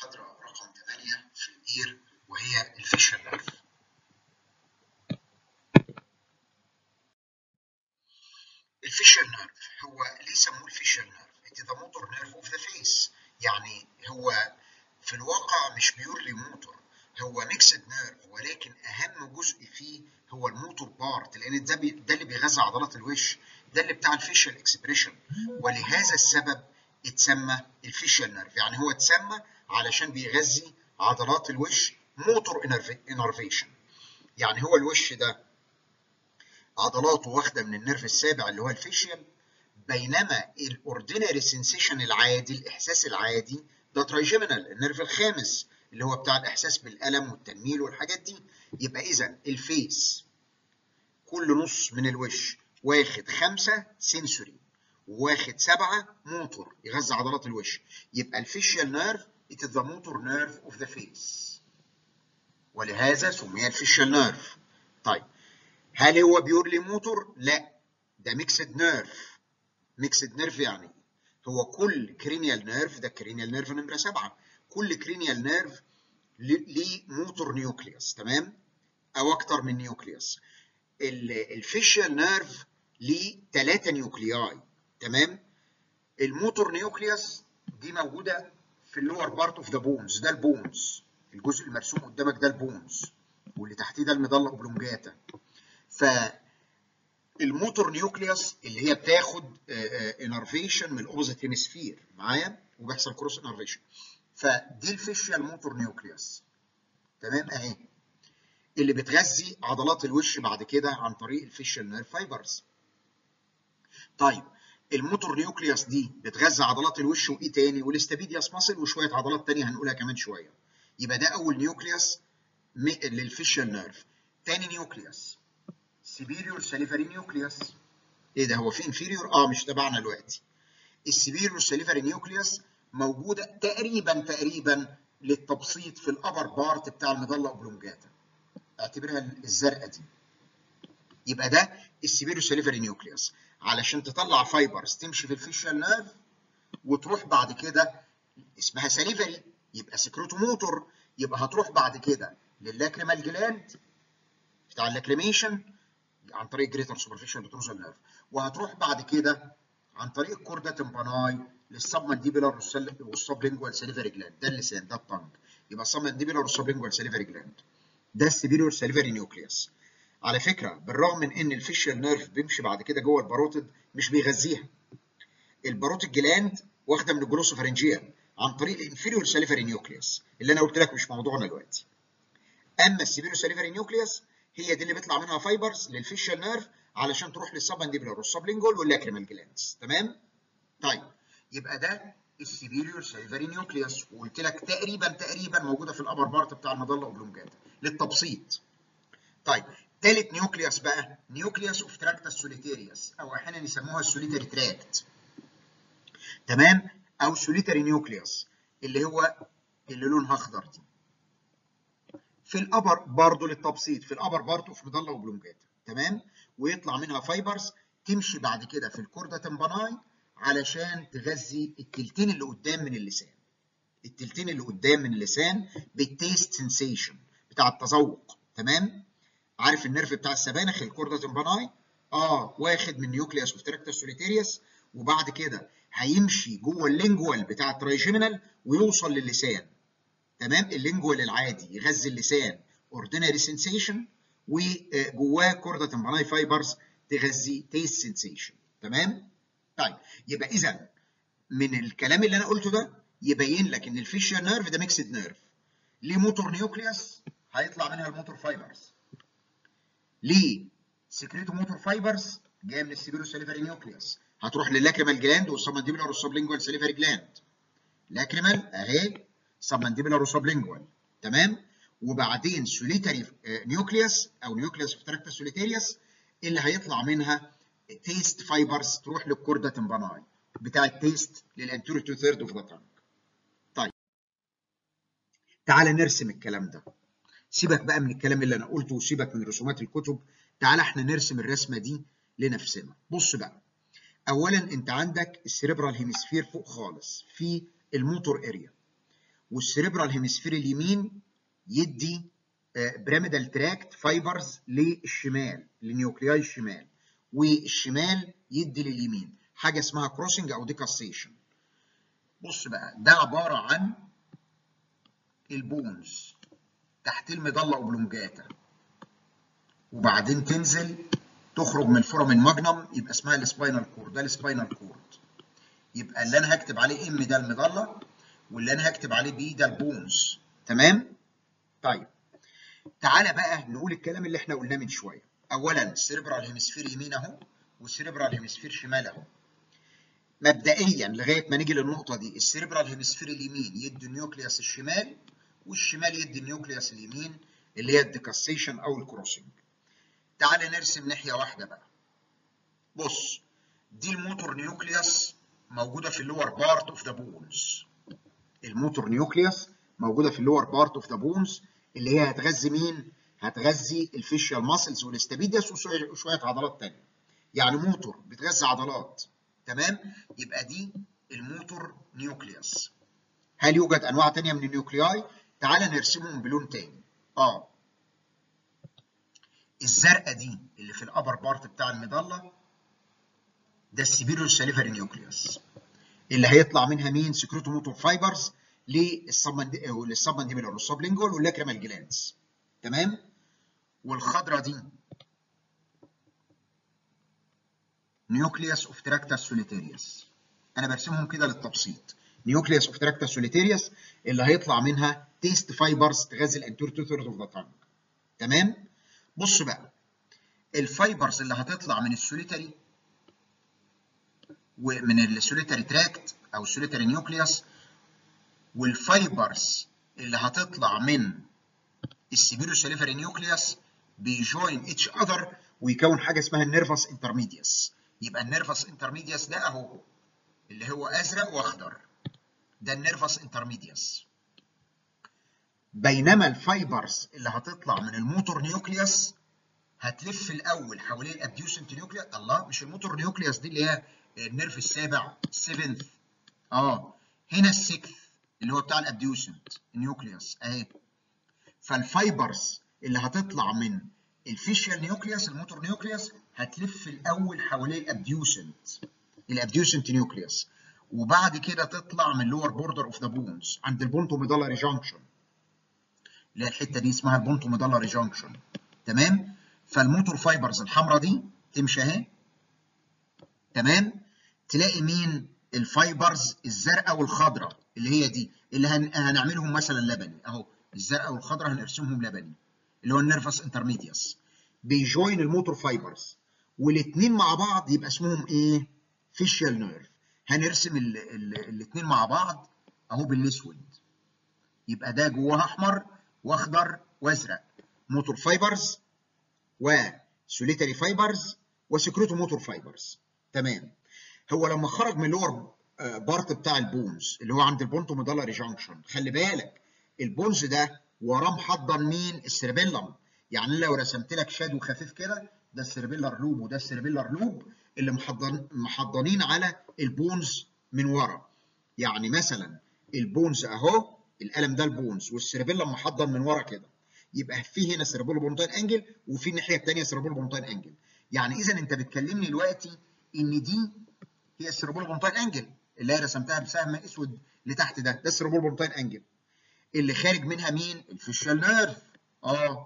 المحاضرة رقم 8 في الإير وهي الفيشل نيرف. الفيشل نيرف هو ليه سموه الفيشل نيرف؟ It is the motor nerve of the face. يعني هو في الواقع مش بيورلي موتور هو ميكسد نيرف ولكن أهم جزء فيه هو الموتور بارت لأن ده, بي ده اللي بيغذي عضلات الوش ده اللي بتاع الفيشل اكسبريشن ولهذا السبب اتسمى الفيشل نيرف يعني هو اتسمى علشان بيغذي عضلات الوش موتور انرفيشن يعني هو الوش ده عضلاته واخده من النيرف السابع اللي هو الفيشيال بينما الاوردينري سنسيشن العادي الاحساس العادي ده ترايجيمينال النيرف الخامس اللي هو بتاع الاحساس بالالم والتنميل والحاجات دي يبقى اذا الفيس كل نص من الوش واخد خمسه سنسوري واخد سبعه موتور يغذي عضلات الوش يبقى الفيشيال نيرف it is the motor nerve of the face ولهذا سمي الفيشيال نيرف طيب هل هو بيورلي موتور؟ لا ده ميكسد نيرف ميكسد نيرف يعني هو كل كرينيال نيرف ده كرينيال نيرف نمره سبعه كل كرينيال نيرف ليه موتور نيوكليوس تمام؟ او اكتر من نيوكليوس الفيشيال نيرف ليه ثلاثه نيوكلياي تمام؟ الموتور نيوكليوس دي موجوده في اللور بارت اوف ذا بونز ده البونز الجزء المرسوم قدامك ده البونز واللي تحتيه ده المضله اوبلونجاتا فالموتور نيوكليوس اللي هي بتاخد انرفيشن من الاوبوزيت هيمسفير معايا وبيحصل كروس انرفيشن فدي الفيشيال موتور نيوكليوس تمام اهي اللي بتغذي عضلات الوش بعد كده عن طريق الفيشيال نيرف فايبرز طيب الموتور نيوكليوس دي بتغذي عضلات الوش وايه تاني والاستابيدياس ماسل وشويه عضلات تانية هنقولها كمان شويه يبقى ده اول نيوكليوس للفيشيال نيرف تاني نيوكليوس سيبيريور ساليفري نيوكليوس ايه ده هو في انفيريور اه مش تبعنا دلوقتي السيبيريور ساليفري نيوكليوس موجوده تقريبا تقريبا للتبسيط في الابر بارت بتاع المظله اوبلونجاتا اعتبرها الزرقاء دي يبقى ده السيبيريور ساليفري نيوكليوس علشان تطلع فايبرز تمشي في الفيشال نيرف وتروح بعد كده اسمها ساليفري يبقى سكروتو موتور يبقى هتروح بعد كده للاكريمال جلاند بتاع اللاكريميشن عن طريق جريتر سوبرفيشال بتروزال نيرف وهتروح بعد كده عن طريق الكوردا تمباناي للسبمنديبولار والسبلينجوال ساليفري جلاند ده اللسان ده الطنج يبقى السبمنديبولار والسبلينجوال ساليفري جلاند ده السبيريور ساليفري نيوكليوس على فكره بالرغم من ان الفيشيال نيرف بيمشي بعد كده جوه الباروتيد مش بيغذيها الباروتيد جلاند واخده من الجلوسوفارنجيال عن طريق الانفيريور ساليفري نيوكليوس اللي انا قلت لك مش موضوعنا دلوقتي اما السيبيريو ساليفري نيوكليوس هي دي اللي بيطلع منها فايبرز للفيشال نيرف علشان تروح للسبمنديبولار والسبلينجول واللاكريمال جلاندز تمام طيب يبقى ده السيبيريور ساليفري نيوكليوس وقلت لك تقريبا تقريبا موجوده في الابر بارت بتاع المظله اوبلونجاتا للتبسيط طيب ثالث نيوكليوس بقى نيوكليوس اوف تراكتس سوليتيريوس او احيانا يسموها السوليتري تراكت تمام او سوليتري نيوكليوس اللي هو اللي لونها اخضر دي في الابر برضه للتبسيط في الابر برضه في مظله وبلونجاتا تمام ويطلع منها فايبرز تمشي بعد كده في الكوردا تمباناي علشان تغذي التلتين اللي قدام من اللسان التلتين اللي قدام من اللسان بالتيست سنسيشن بتاع التذوق تمام عارف النيرف بتاع السبانخ الكوردا تمباناي اه واخد من نيوكليوس اوف تراكتس سوليتيريوس وبعد كده هيمشي جوه اللينجوال بتاع الترايجيمينال ويوصل للسان تمام اللينجوال العادي يغذي اللسان اوردينري سنسيشن وجواه كوردا تمباناي فايبرز تغذي تيست سنسيشن تمام طيب يبقى اذا من الكلام اللي انا قلته ده يبين لك ان الفيشيال نيرف ده ميكسد نيرف ليه موتور نيوكليوس هيطلع منها الموتور فايبرز ليه سكريتو موتور فايبرز جايه من السيبيرو ساليفري نيوكليوس هتروح للاكريمال جلاند والسبمنديبولار والسبلينجوال ساليفري جلاند لاكريمال اهي سبمنديبولار وسبلينجوال تمام وبعدين سوليتري نيوكليوس او نيوكليوس اوف تراكتا سوليتيريوس اللي هيطلع منها تيست فايبرز تروح للكوردا تمباناي بتاع التيست للانتيريور تو ثيرد اوف ذا تانج طيب تعال نرسم الكلام ده سيبك بقى من الكلام اللي انا قلته وسيبك من رسومات الكتب تعال احنا نرسم الرسمه دي لنفسنا بص بقى اولا انت عندك السيريبرال هيمسفير فوق خالص في الموتور اريا والسريبرال هيمسفير اليمين يدي بيراميدال تراكت فايبرز للشمال للنيوكلياي الشمال والشمال يدي لليمين حاجه اسمها كروسنج او ديكاستيشن بص بقى ده عباره عن البونز تحت المظله اوبلونجاتا وبعدين تنزل تخرج من الفورامين ماجنم يبقى اسمها السباينال كورد ده السباينال كورد يبقى اللي انا هكتب عليه ام ده المظله واللي انا هكتب عليه بي ده البونز تمام طيب تعالى بقى نقول الكلام اللي احنا قلناه من شويه اولا السيربرال هيمسفير يمين اهو والسيربرال هيمسفير شمال اهو مبدئيا لغايه ما نيجي للنقطه دي السيربرال هيمسفير اليمين يدي النيوكليوس الشمال والشمال يدي النيوكليوس اليمين اللي هي الديكاستيشن او الكروسنج تعالى نرسم ناحيه واحده بقى بص دي الموتور نيوكليوس موجوده في اللور بارت اوف ذا بونز الموتور نيوكليوس موجوده في اللور بارت اوف ذا بونز اللي هي هتغذي مين هتغذي الفيشيال ماسلز والاستابيديس وشويه عضلات ثانيه يعني موتور بتغذي عضلات تمام يبقى دي الموتور نيوكليوس هل يوجد انواع ثانيه من النيوكلياي تعال نرسمهم بلون تاني اه الزرقاء دي اللي في الابر بارت بتاع المظله ده السيبيريو ساليفري نيوكليوس اللي هيطلع منها مين سكروتو موتور فايبرز للسبمنديبلر والسبلينجول واللاكريمال جلاندز تمام والخضره دي نيوكليوس اوف تراكتا سوليتيريوس انا برسمهم كده للتبسيط نيوكليوس اوف تراكتا سوليتيريوس اللي هيطلع منها تيست فايبرز تغذي الانتيريور تو ثيرد اوف ذا تانج تمام بص بقى الفايبرز اللي هتطلع من السوليتري ومن السوليتري تراكت او السوليتري نيوكليوس والفايبرز اللي هتطلع من السيبيرو ساليفري نيوكليوس بيجوين اتش اذر ويكون حاجه اسمها النيرفس انترميديوس يبقى النيرفس انترميديوس ده اهو اللي هو ازرق واخضر ده النيرفس انترميديوس بينما الفايبرز اللي هتطلع من الموتور نيوكليوس هتلف الاول حوالين الابديوسنت نيوكليوس الله مش الموتور نيوكليوس دي اللي هي النيرف السابع السيفنث اه هنا السكث اللي هو بتاع الابديوسنت نيوكليوس اهي فالفايبرز اللي هتطلع من الفيشيال نيوكليوس الموتور نيوكليوس هتلف الاول حوالين الابديوسنت الابديوسنت نيوكليوس وبعد كده تطلع من اللور بوردر اوف ذا بونز عند البونتو ميدالاري جانكشن اللي هي الحته دي اسمها البونتو ميدالاري جانكشن تمام فالموتور فايبرز الحمراء دي تمشي اهي تمام تلاقي مين الفايبرز الزرقاء والخضراء اللي هي دي اللي هن... هنعملهم مثلا لبني اهو الزرقاء والخضراء هنرسمهم لبني اللي هو النيرفس انترميديوس بيجوين الموتور فايبرز والاثنين مع بعض يبقى اسمهم ايه فيشيال نيرف هنرسم الاثنين مع بعض اهو بالاسود يبقى ده جواها احمر واخضر وازرق موتور فايبرز وسوليتري فايبرز وسكروتو موتور فايبرز تمام هو لما خرج من اللور بارت بتاع البونز اللي هو عند البونتو ميدالاري جانكشن خلي بالك البونز ده وراه محضن مين السيربيلم يعني لو رسمت لك شادو خفيف كده ده السيربيلر لوب وده السيربيلر لوب اللي محضن محضنين على البونز من ورا يعني مثلا البونز اهو القلم ده البونز والسيربيلم محضن من ورا كده يبقى في هنا سيربولو بونتاين انجل وفي الناحيه الثانيه سيربولو بونتاين انجل يعني اذا انت بتكلمني دلوقتي ان دي هي السيربولو بونتاين انجل اللي هي رسمتها بسهم اسود لتحت ده ده السيربولو بونتاين انجل اللي خارج منها مين الفيشال نيرف اه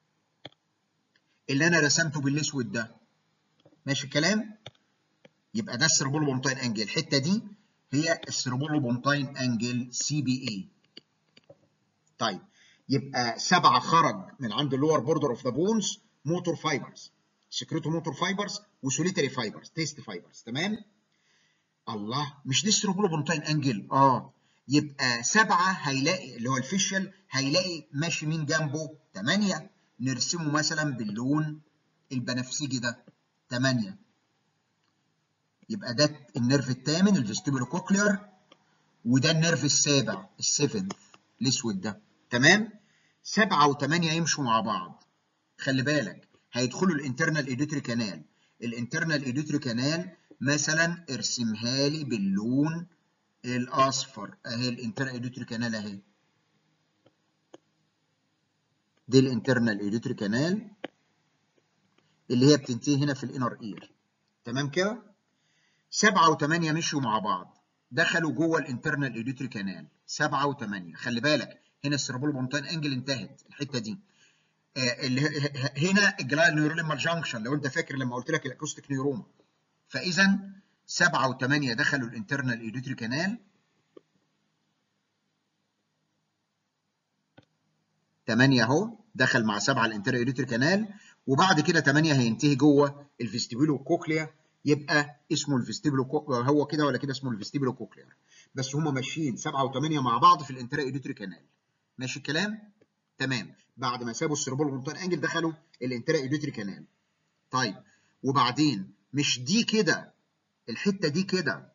اللي انا رسمته بالاسود ده ماشي الكلام يبقى ده السيربولو بونتاين انجل الحته دي هي السيربولو بونتاين انجل سي بي اي طيب يبقى سبعه خرج من عند اللور بوردر اوف ذا بونز موتور فايبرز سكريتو موتور فايبرز وسوليتري فايبرز تيست فايبرز تمام الله مش دي السيربولو بونتاين انجل اه يبقى سبعه هيلاقي اللي هو الفيشل هيلاقي ماشي مين جنبه 8 نرسمه مثلا باللون البنفسجي ده 8 يبقى ده النيرف الثامن الفيستيبولو كوكلير وده النيرف السابع السيفنث الاسود ده تمام سبعة وثمانية يمشوا مع بعض خلي بالك هيدخلوا الانترنال ايديتري كانال الانترنال ايديتري كانال مثلا ارسمها لي باللون الاصفر اهي الانترنال ايديتري كانال اهي دي الانترنال ايديتري كانال اللي هي بتنتهي هنا في الانر اير تمام كده سبعة وثمانية مشوا مع بعض دخلوا جوه الانترنال ايديتري كانال سبعة وثمانية خلي بالك هنا السيربول بونتان انجل انتهت الحتة دي آه اللي هنا الجلايل نيوروليمال جانكشن لو انت فاكر لما قلت لك الاكوستيك نيوروما فاذا سبعة وثمانية دخلوا الانترنال ايديتري كانال 8 اهو دخل مع 7 الانتيريور ايديتري كانال وبعد كده 8 هينتهي جوه الفيستيبولو كوكليا يبقى اسمه الفيستيبولو هو كده ولا كده اسمه الفيستيبولو كوكليا بس هم ماشيين 7 و8 مع بعض في الانتيريور ايديتري كانال ماشي الكلام تمام بعد ما سابوا السيربول مونتان انجل دخلوا الانتيريور ايديتري كانال طيب وبعدين مش دي كده الحته دي كده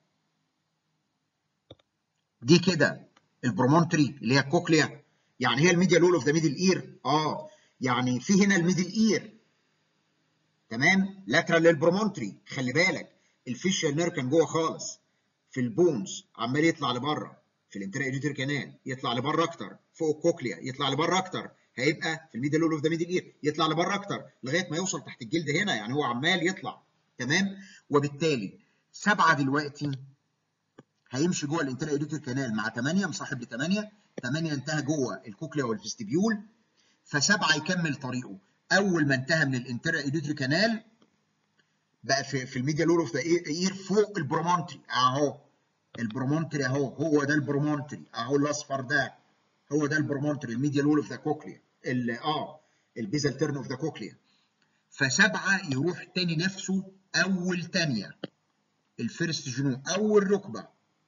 دي كده البرومونتري اللي هي الكوكليا يعني هي الميديا لول اوف ذا ميدل اير اه يعني في هنا الميدل اير تمام لاترال للبرومونتري خلي بالك الفيشال نير كان جوه خالص في البونز عمال يطلع لبره في الانترا ايديتور كانال يطلع لبره اكتر فوق الكوكليا يطلع لبره اكتر هيبقى في الميديا لول اوف ذا ميدل اير يطلع لبره اكتر لغايه ما يوصل تحت الجلد هنا يعني هو عمال يطلع تمام وبالتالي سبعه دلوقتي هيمشي جوه الانترا ايديتور كانال مع 8 مصاحب ل 8 8 انتهى جوه الكوكليا والفستيبيول فسبعه يكمل طريقه اول ما انتهى من الانترا ايديتري كانال بقى في, في الميديا لور اوف ذا اير فوق البرومونتري اهو البرومونتري اهو هو ده البرومونتري اهو الاصفر ده هو ده البرومونتري الميديا لور اوف ذا كوكليا اه البيزال تيرن اوف ذا كوكليا فسبعه يروح تاني نفسه اول تانيه الفيرست جنو اول ركبه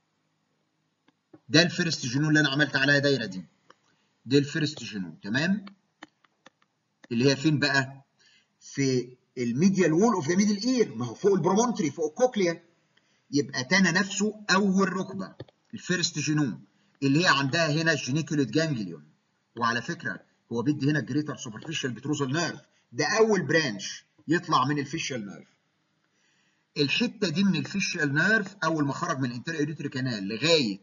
ده الفيرست جنو اللي انا عملت عليها دايره دي دي الفيرست جنو تمام اللي هي فين بقى في الميديال وول اوف ذا ميدل اير ما هو فوق البرومونتري فوق الكوكليا يبقى تانا نفسه اول ركبه الفيرست جنو اللي هي عندها هنا الجينيكوليت جانجليون وعلى فكره هو بيدي هنا الجريتر سوبرفيشال بتروزال نيرف ده اول برانش يطلع من الفيشال نيرف الحته دي من الفيشال نيرف اول ما خرج من الانتيريور ايديتري كانال لغايه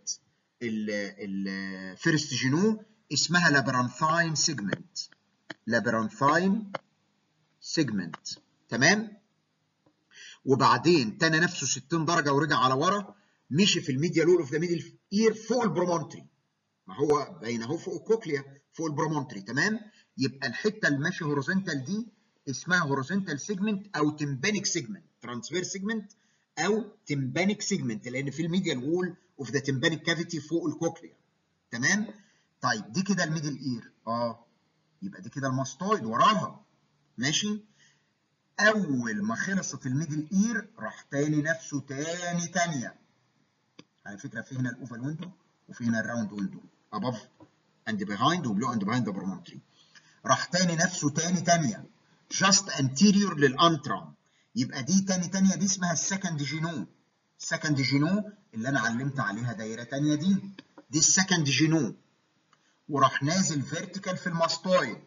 الفيرست جينو اسمها لابرانثاين سيجمنت لابرانثاين سيجمنت تمام وبعدين تنى نفسه 60 درجه ورجع على ورا مشي في الميديا لول اوف ذا ميدل اير فوق البرومونتري ما هو باين اهو فوق الكوكليا فوق البرومونتري تمام يبقى الحته اللي ماشي هوريزونتال دي اسمها هوريزونتال سيجمنت او تمبانيك سيجمنت ترانسفير سيجمنت او تمبانيك سيجمنت لان في الميديال وول اوف ذا تمبانيك كافيتي فوق الكوكليا تمام طيب دي كده الميدل اير اه يبقى دي كده الماستويد وراها ماشي اول ما خلصت الميدل اير راح تاني نفسه تاني تانية على فكره في هنا الاوفال ويندو وفي هنا الراوند ويندو above and behind وبلو and behind the promontory راح تاني نفسه تاني تانية just anterior للانترام يبقى دي تاني تانية دي اسمها السكند جينو السكند جينو اللي انا علمت عليها دايره تانية دي دي السكند جينو وراح نازل فيرتيكال في الماستويد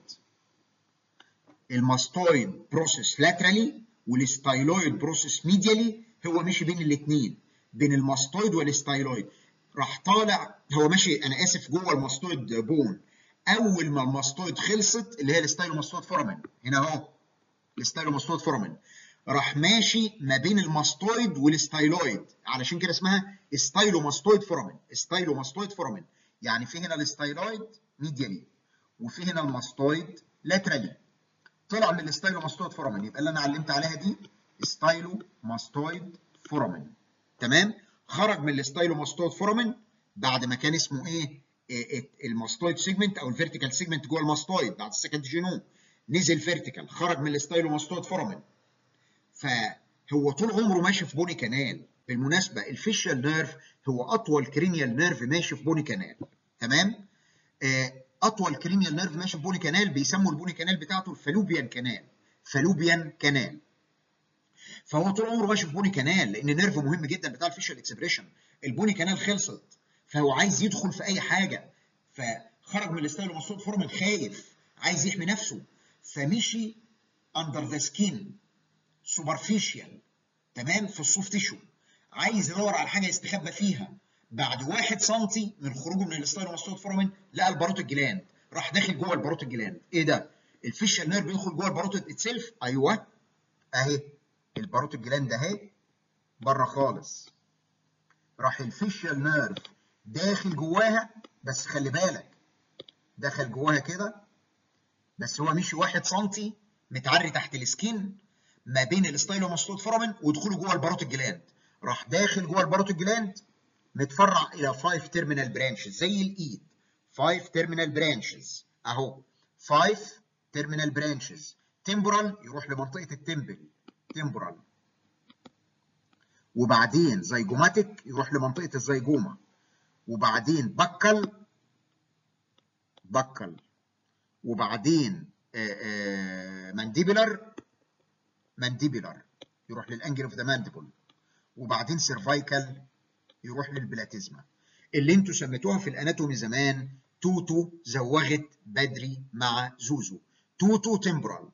الماستويد بروسيس لاترالي والستايلويد بروسيس ميديالي هو ماشي بين الاثنين بين الماستويد والستايلويد راح طالع هو ماشي انا اسف جوه الماستويد بون اول ما الماستويد خلصت اللي هي الستايلوماستويد فورامين هنا اهو الستايلوماستويد فورامين راح ماشي ما بين الماستويد والستايلويد علشان كده اسمها ستايلوماستويد فورامين ستايلوماستويد فورامين يعني في هنا الستايلويد ميديالي وفي هنا الماستويد لاترالي طلع من الستايلوماستويد فورامين يبقى اللي انا علمت عليها دي ستايلوماستويد فورامين تمام خرج من الستايلوماستويد فورامين بعد ما كان اسمه ايه, إيه الماستويد سيجمنت او الفيرتيكال سيجمنت جوه الماستويد بعد السكند جينوم نزل فيرتيكال خرج من الستايلوماستويد فورامين فهو طول عمره ماشي في بوني كانال بالمناسبه الفيشال نيرف هو اطول كرينيال نيرف ماشي في بوني كانال تمام آه اطول كرينيال نيرف ماشي في بوني كانال بيسموا البوني كانال بتاعته الفالوبيان كانال فالوبيان كانال فهو طول عمره ماشي في بوني كانال لان نيرف مهم جدا بتاع الفيشال اكسبريشن البوني كانال خلصت فهو عايز يدخل في اي حاجه فخرج من الستايلو مصوت فورمن خايف عايز يحمي نفسه فمشي اندر ذا سكين سوبرفيشال تمام في السوفت تيشو عايز يدور على حاجه يستخبى فيها بعد واحد سنتي من خروجه من الستايلو مصوت فورمن لقى الباروت الجلاند راح داخل جوه الباروت الجلاند ايه ده الفيشال نيرف بيدخل جوه الباروت اتسلف ايوه اهي الباروت الجلاند اهي بره خالص راح الفيشال نيرف داخل جواها بس خلي بالك دخل جواها كده بس هو مشي واحد سنتي متعري تحت السكين ما بين الستايلوماستود فورامين ودخوله جوه الباروت الجلاند راح داخل جوه الباروت الجلاند متفرع الى 5 تيرمينال برانشز زي الايد 5 تيرمينال برانشز اهو 5 تيرمينال برانشز تمبرال يروح لمنطقه التمبل تمبرال وبعدين زيجوماتيك يروح لمنطقه الزيجوما وبعدين بكل بكل وبعدين مانديبلر مانديبلر يروح للانجل اوف ذا مانديبل وبعدين سيرفايكال يروح للبلاتيزما اللي انتوا سميتوها في الاناتومي زمان توتو زوغت بدري مع زوزو توتو تمبرال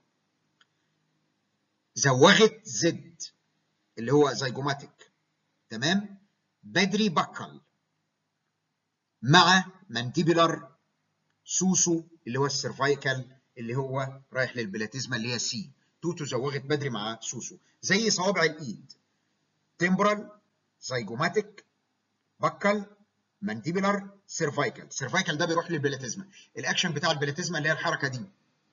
زوغت زد اللي هو زيجوماتيك تمام بدري بكل مع مانتيبولار سوسو اللي هو السيرفايكال اللي هو رايح للبلاتيزما اللي هي سي توتو زوغت بدري مع سوسو زي صوابع الايد تمبرال زيجوماتيك بكل مانديبولار سيرفايكال سيرفايكال ده بيروح للبلاتيزما الاكشن بتاع البلاتيزما اللي هي الحركه دي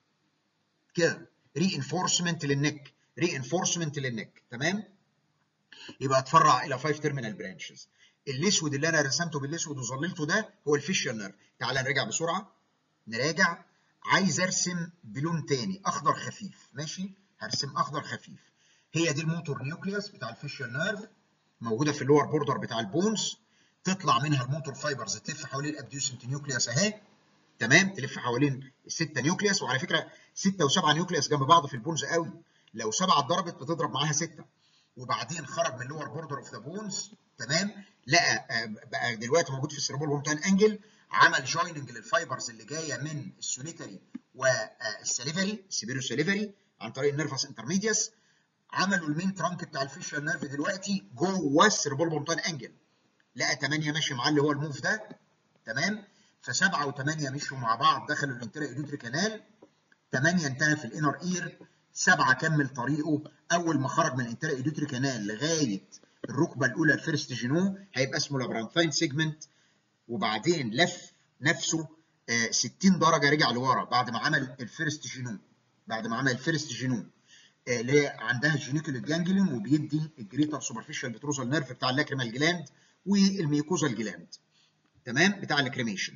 كده ري انفورسمنت للنك ري انفورسمنت للنك تمام يبقى اتفرع الى 5 تيرمينال برانشز الاسود اللي انا رسمته بالاسود وظللته ده هو الفيشال نيرف تعال نراجع بسرعه نراجع عايز ارسم بلون تاني اخضر خفيف ماشي هرسم اخضر خفيف هي دي الموتور نيوكليوس بتاع الفيشال نيرف موجوده في اللور بوردر بتاع البونز تطلع منها الموتور فايبرز تلف حوالين الابديوسنت نيوكليوس اهي تمام تلف حوالين الستة نيوكليوس وعلى فكره ستة وسبعة نيوكليوس جنب بعض في البونز قوي لو سبعة اتضربت بتضرب معاها ستة وبعدين خرج من اللور بوردر اوف ذا بونز تمام لقى بقى دلوقتي موجود في السيربول بومتان انجل عمل جويننج للفايبرز اللي جايه من السوليتري والسليفري السيبيرو سليفري عن طريق النيرفس انترميديوس عملوا المين ترانك بتاع الفيشال نيرف دلوقتي جوه السيربول بومتان انجل لقى 8 ماشي معاه اللي هو الموف ده تمام فسبعه وثمانيه مشوا مع بعض دخلوا الانترا ايدوتري كانال 8 انتهى في الانر اير سبعه كمل طريقه اول ما خرج من الانترا ايدوتري كانال لغايه الركبه الاولى الفيرست جينو هيبقى اسمه لابرانثاين سيجمنت وبعدين لف نفسه 60 درجه رجع لورا بعد ما عمل الفيرست جينو بعد ما عمل الفيرست جينو اللي هي عندها الجينيكوليت جانجليون وبيدي الجريتر سوبرفيشال بتروزال نيرف بتاع اللاكريمال جلاند والميوكوزال جلاند تمام بتاع الكريميشن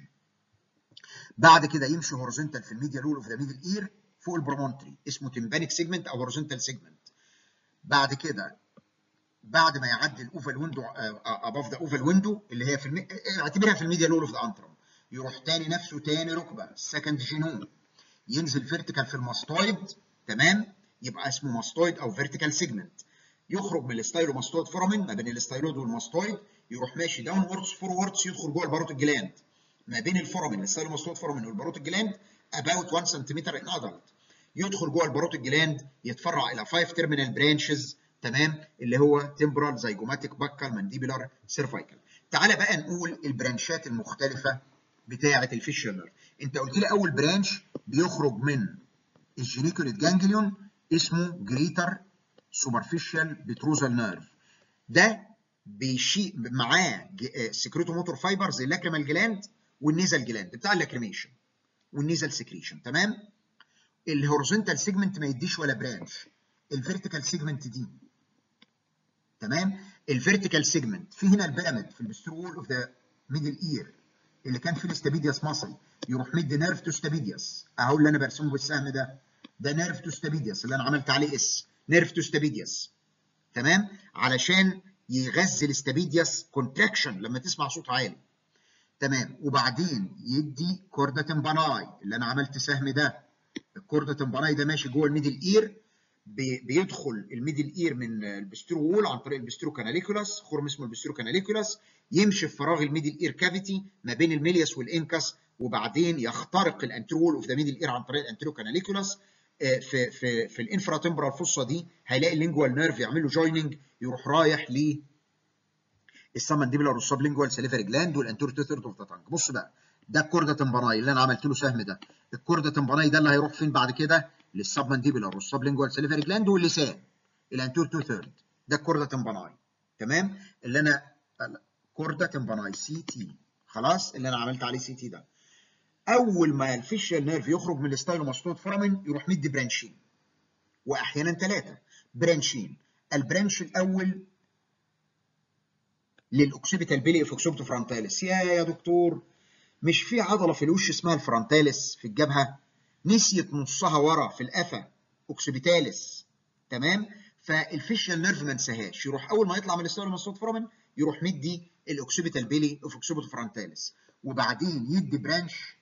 بعد كده يمشي هوريزونتال في الميديا لول اوف ذا ميدل اير فوق البرومونتري اسمه تمبانيك سيجمنت او هوريزونتال سيجمنت بعد كده بعد ما يعدي الاوفال ويندو اباف ذا اوفال ويندو اللي هي في المي... اعتبرها في الميديا لول اوف ذا انترم يروح تاني نفسه تاني ركبه سكند جينوم ينزل فيرتيكال في الماستويد تمام يبقى اسمه ماستويد او فيرتيكال سيجمنت يخرج من الستايلوماستويد فورامين ما بين الاستايلود والماستويد يروح ماشي داون ووردز فوروردز يدخل جوه الباروت الجلاند ما بين الفورامين الستايلوماستويد فورامين والباروت الجلاند about 1 سم ان ادلت يدخل جوه الباروت الجلاند يتفرع الى 5 تيرمينال برانشز تمام اللي هو تمبرال زيجوماتيك باكال مانديبولار سيرفايكال تعالى بقى نقول البرانشات المختلفه بتاعه الفيشال نيرف انت قلت لي اول برانش بيخرج من الجينيكوليت جانجليون اسمه جريتر سوبرفيشال بتروزال نيرف ده بيشيء معاه سكريتو موتور فايبرز اللاكريمال جلاند والنيزل جلاند بتاع اللاكريميشن والنيزل سكريشن تمام الهوريزونتال سيجمنت ما يديش ولا برانش الفيرتيكال سيجمنت دي تمام الفيرتيكال سيجمنت في هنا البيراميد في البسترول اوف ذا ميدل اير اللي كان فيه الاستابيدياس ماسل يروح مدي نيرف تو ستابيدياس اهو اللي انا برسمه بالسهم ده ده نيرف تو ستابيدياس اللي انا عملت عليه اس نيرف تو ستابيدياس تمام علشان يغذي الاستابيدياس كونتراكشن لما تسمع صوت عالي تمام وبعدين يدي كوردا تمباناي اللي انا عملت سهم ده الكوردا تمباناي ده ماشي جوه الميدل اير بيدخل الميدل اير من البسترو وول عن طريق البسترو كاناليكولاس خرم اسمه البسترو كاناليكولاس يمشي في فراغ الميدل اير كافيتي ما بين الميلياس والانكاس وبعدين يخترق الانترو وول اوف ذا ميدل اير عن طريق الانترو كاناليكولاس في في في الانفرا تمبرال فوسا دي هيلاقي اللينجوال نيرف يعمل له جويننج يروح رايح ل السمنديبلر والسبلينجوال سليفري جلاند والانتور تيثرد اوف ذا تانج بص بقى ده الكوردا تمباناي اللي انا عملت له سهم ده الكوردا تمباناي ده اللي هيروح فين بعد كده للسبمنديبولار والسبلينجوال سليفري جلاند واللسان الانتور تو ثيرد ده الكوردا تمباناي تمام اللي انا كوردا تمباناي سي تي خلاص اللي انا عملت عليه سي تي ده اول ما الفيشال نيرف يخرج من الستايلوماستويد فورامين يروح مدي برانشين واحيانا ثلاثه برانشين البرانش الاول للاوكسيبيتال بيلي اوف اوكسيبتو فرونتاليس يا يا دكتور مش في عضله في الوش اسمها الفرونتاليس في الجبهه نسيت نصها ورا في القفا اوكسيبيتاليس تمام فالفيشال نيرف ما انساهاش يروح اول ما يطلع من الستايلوماستويد فورامين يروح مدي الاوكسيبيتال بيلي اوف اوكسيبتو فرونتاليس وبعدين يدي برانش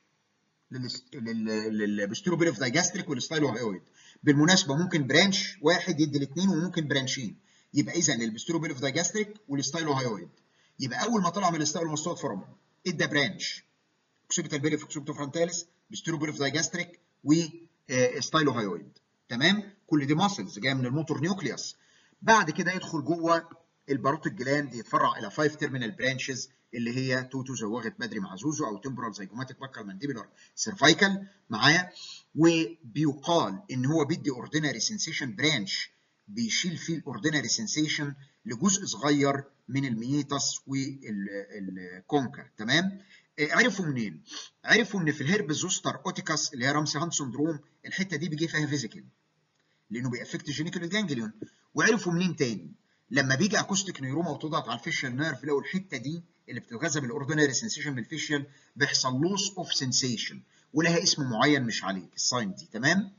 للبستروبيلوف دايجاستريك والستايلوهايويد بالمناسبه ممكن برانش واحد يدي الاثنين وممكن برانشين يبقى اذا البستروبيلوف دايجاستريك والستايلوهايويد يبقى اول ما طلع من الستايلوماستويد فورامين ادى برانش اوكسيبيتال بيلي اوكسيبتو فرونتاليس بستروبيلوف دايجاستريك وستايلوهايويد تمام كل دي ماسلز جايه من الموتور نيوكليوس بعد كده يدخل جوه الباروتيك جلاند يتفرع الى 5 تيرمينال برانشز اللي هي توتو زوغت بدري مع زوزو او تمبرال زيجوماتيك باكال مانديبولار سيرفايكال معايا وبيقال ان هو بيدي اوردينري سنسيشن برانش بيشيل فيه الاوردينري سنسيشن لجزء صغير من الميتاس والكونكا تمام عرفوا منين؟ عرفوا ان في الهرب زوستر اوتيكاس اللي هي رامسي هانت سندروم الحته دي بيجي فيها فيزيكال لانه بيأفكت الجينيكال جانجليون وعرفوا منين تاني؟ لما بيجي اكوستيك نيوروما وتضغط على الفيشال نيرف لقوا الحته دي اللي بتتغذى بالاوردينري سنسيشن من الفيشال بيحصل لوس اوف سنسيشن ولها اسم معين مش عليك الساين دي تمام؟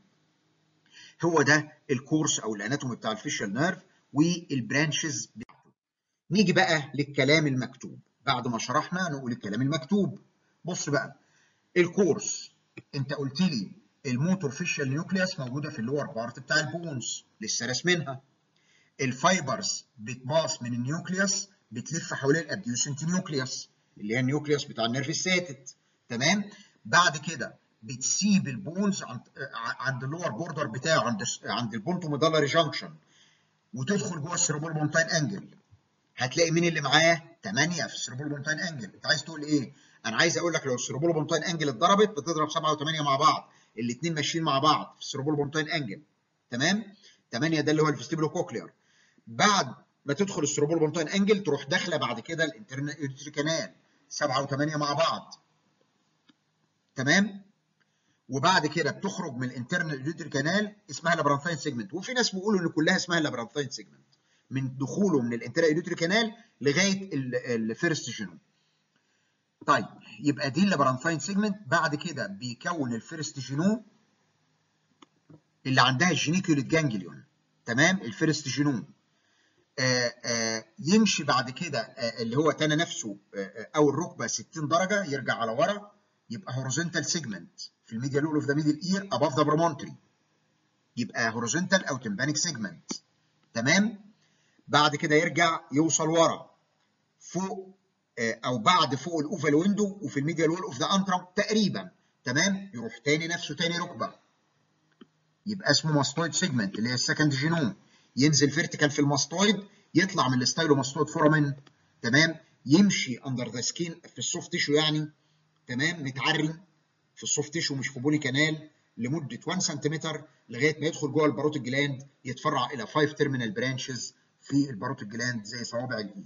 هو ده الكورس او الاناتومي بتاع الفيشال نيرف والبرانشز بتاعته. نيجي بقى للكلام المكتوب بعد ما شرحنا نقول الكلام المكتوب بص بقى الكورس انت قلت لي الموتور فيشال نيوكليوس موجوده في اللور بارت بتاع البونز لسه راسمينها الفايبرز بتباص من النيوكليوس بتلف حوالين الابديوسنت نيوكليوس اللي هي النيوكليوس بتاع النيرف الساتت تمام بعد كده بتسيب البونز عند عند اللور بوردر بتاعه عند عند البونتو ميدالري جانكشن وتدخل جوه السيربول بونتاين انجل هتلاقي مين اللي معاه 8 في السيربول بونتاين انجل انت عايز تقول ايه انا عايز اقول لك لو السيربول بونتاين انجل اتضربت بتضرب 7 و8 مع بعض الاثنين ماشيين مع بعض في السيربول بونتاين انجل تمام 8 ده اللي هو الفيستيبولو كوكلير بعد ما تدخل السيربول بونتاين انجل تروح داخله بعد كده الانترنال يوتري كانال 7 و8 مع بعض تمام وبعد كده بتخرج من الانترنال يوتري كانال اسمها لابرانثاين سيجمنت وفي ناس بيقولوا ان كلها اسمها لابرانثاين سيجمنت من دخوله من الانترنال يوتري كانال لغايه الفيرست جينوم طيب يبقى دي اللابرانثاين سيجمنت بعد كده بيكون الفيرست جينوم اللي عندها الجينيكوليت جانجليون تمام الفيرست جينوم آآ آآ يمشي بعد كده اللي هو تاني نفسه او الركبه 60 درجه يرجع على ورا يبقى هوريزونتال سيجمنت في الميديا لول اوف ذا ميدل اير اباف ذا برومونتري يبقى هوريزونتال او تمبانيك سيجمنت تمام بعد كده يرجع يوصل ورا فوق او بعد فوق الاوفال ويندو وفي الميديا وول اوف ذا انترم تقريبا تمام يروح تاني نفسه تاني ركبه يبقى اسمه ماستويد سيجمنت اللي هي السكند جينوم ينزل فيرتيكال في الماستويد يطلع من الستايلو ماستويد فورامين تمام يمشي اندر ذا سكين في السوفت تيشو يعني تمام متعري في السوفت تيشو مش في بوني كانال لمده 1 سنتيمتر لغايه ما يدخل جوه الباروتيك جلاند يتفرع الى 5 تيرمينال برانشز في الباروتيك جلاند زي صوابع الايد.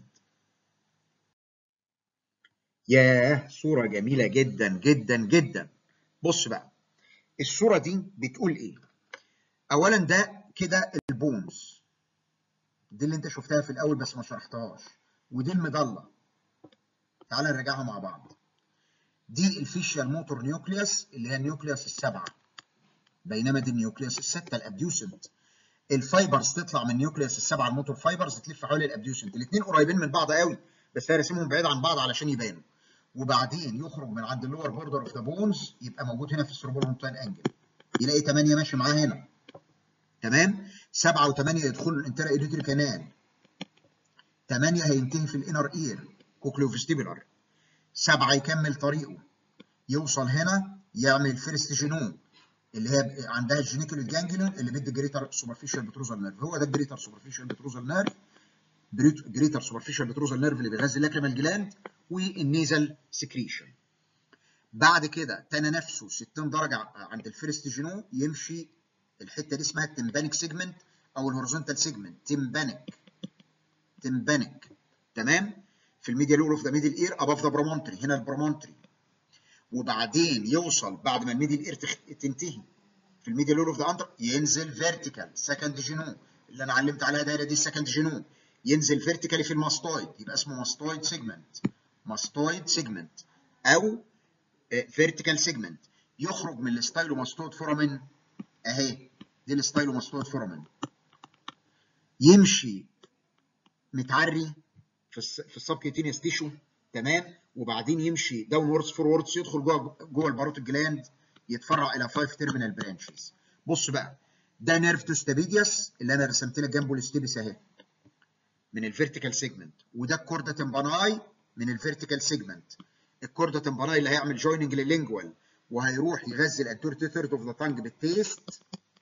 ياه صوره جميله جدا جدا جدا. بص بقى الصوره دي بتقول ايه؟ اولا ده كده البونز دي اللي انت شفتها في الاول بس ما شرحتهاش ودي المضله تعال نراجعها مع بعض دي الفيشيال موتور نيوكليوس اللي هي النيوكليوس السبعه بينما دي النيوكليوس السته الابديوسنت الفايبرز تطلع من النيوكليوس السبعه الموتور فايبرز تلف حوالين الابديوسنت الاثنين قريبين من بعض قوي بس هي راسمهم بعيد عن بعض علشان يبانوا وبعدين يخرج من عند اللور بوردر اوف ذا بونز يبقى موجود هنا في السيربول مونتاين انجل يلاقي 8 ماشي معاه هنا تمام 7 و8 يدخلوا الانترا ايريتري كانال 8 هينتهي في الانر اير كوكليو فيستيبولار 7 يكمل طريقه يوصل هنا يعمل فيرست جينوم اللي هي عندها الجينيكال جانجليون اللي بيدي جريتر سوبرفيشال بتروزال نيرف هو ده الجريتر سوبرفيشال بتروزال نيرف جريتر سوبرفيشال بتروزال نيرف اللي بيغذي اللاكريمال جلاند والنيزل سكريشن بعد كده تاني نفسه 60 درجه عند الفيرست جينو يمشي الحته دي اسمها التمبانيك سيجمنت او الهوريزونتال سيجمنت تمبانيك تمبانيك تمام في الميديا لول اوف ذا ميدل اير اباف ذا برومونتري هنا البرومونتري وبعدين يوصل بعد ما الميدل اير تنتهي في الميديا لول اوف ذا اندر ينزل فيرتيكال سكند جينو اللي انا علمت عليها دايره دي السكند جينو ينزل فيرتيكالي في الماستويد يبقى اسمه ماستويد سيجمنت ماستويد سيجمنت او فيرتيكال سيجمنت يخرج من الستايلوماستويد فورامين اهي دي الستايلوماستويد فورامين يمشي متعري في الس... في السبكيتينيوس تيشو تمام وبعدين يمشي داون ووردز فوروردز يدخل جوه جوه الباروت الجلاند يتفرع الى 5 تيرمينال برانشز بص بقى ده نيرف توستابيديوس اللي انا رسمت لك جنبه الاستيبس اهي من الفيرتيكال سيجمنت وده الكوردا تمباناي من الفيرتيكال سيجمنت الكوردا تمباناي اللي هيعمل جويننج لللينجوال وهيروح يغذي الانتور ثيرد اوف ذا تانج بالتيست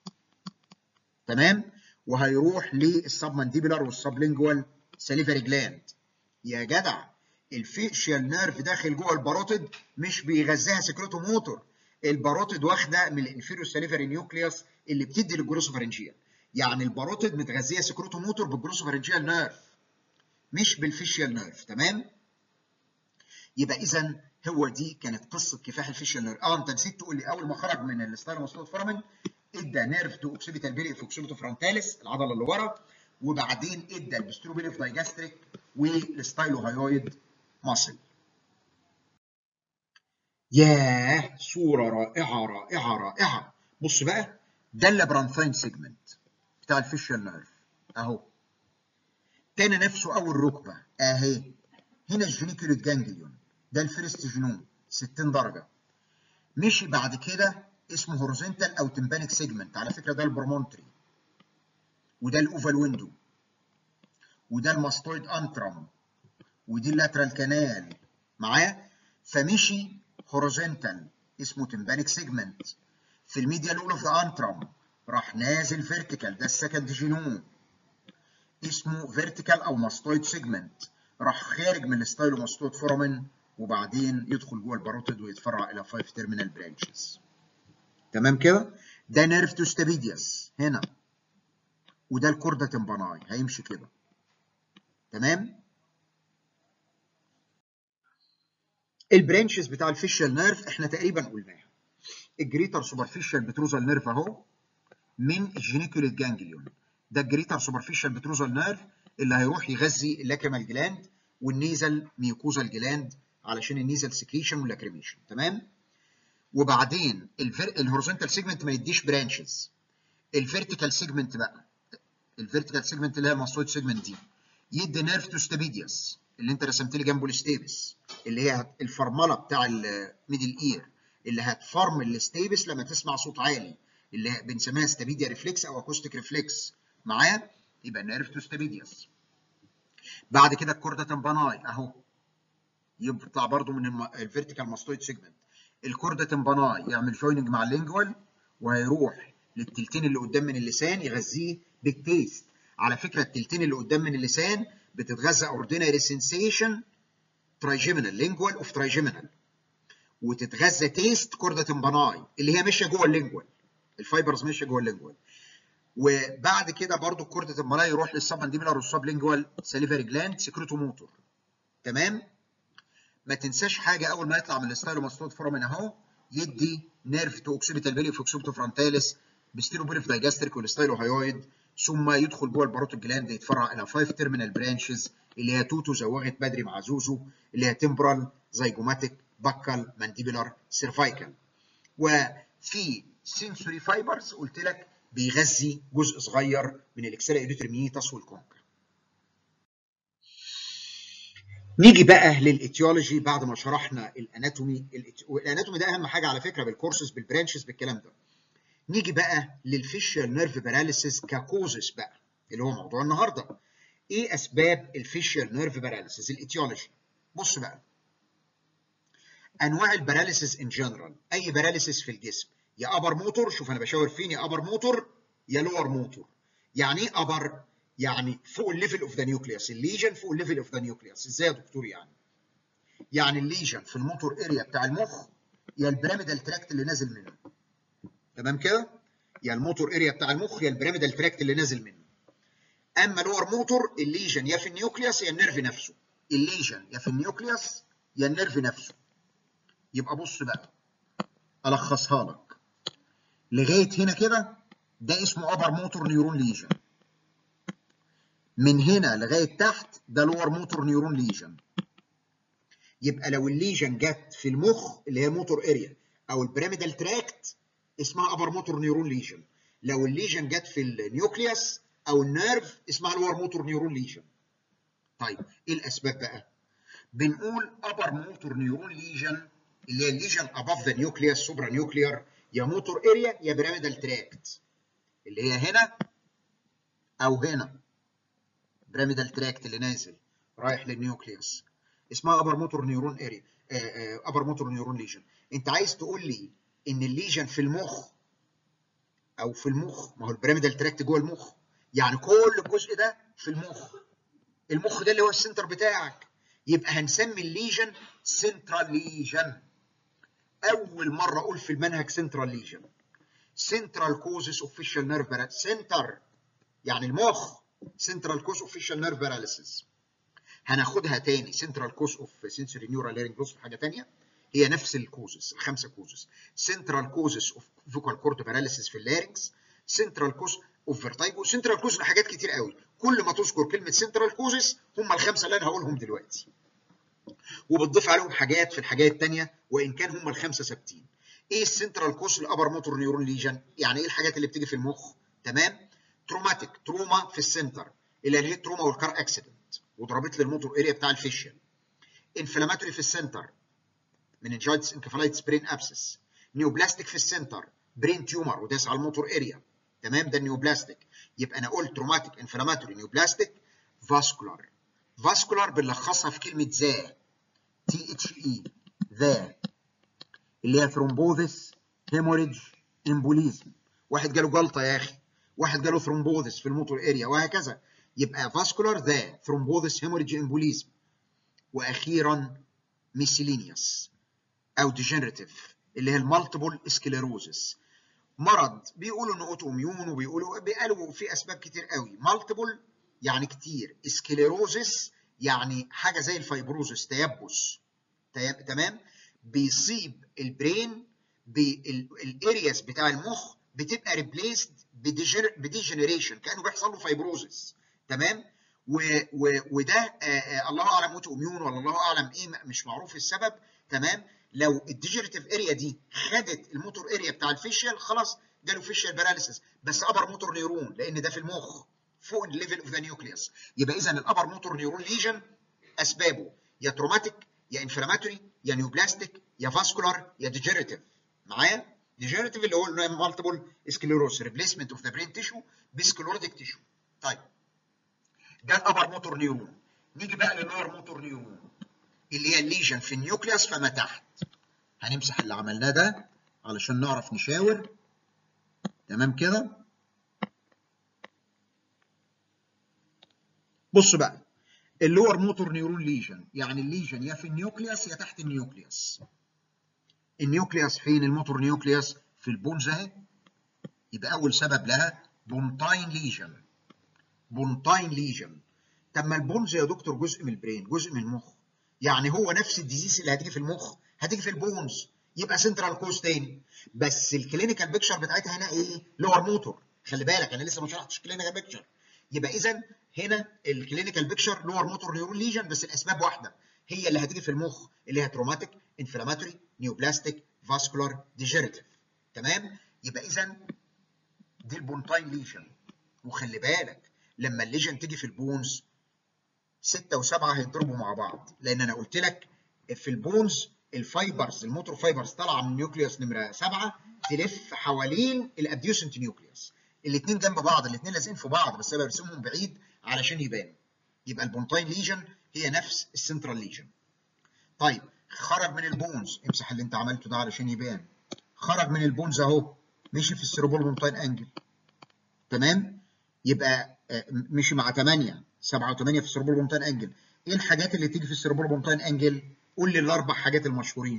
تمام وهيروح للسبمانديبولار والسبلينجوال ساليفري جلاند يا جدع الفيشيال نيرف داخل جوه الباروتيد مش بيغذيها سكريتو موتور الباروتيد واخده من الانفيريو ساليفري نيوكليوس اللي بتدي للجلوسوفارنجيال يعني الباروتيد متغذيه سكريتو موتور بالجلوسوفارنجيال نيرف مش بالفيشيال نيرف تمام يبقى اذا هو دي كانت قصه كفاح الفيشيال نيرف اه انت نسيت تقول لي اول ما خرج من الستايل مسلوط فرامن ادى نيرف تو اوكسيبيتال بيري اوكسيبيتو فرونتاليس العضله اللي ورا وبعدين ادى البستروبيلي اوف دايجاستريك والستايلو هايويد ماسل ياه صوره رائعه رائعه رائعه بص بقى ده اللابرانثاين سيجمنت بتاع الفيشيال نيرف اهو تاني نفسه اول ركبه اهي هنا الجينيكوليت جانجليون ده الفيرست جينوم 60 درجه مشي بعد كده اسمه هوريزونتال او تمبانيك سيجمنت على فكره ده البرومونتري وده الاوفال ويندو وده الماستويد انترم ودي اللاترال كانال معايا فمشي هوريزونتال اسمه تمبانيك سيجمنت في الميديا لول اوف ذا انترم راح نازل فيرتيكال ده السكند جينوم اسمه فيرتيكال او ماستويد سيجمنت راح خارج من الستايلوماستويد فورامين وبعدين يدخل جوه الباروتيد ويتفرع الى 5 تيرمينال برانشز تمام كده ده نيرف توستابيديوس هنا وده الكوردا تمباناي هيمشي كده تمام البرانشز بتاع الفيشال نيرف احنا تقريبا قلناها الجريتر سوبرفيشال بتروزال نيرف اهو من الجينيكوليت جانجليون ده الجريتر سوبرفيشال بتروزال نيرف اللي هيروح يغذي اللاكريمال جلاند والنيزل ميوكوزال جلاند علشان النيزل سكريشن واللاكريميشن تمام وبعدين الهوريزونتال سيجمنت ما يديش برانشز الفيرتيكال سيجمنت بقى الفيرتيكال سيجمنت اللي هي الماسويد سيجمنت دي يدي نيرف توستابيديوس اللي انت رسمت لي جنبه الاستيبس اللي هي الفرمله بتاع الميدل اير اللي هتفرمل الستيبس لما تسمع صوت عالي اللي بنسميها ستابيديا ريفلكس او اكوستيك ريفلكس معايا يبقى نيرف توستابيديوس بعد كده الكوردا تمباناي اهو يطلع برضو من الفيرتيكال ماستويد سيجمنت الكوردا تمباناي يعمل جويننج مع اللينجوال وهيروح للتلتين اللي قدام من اللسان يغذيه بالتيست على فكره التلتين اللي قدام من اللسان بتتغذى اوردينري سنسيشن ترايجيمينال لينجوال اوف ترايجيمينال وتتغذى تيست كوردا تمباناي اللي هي ماشيه جوه اللينجوال الفايبرز ماشيه جوه اللينجوال وبعد كده برضو الكوردا تمباناي يروح للسبمانديبولار والسب لينجوال ساليفري جلاند سكريتو موتور تمام ما تنساش حاجه اول ما يطلع من الستايلوماستود فورامين اهو يدي نيرف تو اوكسيبيتال بيلي اوكسيبيتو فرونتاليس بستيرو بيرف دايجاستريك والستايلو هايويد ثم يدخل جوه الباروت الجلاند يتفرع الى 5 تيرمينال برانشز اللي هي توتو زوغت بدري مع زوزو اللي هي تمبرال زيجوماتيك باكال مانديبولار سيرفايكال وفي سنسوري فايبرز قلت لك بيغذي جزء صغير من الاكسلا ايدوترمينيتاس والكونكا نيجي بقى للاتيولوجي بعد ما شرحنا الاناتومي والاناتومي ده اهم حاجه على فكره بالكورسز بالبرانشز بالكلام ده نيجي بقى للفيشيال نيرف باراليسيس ككوزس بقى اللي هو موضوع النهارده ايه اسباب الفيشيال نيرف باراليسيس الاتيولوجي بص بقى انواع الباراليسيس ان جنرال اي باراليسيس في الجسم يا ابر موتور شوف انا بشاور فين يا ابر موتور يا لور موتور يعني ايه ابر يعني فوق الليفل اوف ذا نيوكليوس الليجن فوق الليفل اوف ذا نيوكليوس ازاي يا دكتور يعني يعني الليجن في الموتور اريا بتاع المخ يا البيراميدال تراكت اللي نازل منه تمام كده يا الموتور اريا بتاع المخ يا البيراميدال تراكت اللي نازل منه اما لور موتور الليجن يا في النيوكليوس يا النيرف نفسه الليجن يا في النيوكليوس يا النيرف نفسه يبقى بص بقى الخصها لك لغايه هنا كده ده اسمه ابر موتور نيورون ليجن من هنا لغايه تحت ده لور موتور نيورون ليجن يبقى لو الليجن جت في المخ اللي هي الموتور اريا او البيراميدال تراكت اسمها ابر موتور نيورون ليجن لو الليجن جت في النيوكليوس او النيرف اسمها لور موتور نيورون ليجن طيب ايه الاسباب بقى بنقول ابر موتور نيورون ليجن اللي هي الليجن اباف ذا نيوكليوس سوبرا نيوكليار يا موتور اريا يا بيراميدال تراكت اللي هي هنا او هنا بيراميدال تراكت اللي نازل رايح للنيوكليوس اسمها ابر موتور نيورون اريا ابر موتور نيورون ليجن انت عايز تقول لي ان الليجن في المخ او في المخ ما هو البيراميدال تراكت جوه المخ يعني كل الجزء ده في المخ المخ ده اللي هو السنتر بتاعك يبقى هنسمي الليجن سنترال ليجن اول مره اقول في المنهج سنترال ليجن سنترال كوزز اوفيشال نيرف سنتر يعني المخ سنترال كوز اوفيشال نيرف باراليسيس هناخدها تاني سنترال كوز اوف سنسوري نيورال ليرنج لوس في حاجه تانيه هي نفس الكوزز الخمسه كوزز سنترال كوزز اوف فوكال كورد باراليسيس في اللارنكس سنترال كوز اوف فيرتايجو سنترال كوز لحاجات كتير قوي كل ما تذكر كلمه سنترال كوزز هم الخمسه اللي انا هقولهم دلوقتي وبتضيف عليهم حاجات في الحاجات الثانيه وان كان هم الخمسه ثابتين ايه السنترال كوز الابر موتور نيورون ليجن يعني ايه الحاجات اللي بتيجي في المخ تمام تروماتيك تروما في السنتر اللي هي التروما والكار اكسيدنت وضربت لي الموتور اريا بتاع الفيشيال انفلاماتوري في السنتر مننجايتس انكفالايتس برين ابسس نيوبلاستيك في السنتر برين تيومر وداس على الموتور اريا تمام ده النيوبلاستيك يبقى انا قلت تروماتيك انفلاماتوري نيوبلاستيك فاسكولار فاسكولار بنلخصها في كلمه ذا تي اتش اي ذا اللي هي ثرومبوزس هيموريدج امبوليزم واحد جاله جلطه يا اخي واحد جاله ثرومبوزس في الموتور اريا وهكذا يبقى فاسكولار ذا ثرومبوزس هيموريدج امبوليزم واخيرا ميسيلينيوس او ديجنريتيف اللي هي المالتيبل سكليروزس مرض بيقولوا انه اوتو اميون وبيقولوا بيقالوا في اسباب كتير قوي مالتيبل يعني كتير سكليروزس يعني حاجه زي الفيبروزس تيبس تمام بيصيب البرين بالارياس بتاع المخ بتبقى ريبليسد بديجنريشن كانه بيحصل له فيبروزس تمام و و وده آه آه الله اعلم اوتو اميون ولا الله اعلم ايه مش معروف السبب تمام لو الديجنريتيف اريا دي خدت الموتور اريا بتاع الفيشيال خلاص جاله فيشيال باراليسيس بس ابر موتور نيرون لان ده في المخ فوق الليفل اوف ذا نيوكليوس يبقى اذا الابر موتور نيرون ليجن اسبابه يا تروماتيك يا انفلاماتوري يا نيوبلاستيك يا فاسكولار يا ديجنريتيف معايا ديجنريتيف اللي هو مالتيبل سكليروس ريبليسمنت اوف ذا برين تيشو بسكلوريتيك تيشو طيب ده الابر موتور نيرون نيجي بقى لللور موتور نيرون اللي هي الليجن في النيوكليوس فما تحت هنمسح اللي عملناه ده علشان نعرف نشاور تمام كده بص بقى اللور موتور نيورون ليجن يعني الليجن يا في النيوكليوس يا تحت النيوكليوس النيوكليوس فين الموتور نيوكليوس في البونز اهي يبقى اول سبب لها بونتاين ليجن بونتاين ليجن طب ما البونز يا دكتور جزء من البرين جزء من المخ يعني هو نفس الديزيز اللي هتيجي في المخ هتيجي في البونز يبقى سنترال كوز تاني بس الكلينيكال بيكشر بتاعتها هنا ايه لور موتور خلي بالك انا لسه ما شرحتش الكلينيكال بيكشر يبقى اذا هنا الكلينيكال بيكشر لور موتور نيورون ليجن بس الاسباب واحده هي اللي هتيجي في المخ اللي هي تروماتيك انفلاماتوري نيوبلاستيك فاسكولار ديجيريتيف تمام يبقى اذا دي البونتاين ليجن وخلي بالك لما الليجن تيجي في البونز ستة وسبعة هيضربوا مع بعض لأن أنا قلت لك في البونز الفايبرز الموتور فايبرز طالعة من النيوكليوس نمرة سبعة تلف حوالين الابديوسنت نيوكليوس الاثنين جنب بعض الاثنين لازقين في بعض بس انا برسمهم بعيد علشان يبان يبقى البونتاين ليجن هي نفس السنترال ليجن طيب خرج من البونز امسح اللي انت عملته ده علشان يبان خرج من البونز اهو مشي في السيروبول بونتاين انجل تمام يبقى مشي مع 8 7 و8 في السيروبول بونتاين انجل ايه الحاجات اللي تيجي في السيروبول بونتاين انجل قول لي الاربع حاجات المشهورين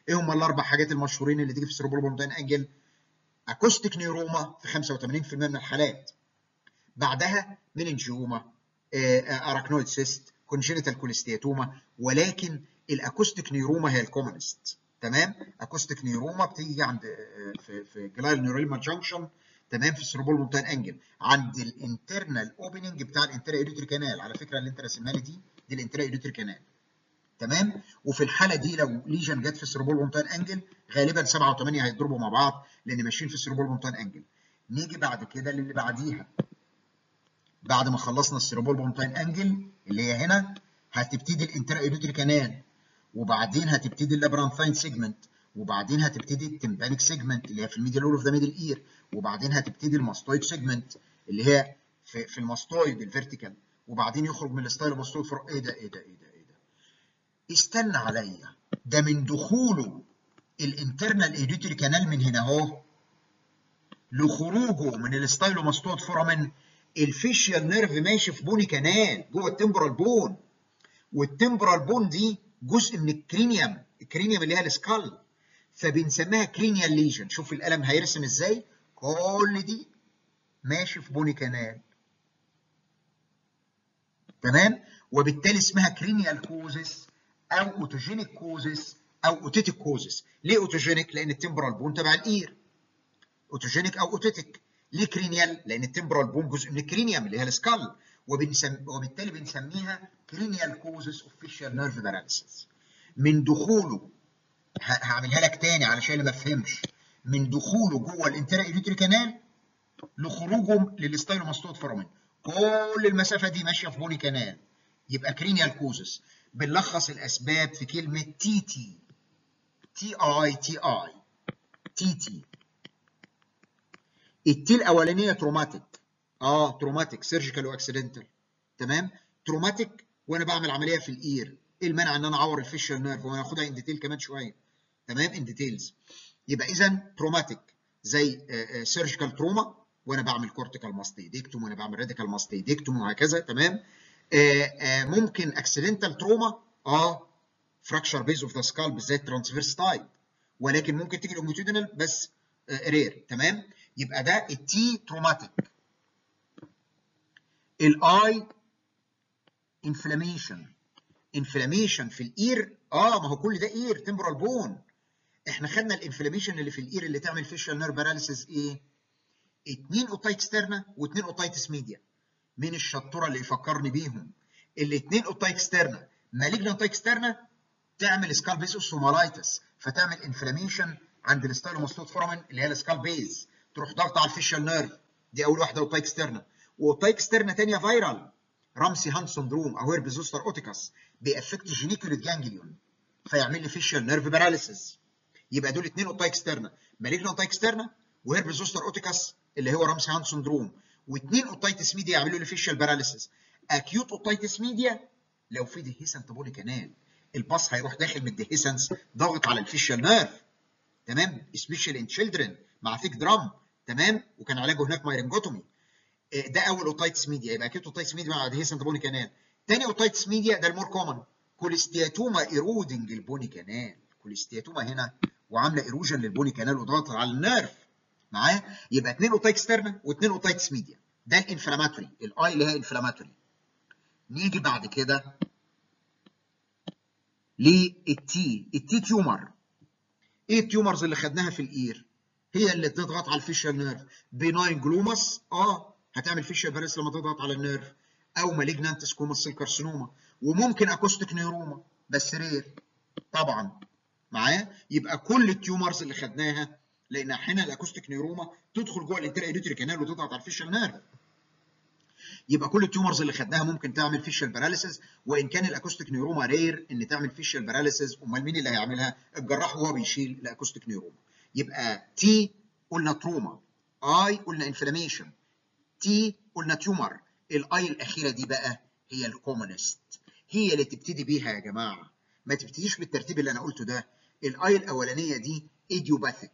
ايه هم الاربع حاجات المشهورين اللي تيجي في السيربروبونتين انجل اكوستيك نيوروما في 85% من الحالات بعدها مننجيوما اراكنويد سيست كونجينيتال كوليستياتوما ولكن الاكوستيك نيوروما هي الكومنست تمام اكوستيك نيوروما بتيجي عند في في جلايل نيوريلما جانكشن تمام في السيربول مونتان انجل عند الانترنال اوبننج بتاع الانترا ايديوتري كانال على فكره اللي انت راسمها لي دي دي الانترا ايديوتري كانال تمام وفي الحاله دي لو ليجن جت في السيربول مونتان انجل غالبا 7 و8 هيضربوا مع بعض لان ماشيين في السيربول مونتان انجل نيجي بعد كده للي بعديها بعد ما خلصنا السيربول مونتان انجل اللي هي هنا هتبتدي الانترا ايديوتري كانال وبعدين هتبتدي اللابرانثاين سيجمنت وبعدين هتبتدي التمبانيك سيجمنت اللي هي في الميديال اول اوف ذا ميدل اير وبعدين هتبتدي الماستويد سيجمنت اللي هي في, في الماستويد الفيرتيكال وبعدين يخرج من الستايلوماستويد فور ايه ده ايه ده ايه ده ايه ده استنى عليا ده من دخوله الانترنال ايديوتري كانال من هنا اهو لخروجه من الستايلوماستويد فورامين الفيشيال نيرف ماشي في بوني كانال جوه التمبرال بون والتمبرال بون دي جزء من الكرينيوم الكرينيوم اللي هي السكال فبنسميها كرينيال ليجن شوف القلم هيرسم ازاي كل دي ماشي في بوني كانال تمام وبالتالي اسمها كرينيال كوزس او اوتوجينيك كوزس او اوتيتيك كوزس ليه اوتوجينيك لان التمبرال بون تبع الاير اوتوجينيك او اوتيتيك ليه كرينيال لان التمبرال بون جزء من الكرينيوم اللي هي السكال وبنسم... وبالتالي بنسميها كرينيال كوزس اوف فيشيال نيرف باراليسيس من دخوله هعملها لك تاني علشان اللي ما فهمش من دخوله جوه الانترا ايديوتري كانال لخروجه للستايلوماستويد فورامين كل المسافه دي ماشيه في بوني كانال يبقى كرينيال كوزس بنلخص الاسباب في كلمه تي تي تي اي تي اي تي تي التي الاولانيه تروماتيك اه تروماتيك سيرجيكال واكسيدنتال تمام تروماتيك وانا بعمل عمليه في الاير ايه المانع ان انا اعور الفيشال نيرف وهناخدها ان ديتيل كمان شويه تمام ان ديتيلز يبقى اذا تروماتيك زي سيرجيكال تروما وانا بعمل كورتيكال ماستيديكتوم وانا بعمل راديكال ماستيديكتوم وهكذا تمام آآ آآ ممكن اكسيدنتال تروما اه فراكشر بيز اوف ذا سكال بالذات ترانسفيرس تايب ولكن ممكن تيجي لونجيتودينال بس رير تمام يبقى ده التي تروماتيك الاي انفلاميشن انفلاميشن في الاير اه ما هو كل ده اير تمبرال بون احنا خدنا الانفلاميشن اللي في الاير اللي تعمل فيشال نير باراليسيس ايه اتنين اوتايت ستيرنا واتنين اوتايتس ميديا مين الشطوره اللي يفكرني بيهم الاتنين اوتايت ستيرنا مالجنا اوتايت ستيرنا تعمل سكال بيز اوسومالايتس فتعمل انفلاميشن عند الستايلوماستويد فورامين اللي هي السكال بيز تروح ضغط على الفيشال نيرف دي اول واحده اوتايت ستيرنا واوتايت ستيرنا ثانيه فايرال رامسي هانت سندروم او هيربس زوستر اوتيكاس بيأفكت جينيكوليت جانجليون فيعمل لي فيشال نيرف باراليسيس يبقى دول اثنين اوتايك ستيرنا مالجنا اوتايك ستيرنا وهيربس زوستر اوتيكاس اللي هو رامسي هانت سندروم واثنين اوتايتس ميديا يعملوا لي فيشال باراليسيس اكيوت اوتايتس ميديا لو في ديهيسنت بولي كانال الباص هيروح داخل من الديهيسنس ضاغط على الفيشال نيرف تمام سبيشال ان تشيلدرن مع ثيك درام تمام وكان علاجه هناك مايرنجوتومي ده اول اوتايتس ميديا يبقى اكيد اوتايتس ميديا مع ادهيسنت بوني كانال تاني اوتايتس ميديا ده المور كومن كوليستياتوما ايرودنج البوني كانال كوليستياتوما هنا وعامله ايروجن للبوني كانال وضغط على النيرف معاه يبقى اثنين اوتايتس ستيرنا واثنين اوتايتس ميديا ده الانفلاماتوري الاي اللي هي انفلاماتوري نيجي بعد كده للتي التي تيومر ايه التيومرز اللي خدناها في الاير هي اللي تضغط على الفيشال نيرف بيناين جلوماس اه هتعمل فيشال باريس لما تضغط على النيرف او مالجنانت سكوماس سيل كارسينوما وممكن اكوستيك نيوروما بس رير طبعا معايا يبقى كل التيومرز اللي خدناها لان احيانا الاكوستيك نيوروما تدخل جوه الانترا ايديوتري كانال وتضغط على الفيشال نيرف يبقى كل التيومرز اللي خدناها ممكن تعمل فيشال باراليسيس وان كان الاكوستيك نيوروما رير ان تعمل فيشال باراليسيس امال مين اللي هيعملها الجراح وهو بيشيل الاكوستيك نيوروما يبقى تي قلنا تروما اي قلنا انفلاميشن تي قلنا تيومر الاي الاخيره دي بقى هي الكومونست هي اللي تبتدي بيها يا جماعه ما تبتديش بالترتيب اللي انا قلته ده الاي الاولانيه دي ايديوباثيك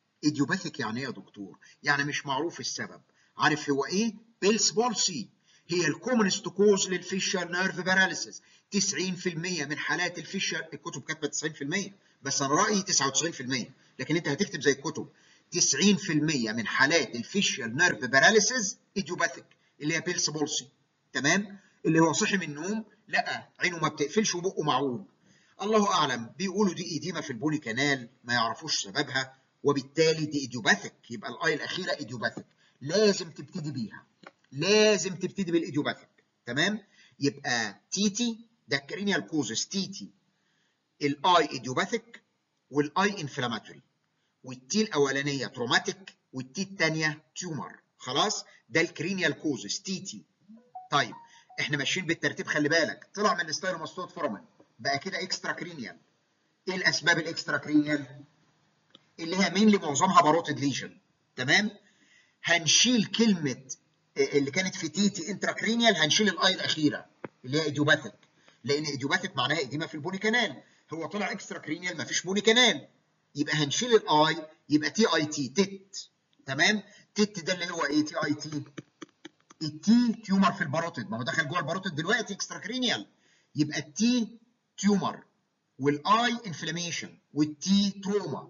ايديوباثيك يعني ايه يا دكتور يعني مش معروف السبب عارف هو ايه بيلس بولسي هي الكومنست كوز للفيشال نيرف باراليسيس 90% من حالات الفيشال الكتب كاتبه 90% بس انا رايي 99% لكن انت هتكتب زي الكتب 90% من حالات الفيشال نيرف باراليسيس ايديوباثيك اللي هي بيلس بولسي تمام اللي هو صحي من النوم لقى عينه ما بتقفلش وبقه معوج الله اعلم بيقولوا دي ايديما في البوني كانال ما يعرفوش سببها وبالتالي دي ايديوباثيك يبقى الاي الاخيره ايديوباثيك لازم تبتدي بيها لازم تبتدي بالايديوباثيك تمام يبقى تيتي ده كرينيال كوزس تيتي الاي ايديوباثيك والاي انفلاماتوري والتي الاولانيه تروماتيك والتي الثانيه تيومر خلاص ده الكرينيال كوزس تيتي طيب احنا ماشيين بالترتيب خلي بالك طلع من الستايلوماستويد فورامين بقى كده اكسترا كرينيال ايه الاسباب الاكسترا كرينيال اللي هي مين اللي معظمها باروتد ليجن تمام هنشيل كلمه اللي كانت في تيتي انتراكرينيال هنشيل الاي الاخيره اللي هي ايديوباثيك لان ايديوباثيك معناها اديمه في البوني كانال هو طلع اكسترا كرينيال مفيش بوني كانال يبقى هنشيل الاي يبقى تي اي تي تت تمام تت ده اللي هو ايه تي اي تي التي تيومر في الباروتيد ما هو دخل جوه الباروتيد دلوقتي اكسترا كرينيال يبقى التي تيومر والاي انفلاميشن والتي تروما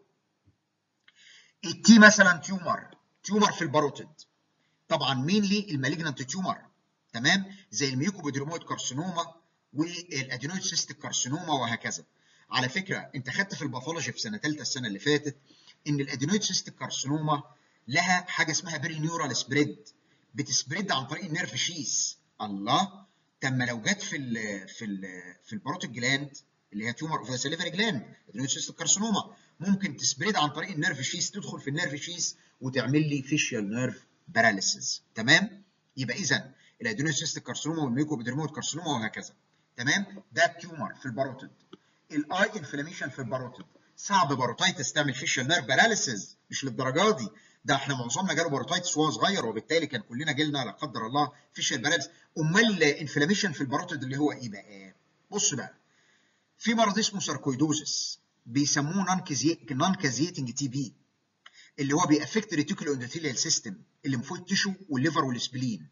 التي مثلا تيومر تيومر في الباروتيد طبعا مينلي المالجنانت تيومر تمام زي الميوكوبيدرومويد كارسينوما والادينويد سيستيك كارسينوما وهكذا على فكره انت خدت في الباثولوجي في سنه ثالثه السنه اللي فاتت ان الادينويد سيستيك كارسينوما لها حاجه اسمها بري نيورال سبريد بتسبريد عن طريق النيرف شيس الله طب ما لو جت في ال في ال في الباروتيك جلاند اللي هي تيومر اوف ذا سليفري جلاند ادينويد سيستيك كارسينوما ممكن تسبريد عن طريق النيرف شيس تدخل في النيرف شيس وتعمل لي فيشيال نيرف باراليسيس تمام يبقى اذا الادينويد سيستيك كارسينوما والميوكوبيدرمويد كارسينوما وهكذا تمام ده تيومر في الباروتيد الاي انفلاميشن في الباروتيد صعب باروتايتس تعمل فيشيال نيرف باراليسيس مش للدرجه دي ده احنا معظمنا جاله باروتايتس وهو صغير وبالتالي كان كلنا جيلنا لا قدر الله فيشيال باراليسيس امال انفلاميشن في الباروتيد اللي هو ايه بقى بص بقى في مرض اسمه ساركويدوزس بيسموه نون كازيتنج تي بي اللي هو بيأفكت ريتيكولو اندوثيليال سيستم الليمفويد تيشو والليفر والسبلين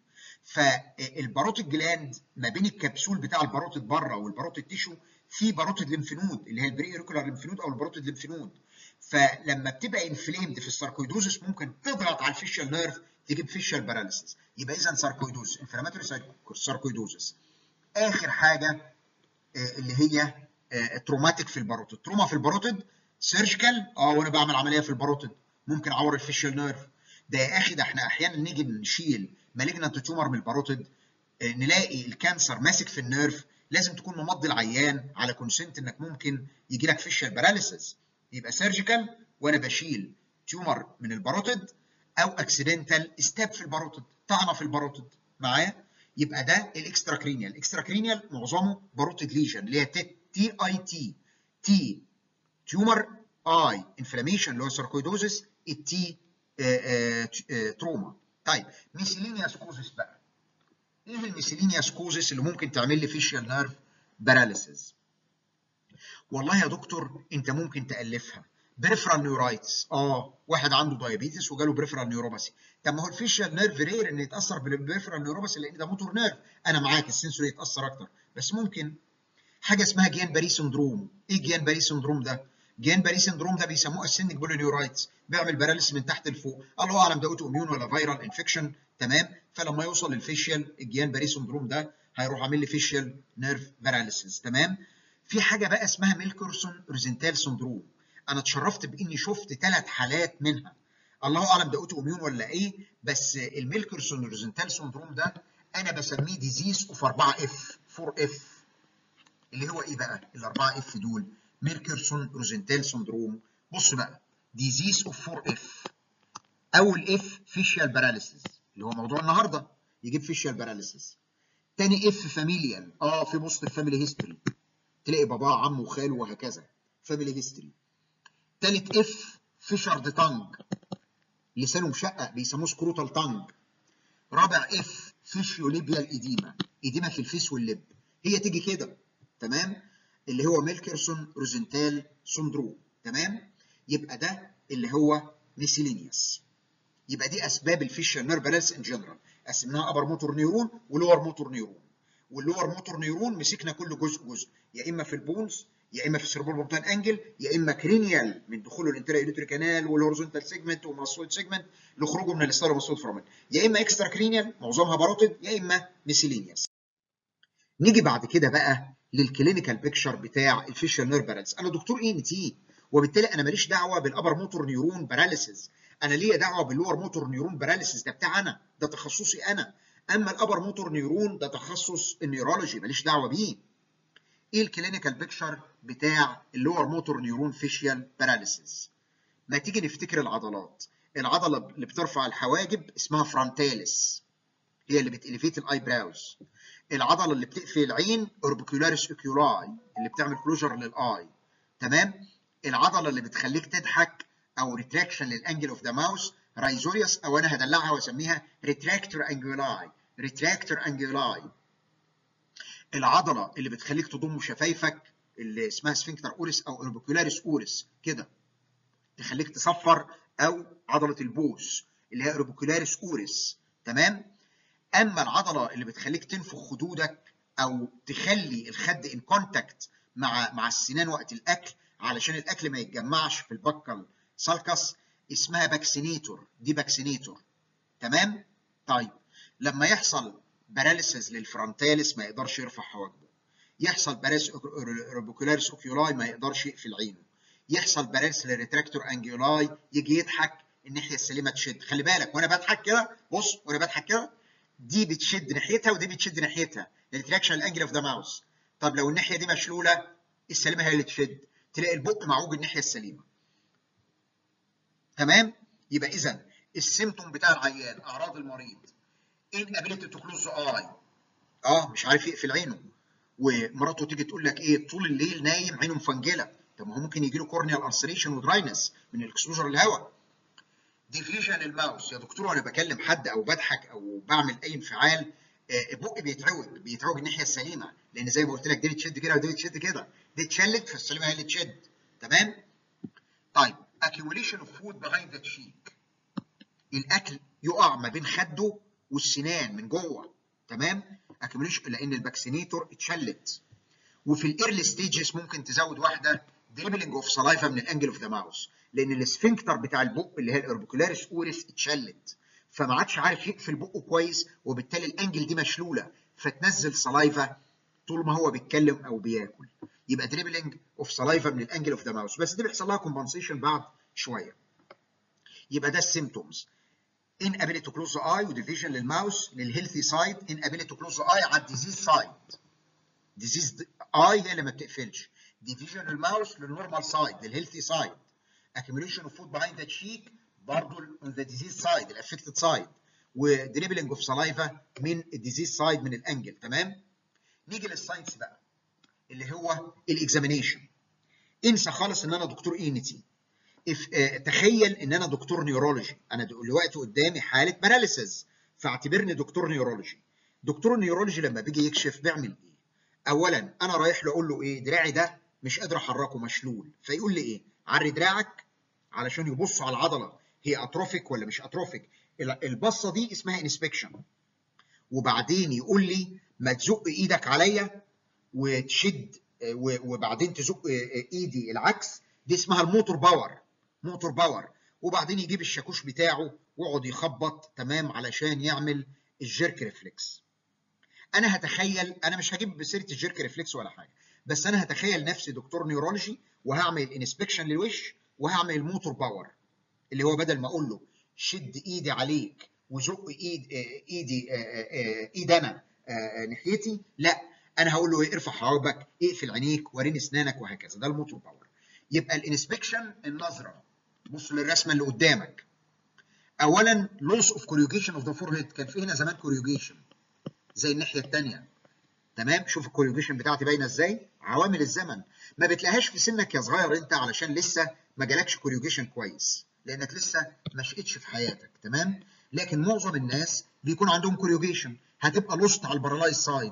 فالباروتيد جلاند ما بين الكبسول بتاع الباروتيد بره والباروتيد تيشو في باروتيد ليمفنود اللي هي البري اوريكولار ليمفنود او الباروتيد ليمفنود فلما بتبقى انفليمد في الساركويدوزس ممكن تضغط على الفيشال نيرف تجيب فيشال باراليسيس يبقى اذا ساركويدوزس انفلاماتوري ساركويدوزس اخر حاجه اللي هي تروماتيك في الباروتيد تروما في الباروتيد سيرجيكال اه وانا بعمل عمليه في الباروتيد ممكن اعور الفيشال نيرف ده يا اخي ده احنا احيانا نيجي نشيل مالجنانت تيومر من الباروتيد نلاقي الكانسر ماسك في النيرف لازم تكون ممضي العيان على كونسنت انك ممكن يجي لك فيشال باراليسيس يبقى سيرجيكال وانا بشيل تيومر من الباروتيد او اكسيدنتال ستاب في الباروتيد طعنه في الباروتيد معايا يبقى ده الاكسترا كرينيال الاكسترا كرينيال معظمه باروتيد ليجن اللي هي تي اي تي تي تيومر اي انفلاميشن اللي هو ساركويدوزس التي تروما طيب ميسيلينياس كوزس بقى ايه الميسيلينياس كوزس اللي ممكن تعمل لي فيشيال نيرف باراليسيس والله يا دكتور انت ممكن تالفها بريفرال نيورايتس اه واحد عنده دايابيتس وجاله بريفرال نيوروباثي طب ما هو الفيشيال نيرف رير ان يتاثر بالبريفرال نيوروباثي لان ده موتور نيرف انا معاك السنسوري يتاثر اكتر بس ممكن حاجه اسمها جيان باري سندروم ايه جيان باري سندروم ده جيان باري سندروم ده بيسموه اسندك بولينيورايتس بيعمل باراليس من تحت لفوق الله اعلم ده اوتو اميون ولا فيرال انفكشن تمام فلما يوصل للفيشيال الجيان باري سندروم ده هيروح عامل لي فيشيال نيرف باراليسيس تمام في حاجه بقى اسمها ميلكرسون روزنتال سندروم انا اتشرفت باني شفت ثلاث حالات منها الله اعلم ده اوتو اميون ولا ايه بس الميلكرسون روزنتال سندروم ده انا بسميه ديزيز اوف 4 اف 4 اف اللي هو ايه بقى الاربعه اف دول ميركرسون روزنتال سندروم بص بقى ديزيز اوف 4 اف اول اف فيشيال باراليسيس اللي هو موضوع النهارده يجيب فيشيال باراليسيس تاني اف فاميليال اه في بوست فاميلي هيستوري تلاقي باباه عمه وخاله وهكذا فاميلي هيستوري تالت اف فيشرد تانج لسانه مشقق بيسموه سكروتال تانج رابع اف فيشيوليبيال ايديما ايديما في الفيس واللب هي تيجي كده تمام اللي هو ميلكرسون روزنتال سندروم تمام يبقى ده اللي هو ميسيلينيوس يبقى دي اسباب الفيشال نيرف باراليس ان جنرال قسمناها ابر موتور نيورون ولور موتور نيورون واللور موتور نيورون مسكنا كل جزء جزء يا اما في البونز يا اما في السيربول بورتال انجل يا اما كرينيال من دخوله الانترا يوريتري كانال والهورزونتال سيجمنت والماسويد سيجمنت لخروجه من الاستار والماسويد فرامل يا اما اكسترا كرينيال معظمها باروتيد يا اما ميسيلينيوس نيجي بعد كده بقى للكلينيكال بيكتشر بتاع الفيشال نير باراليس انا دكتور اي ان تي وبالتالي انا ماليش دعوه بالابر موتور نيورون باراليسيس انا ليا دعوه باللور موتور نيورون باراليسيس ده بتاع انا ده تخصصي انا اما الابر موتور نيورون ده تخصص النيورولوجي ماليش دعوه بيه ايه الكلينيكال بيكتشر بتاع اللور موتور نيورون فيشيال باراليسيس ما تيجي نفتكر العضلات العضله اللي بترفع الحواجب اسمها فرونتاليس هي اللي بتليفيت الاي براوز العضله اللي بتقفل العين اوربيكولاريس اوكيولاي اللي بتعمل كلوجر للاي تمام العضله اللي بتخليك تضحك او ريتراكشن للانجل اوف ذا ماوس رايزوريوس او انا هدلعها واسميها ريتراكتور انجولاي ريتراكتور انجولاي العضله اللي بتخليك تضم شفايفك اللي اسمها سفنكتر اوريس او اوربيكولاريس اوريس كده تخليك تصفر او عضله البوس اللي هي اوربيكولاريس اوريس تمام اما العضله اللي بتخليك تنفخ خدودك او تخلي الخد ان كونتاكت مع مع السنان وقت الاكل علشان الاكل ما يتجمعش في البكل سالكس اسمها باكسينيتور دي باكسينيتور تمام طيب لما يحصل باراليسيس للفرونتاليس ما يقدرش يرفع حواجبه يحصل باراليس روبيكولاريس اوكيولاي ما يقدرش يقفل عينه يحصل باراليس للريتراكتور انجيولاي يجي يضحك الناحيه السليمه تشد خلي بالك وانا بضحك كده بص وانا بضحك كده دي بتشد ناحيتها ودي بتشد ناحيتها الريتراكشن الانجل اوف ذا ماوس طب لو الناحيه دي مشلوله السليمه هي اللي تشد تلاقي البق معوج الناحيه السليمه تمام يبقى اذا السيمتوم بتاع العيان اعراض المريض inability to close the eye اه مش عارف يقفل عينه ومراته تيجي تقول لك ايه طول الليل نايم عينه مفنجله طب ما هو ممكن يجي له كورنيال انسريشن ودراينس من الاكسبوجر الهواء ديفيجن الماوس يا دكتور وانا بكلم حد او بضحك او بعمل اي انفعال آه بقي بيتعوج بيتعوج الناحيه السليمه لان زي ما قلت لك دي بتشد كده ودي بتشد كده دي اتشلت فالسليمه هي اللي تشد تمام طيب accumulation of food behind the cheek الاكل يقع ما بين خده والسنان من جوه تمام accumulation لان الباكسينيتور اتشلت وفي الايرلي ستيجز ممكن تزود واحده دريبلينج اوف سلايفا من الانجل اوف ذا ماوس لان السفنكتر بتاع البق اللي هي الاوربيكولاريس اوريس اتشلت فما عادش عارف يقفل بقه كويس وبالتالي الانجل دي مشلوله فتنزل سلايفا طول ما هو بيتكلم او بياكل يبقى دريبلينج اوف سلايفا من الانجل اوف ذا ماوس بس دي بيحصل لها كومبنسيشن بعد شويه يبقى ده السيمتومز inability to close the eye وديفيجن للماوس للهيلثي سايد inability to close the eye على الديزيز سايد ديزيز اي هي اللي ما بتقفلش ديفيجن الماوس للنورمال سايد للهيلثي سايد accumulation of food behind the cheek برضه on the disease side الافكتد سايد ودريبلينج اوف سلايفا من الديزيز سايد من الانجل تمام نيجي للساينس بقى اللي هو الاكزامينيشن انسى خالص ان انا دكتور اي ان تي تخيل ان انا دكتور نيورولوجي انا دلوقتي قدامي حاله باراليسيس فاعتبرني دكتور نيورولوجي دكتور النيورولوجي لما بيجي يكشف بيعمل ايه اولا انا رايح له اقول له ايه دراعي ده مش قادر احركه مشلول فيقول لي ايه عري دراعك علشان يبص على العضله هي اتروفيك ولا مش اتروفيك البصه دي اسمها انسبكشن وبعدين يقول لي ما تزق ايدك عليا وتشد وبعدين تزق ايدي العكس دي اسمها الموتور باور موتور باور وبعدين يجيب الشاكوش بتاعه ويقعد يخبط تمام علشان يعمل الجيرك ريفلكس انا هتخيل انا مش هجيب بسيره الجيرك ريفلكس ولا حاجه بس انا هتخيل نفسي دكتور نيورولوجي وهعمل انسبكشن للوش وهعمل الموتور باور اللي هو بدل ما اقول له شد ايدي عليك وزق ايد ايدي ايد انا ناحيتي لا انا هقول له ارفع حواجبك اقفل عينيك وريني اسنانك وهكذا ده الموتور باور يبقى الانسبكشن النظره بص للرسمه اللي قدامك اولا لوس اوف كوريوجيشن اوف ذا فور هيد كان في هنا زمان كوريوجيشن زي الناحيه الثانيه تمام شوف الكوريوجيشن بتاعتي باينه ازاي عوامل الزمن ما بتلاقيهاش في سنك يا صغير انت علشان لسه ما جالكش كوريوجيشن كويس لانك لسه ما شقتش في حياتك تمام لكن معظم الناس بيكون عندهم كوريوجيشن هتبقى لوست على البارالايز سايد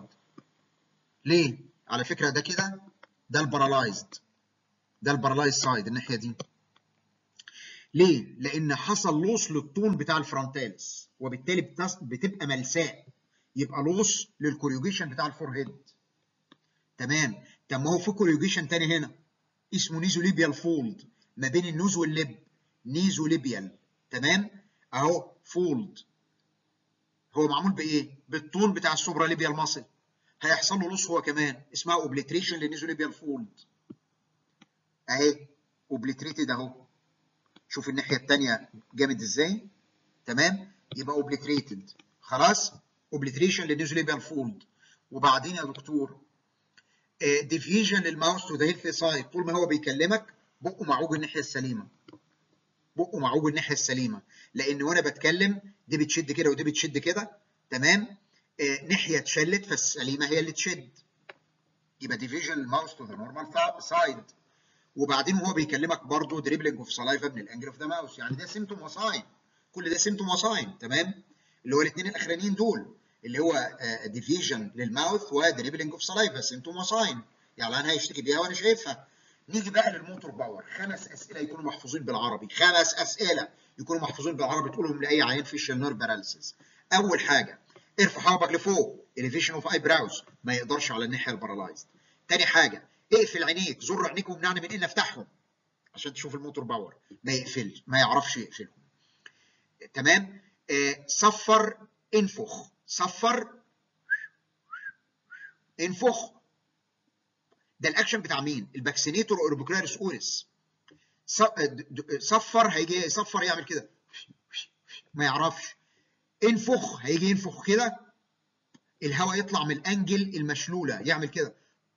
ليه على فكره ده كده ده البارالايزد ده البارالايز سايد الناحيه دي ليه لان حصل لوس للطون بتاع الفرونتاليس وبالتالي بتص... بتبقى ملساء يبقى لوس للكوريوجيشن بتاع الفور هيد تمام طب ما هو في كوريوجيشن تاني هنا اسمه نيزوليبيال فولد ما بين النوز واللب نيزوليبيال تمام اهو فولد هو معمول بايه بالطول بتاع السوبرا ليبيال ماسل هيحصل له لوس هو كمان اسمها اوبليتريشن للنيزوليبيال فولد اهي اوبليتريتد اهو شوف الناحيه الثانيه جامد ازاي تمام يبقى اوبليتريتد خلاص اوبليتريشن للنيزوليبيال فولد وبعدين يا دكتور ديفيجن للماوس تو ذا هيلثي سايد طول ما هو بيكلمك بقه معوج الناحيه السليمه بقه معوج الناحيه السليمه لان وانا بتكلم دي بتشد كده ودي بتشد كده تمام آه ناحيه اتشلت فالسليمه هي اللي تشد يبقى ديفيجن الماوس تو ذا نورمال سايد وبعدين وهو بيكلمك برضه دريبلينج اوف سلايفا من الانجل اوف ذا ماوس يعني ده سيمتوم وساين كل ده سيمتوم وساين تمام اللي هو الاثنين الاخرانيين دول اللي هو ديفيجن للماوث ودريبلينج اوف سلايفا سيمتوم وساين يعني انا هيشتكي بيها وانا شايفها نيجي بقى للموتور باور خمس اسئله يكونوا محفوظين بالعربي خمس اسئله يكونوا محفوظين بالعربي تقولهم لاي عيان فيشل نيرف باراليسيس اول حاجه ارفع حواجبك لفوق elevation اوف اي براوز ما يقدرش على الناحيه البارالايزد تاني حاجه اقفل عينيك زر عينيك ومنعني من ان افتحهم عشان تشوف الموتور باور ما يقفلش ما يعرفش يقفلهم تمام آه صفر انفخ صفر انفخ ده الاكشن بتاع مين الباكسينيتور اوربيكولاريس اوريس صفر هيجي يصفر يعمل كده ما يعرفش انفخ هيجي ينفخ كده الهواء يطلع من الانجل المشلوله يعمل كده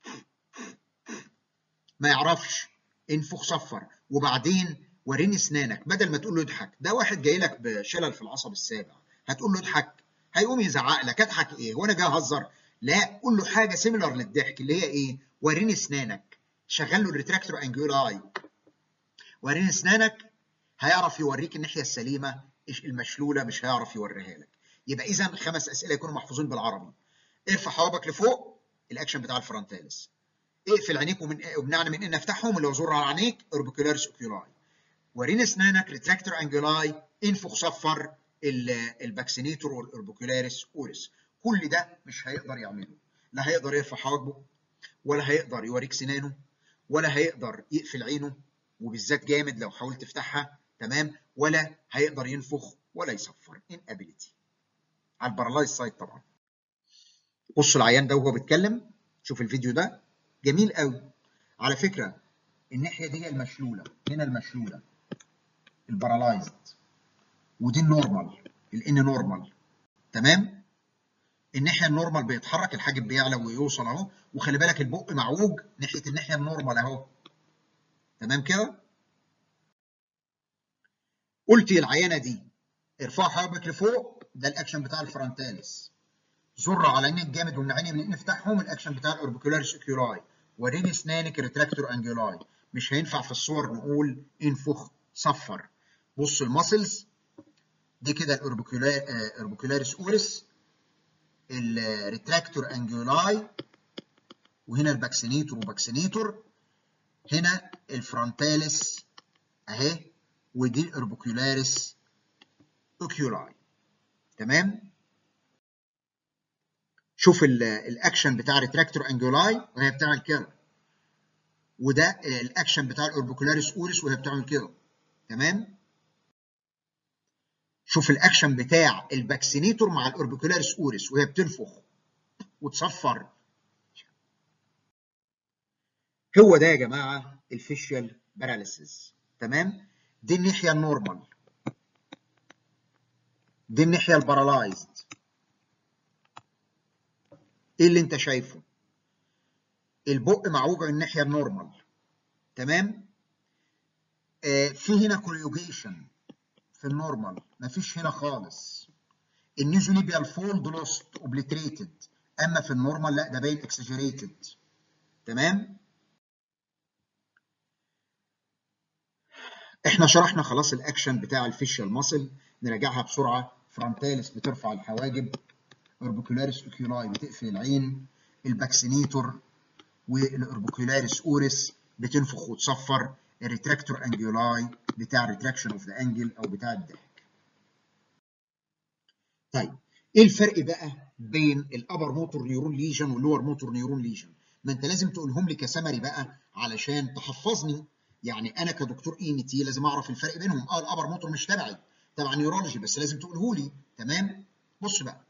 ما يعرفش انفخ صفر وبعدين وريني اسنانك بدل ما تقول له اضحك ده واحد جاي لك بشلل في العصب السابع هتقول له اضحك هيقوم يزعق لك اضحك ايه وانا جاي اهزر لا قول له حاجه سيميلر للضحك اللي هي ايه وريني اسنانك شغل له الريتراكتور انجولاي وريني اسنانك هيعرف يوريك الناحيه السليمه المشلوله مش هيعرف يوريها لك يبقى اذا خمس اسئله يكونوا محفوظين بالعربي ارفع حواجبك لفوق الاكشن بتاع الفرونتاليس اقفل عينيك ومنعني من ان افتحهم اللي هو زر على عينيك اوربيكولاريس اوكيولاي وريني اسنانك ريتراكتور انجولاي انفخ صفر الباكسينيتور والاوربيكولاريس اوريس كل ده مش هيقدر يعمله لا هيقدر يرفع حواجبه ولا هيقدر يوريك سنانه ولا هيقدر يقفل عينه وبالذات جامد لو حاولت تفتحها تمام ولا هيقدر ينفخ ولا يصفر inability على البارالايز سايد طبعا بصوا العيان ده وهو بيتكلم شوف الفيديو ده جميل قوي على فكره الناحيه دي المشلوله هنا المشلوله البارالايزد ودي النورمال الان نورمال تمام الناحيه النورمال بيتحرك الحاجب بيعلى ويوصل اهو وخلي بالك البق معوج ناحيه الناحيه النورمال اهو تمام كده قلت العينه دي ارفع حواجبك لفوق ده الاكشن بتاع الفرونتاليس زر على عينيك جامد ومن عيني من نفتحهم الاكشن بتاع الاوربيكولاريس اوكيولاي وريني اسنانك ريتراكتور انجولاي مش هينفع في الصور نقول انفخ صفر بص الماسلز دي كده الاوربيكولاريس اوريس الريتراكتور انجولاي وهنا الباكسينيتور وباكسينيتور هنا الفرونتاليس اهي ودي الاوربيكولاريس اوكيولاي تمام شوف الاكشن بتاع ريتراكتور انجولاي وهي بتعمل كده وده الاكشن بتاع الاوربيكولاريس اوريس وهي بتعمل كده تمام شوف الاكشن بتاع الباكسينيتور مع الاوربيكولاريس اوريس وهي بتنفخ وتصفر هو ده يا جماعه الفيشيال باراليسيس تمام دي الناحيه النورمال دي الناحيه البارالايزد ايه اللي انت شايفه البق معوج الناحيه النورمال تمام آه في هنا كوريوجيشن في النورمال مفيش هنا خالص النيزوليبيال فولد لوست اوبليتريتد اما في النورمال لا ده باين اكسجريتد تمام احنا شرحنا خلاص الاكشن بتاع الفيشال ماسل نراجعها بسرعه فرونتاليس بترفع الحواجب اوربيكولاريس اوكيولاي بتقفل العين الباكسينيتور والاوربيكولاريس اوريس بتنفخ وتصفر الريتراكتور انجيولاي بتاع ريتراكشن اوف ذا انجل او بتاع الضحك طيب ايه الفرق بقى بين الابر موتور نيورون ليجن واللور موتور نيورون ليجن ما انت لازم تقولهم لي كسمري بقى علشان تحفظني يعني انا كدكتور اي ام تي لازم اعرف الفرق بينهم اه الابر موتور مش تبعي تبع نيورولوجي بس لازم تقوله لي تمام بص بقى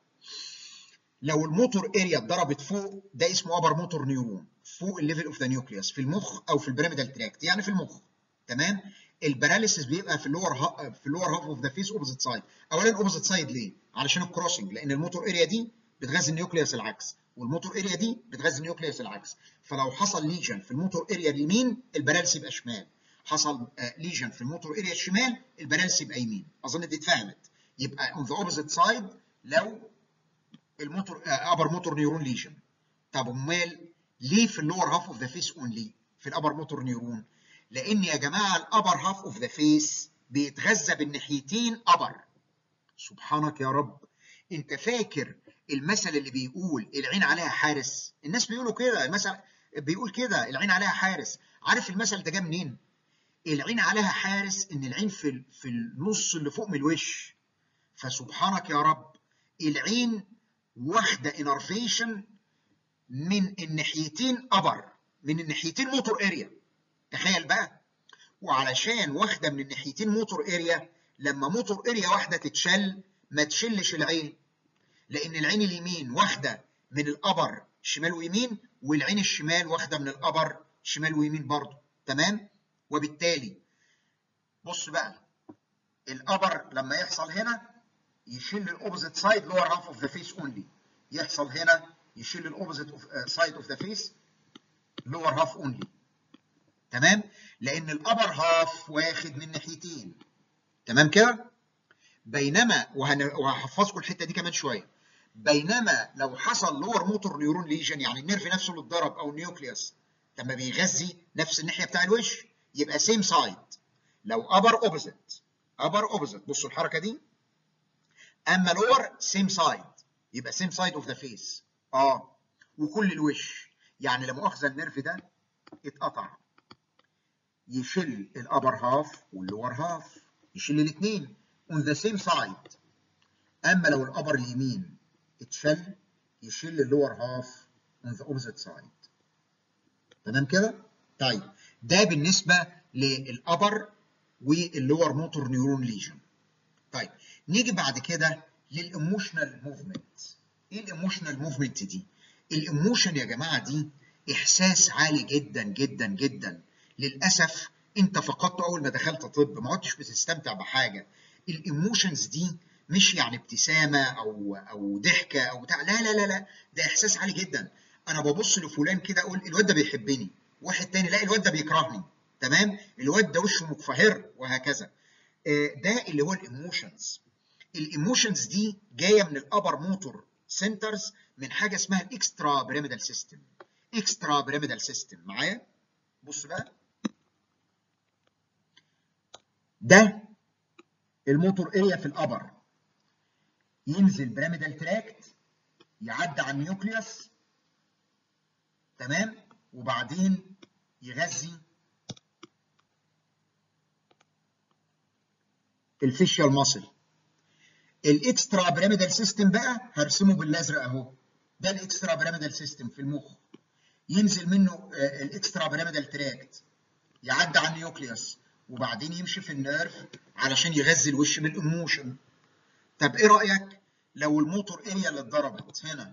لو الموتور اريا اتضربت فوق ده اسمه ابر موتور نيورون فوق الليفل اوف ذا نيوكليوس في المخ او في البيراميدال تراكت يعني في المخ تمام الباراليسيس بيبقى في اللور في اللور هاف اوف ذا فيس اوبوزيت سايد اولا اوبوزيت سايد ليه علشان الكروسنج لان الموتور اريا دي بتغذي النيوكليوس العكس والموتور اريا دي بتغذي النيوكليوس العكس فلو حصل ليجن في الموتور اريا اليمين الباراليس يبقى شمال حصل ليجن في الموتور اريا الشمال الباراليس يبقى يمين اظن دي اتفهمت يبقى اون ذا اوبوزيت سايد لو الموتور ابر موتور نيورون ليجن طب امال ليه في اللور هاف اوف ذا فيس اونلي في الابر موتور نيورون لان يا جماعه الابر هاف اوف ذا فيس بيتغذى بالناحيتين ابر سبحانك يا رب انت فاكر المثل اللي بيقول العين عليها حارس الناس بيقولوا كده المثل بيقول كده العين عليها حارس عارف المثل ده جه منين العين عليها حارس ان العين في في النص اللي فوق من الوش فسبحانك يا رب العين واخده انرفيشن من الناحيتين ابر من الناحيتين موتور اريا تخيل بقى وعلشان واخده من الناحيتين موتور اريا لما موتور اريا واحده تتشل ما تشلش العين لان العين اليمين واخده من الابر شمال ويمين والعين الشمال واخده من الابر شمال ويمين برضه تمام وبالتالي بص بقى الابر لما يحصل هنا يشيل الاوبوزيت سايد لور هاف اوف ذا فيس اونلي يحصل هنا يشيل الاوبوزيت سايد اوف ذا فيس لور هاف اونلي تمام لان الابر هاف واخد من ناحيتين تمام كده بينما وهحفظكم الحته دي كمان شويه بينما لو حصل لور موتور نيورون ليجن يعني النيرف نفسه اللي اتضرب او النيوكليوس لما بيغذي نفس الناحيه بتاع الوش يبقى سيم سايد لو ابر اوبوزيت ابر اوبوزيت بصوا الحركه دي اما لور سيم سايد يبقى سيم سايد اوف ذا فيس اه وكل الوش يعني لا مؤاخذه النيرف ده اتقطع يشيل الابر هاف واللور هاف يشيل الاثنين on the same side اما لو الابر اليمين اتشل يشيل اللور هاف on the opposite side تمام كده؟ طيب ده بالنسبه للابر واللور موتور نيورون ليجن طيب نيجي بعد كده للايموشنال موفمنت ايه الايموشنال موفمنت دي؟ الايموشن يا جماعه دي احساس عالي جدا جدا جدا للاسف انت فقدته اول ما دخلت طب ما عدتش بتستمتع بحاجه الايموشنز دي مش يعني ابتسامه او او ضحكه او بتاع لا لا لا لا ده احساس عالي جدا انا ببص لفلان كده اقول الواد ده بيحبني واحد تاني لا الواد ده بيكرهني تمام الواد ده وشه مكفهر وهكذا ده اللي هو الايموشنز الايموشنز دي جايه من الابر موتور سنترز من حاجه اسمها الاكسترا بيراميدال سيستم اكسترا بيراميدال سيستم معايا بص بقى ده الموتور اريا في الابر ينزل بيراميدال تراكت يعدي على النيوكليوس تمام وبعدين يغذي الفيشيال ماسل الاكسترا بيراميدال سيستم بقى هرسمه بالازرق اهو ده الاكسترا بيراميدال سيستم في المخ ينزل منه الاكسترا بيراميدال تراكت يعدي على النيوكليوس وبعدين يمشي في النيرف علشان يغذي الوش بالايموشن طب ايه رايك لو الموتور اريا اللي اتضربت هنا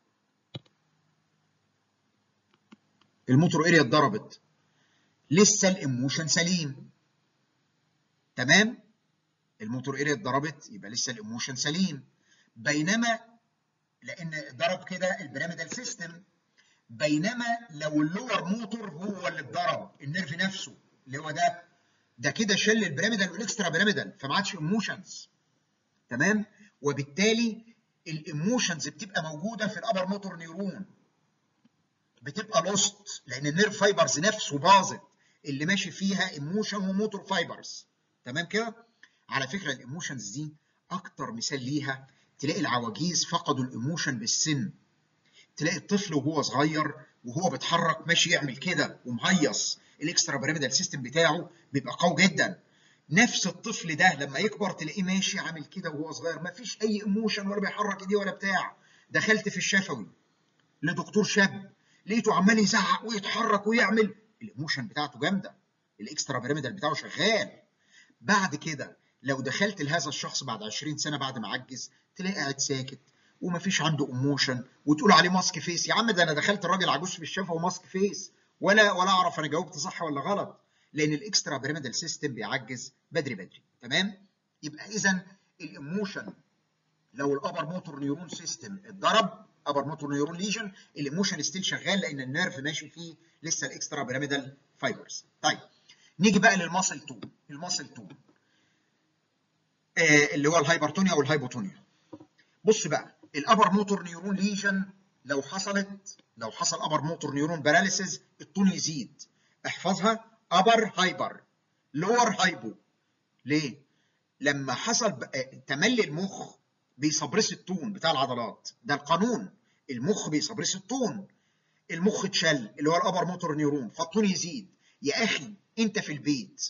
الموتور اريا اتضربت لسه الايموشن سليم تمام الموتور اريا اتضربت يبقى لسه الايموشن سليم بينما لان ضرب كده البيراميدال سيستم بينما لو اللور موتور هو اللي اتضرب النيرف نفسه اللي هو ده ده كده شل البيراميدال والاكسترا بيراميدال فما عادش ايموشنز تمام وبالتالي الايموشنز بتبقى موجوده في الابر موتور نيورون بتبقى لوست لان النيرف فايبرز نفسه باظت اللي ماشي فيها ايموشن وموتور فايبرز تمام كده على فكره الايموشنز دي اكتر مثال ليها تلاقي العواجيز فقدوا الايموشن بالسن تلاقي الطفل وهو صغير وهو بيتحرك ماشي يعمل كده ومهيص الاكسترا بيراميدال سيستم بتاعه بيبقى قوي جدا نفس الطفل ده لما يكبر تلاقيه ماشي عامل كده وهو صغير ما فيش اي ايموشن ولا بيحرك ايديه ولا بتاع دخلت في الشفوي لدكتور شاب لقيته عمال يزعق ويتحرك ويعمل الايموشن بتاعته جامده الاكسترا بيراميدال بتاعه شغال بعد كده لو دخلت لهذا الشخص بعد 20 سنه بعد ما عجز تلاقي قاعد ساكت ومفيش عنده ايموشن وتقول عليه ماسك فيس يا عم ده انا دخلت الراجل عجوز في الشفا وماسك فيس ولا ولا اعرف انا جاوبت صح ولا غلط لان الاكسترا بيراميدال سيستم بيعجز بدري بدري تمام يبقى اذا الايموشن لو الابر موتور نيورون سيستم اتضرب ابر موتور نيورون ليجن الايموشن ستيل شغال لان النيرف ماشي فيه لسه الاكسترا بيراميدال فايبرز طيب نيجي بقى للماسل 2 الماسل 2 آه اللي هو الهايبرتونيا والهايبوتونيا بص بقى الابر موتور نيورون ليجن لو حصلت لو حصل ابر موتور نيورون باراليسيز الطول يزيد احفظها ابر هايبر لور هايبو ليه لما حصل تملي المخ بيسبرس التون بتاع العضلات ده القانون المخ بيسبرس التون المخ اتشل اللي هو الابر موتور نيورون فالتون يزيد يا اخي انت في البيت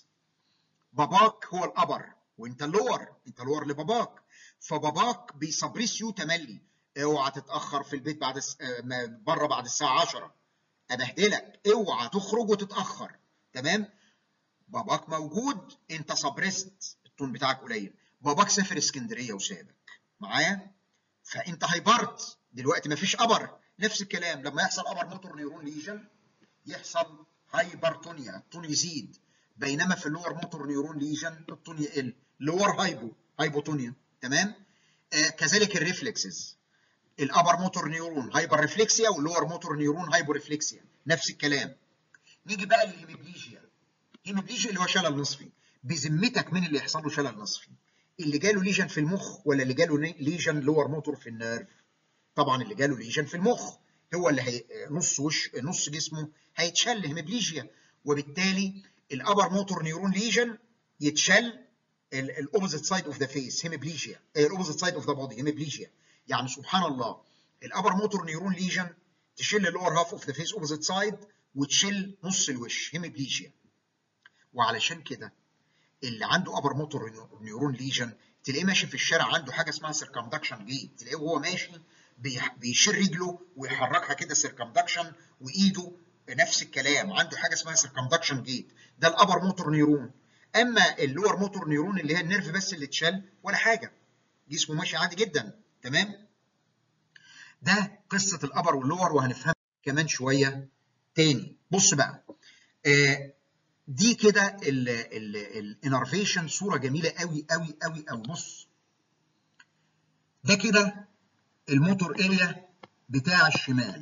باباك هو الابر وانت اللور انت اللور لباباك فباباك بيسبرس يو تملي اوعى تتاخر في البيت بعد بره بعد الساعه 10 ابهدلك اوعى تخرج وتتاخر تمام باباك موجود انت سبرست التون بتاعك قليل باباك سافر اسكندريه وسابك معايا فانت هايبرت دلوقتي مفيش ابر نفس الكلام لما يحصل ابر موتور نيورون ليجن يحصل هايبرتونيا التون يزيد بينما في اللور موتور نيورون ليجن التون يقل لور هايبو هايبوتونيا تمام آه كذلك الريفلكسز الابر موتور نيورون هايبر ريفلكسيا واللور موتور نيورون هايبو ريفلكسيا نفس الكلام نيجي بقى للهيميبليجيا الهيميبليجيا اللي هو شلل نصفي بذمتك مين اللي يحصل له شلل نصفي اللي جاله ليجن في المخ ولا اللي جاله ليجن لور موتور في النيرف طبعا اللي جاله ليجن في المخ هو اللي هي نص وش نص جسمه هيتشل هيميبليجيا وبالتالي الابر موتور نيورون ليجن يتشل الاوبوزيت سايد اوف ذا فيس هيميبليجيا الاوبوزيت سايد اوف ذا بودي هيميبليجيا يعني سبحان الله الابر موتور نيورون ليجن تشيل اللور هاف اوف ذا فيس اوبوزيت سايد وتشيل نص الوش هيميبليجيا وعلشان كده اللي عنده ابر موتور نيورون ليجن تلاقيه ماشي في الشارع عنده حاجه اسمها سيركمدكشن جيت تلاقيه وهو ماشي بيشيل رجله ويحركها كده سيركمدكشن وايده نفس الكلام عنده حاجه اسمها سيركمدكشن جيت ده الابر موتور نيورون اما اللور موتور نيورون اللي هي النيرف بس اللي اتشال ولا حاجه جسمه ماشي عادي جدا تمام ده قصه الابر واللور وهنفهمها كمان شويه تاني بص بقى آه دي كده الانرفيشن صوره جميله قوي قوي قوي قوي بص ده كده الموتور اريا بتاع الشمال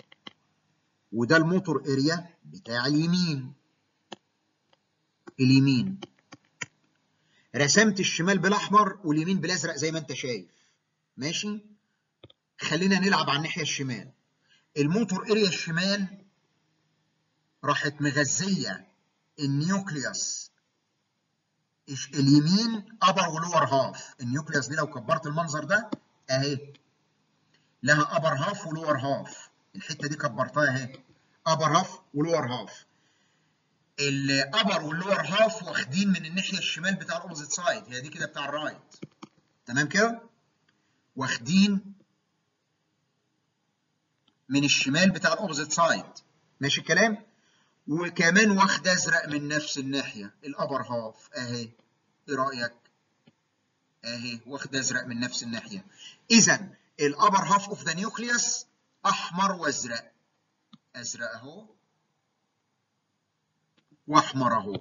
وده الموتور اريا بتاع اليمين اليمين رسمت الشمال بالاحمر واليمين بالازرق زي ما انت شايف ماشي خلينا نلعب على الناحيه الشمال الموتور اريا الشمال راحت مغذيه النيوكليوس اليمين ابر ولور هاف النيوكليوس دي لو كبرت المنظر ده اهي لها ابر هاف ولور هاف الحته دي كبرتها اهي ابر هاف ولور هاف الابر واللور هاف واخدين من الناحيه الشمال بتاع الاوبوزيت سايد هي دي كده بتاع الرايت تمام كده واخدين من الشمال بتاع الاوبوزيت سايد ماشي الكلام وكمان واخده ازرق من نفس الناحيه الابر هاف اهي ايه رايك اهي واخده ازرق من نفس الناحيه اذا الابر هاف اوف ذا نيوكليوس احمر وازرق ازرق اهو واحمر اهو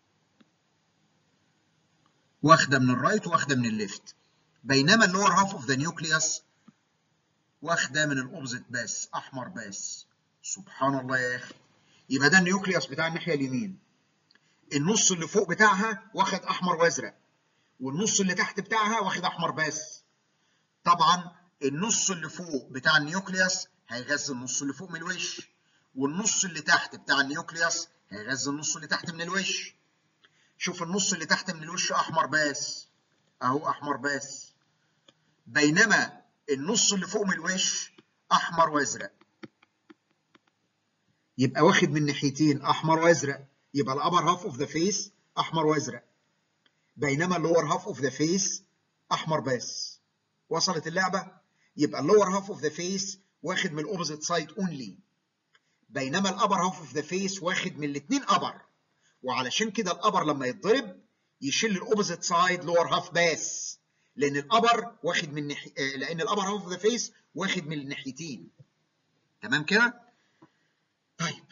واخده من الرايت واخده من الليفت بينما اللور هاف اوف ذا نيوكليوس واخده من الاوبزيت بس احمر بس سبحان الله يا اخي يبقى ده النيوكليوس بتاع الناحيه اليمين النص اللي فوق بتاعها واخد احمر وازرق والنص اللي تحت بتاعها واخد احمر بس طبعا النص اللي فوق بتاع النيوكليوس هيغذي النص اللي فوق من الوش والنص اللي تحت بتاع النيوكليوس هيغذي النص اللي تحت من الوش شوف النص اللي تحت من الوش احمر بس اهو احمر بس بينما النص اللي فوق من الوش احمر وازرق يبقى واخد من ناحيتين احمر وازرق يبقى الابر هاف اوف ذا فيس احمر وازرق بينما اللور هاف اوف ذا فيس احمر بس وصلت اللعبه يبقى اللور هاف اوف ذا فيس واخد من الاوبوزيت سايد اونلي بينما الابر هاف اوف ذا فيس واخد من الاثنين ابر وعلشان كده الابر لما يتضرب يشيل الاوبوزيت سايد لور هاف بس لان الابر واخد من نحي... لان الابر هاف اوف ذا فيس واخد من الناحيتين تمام كده طيب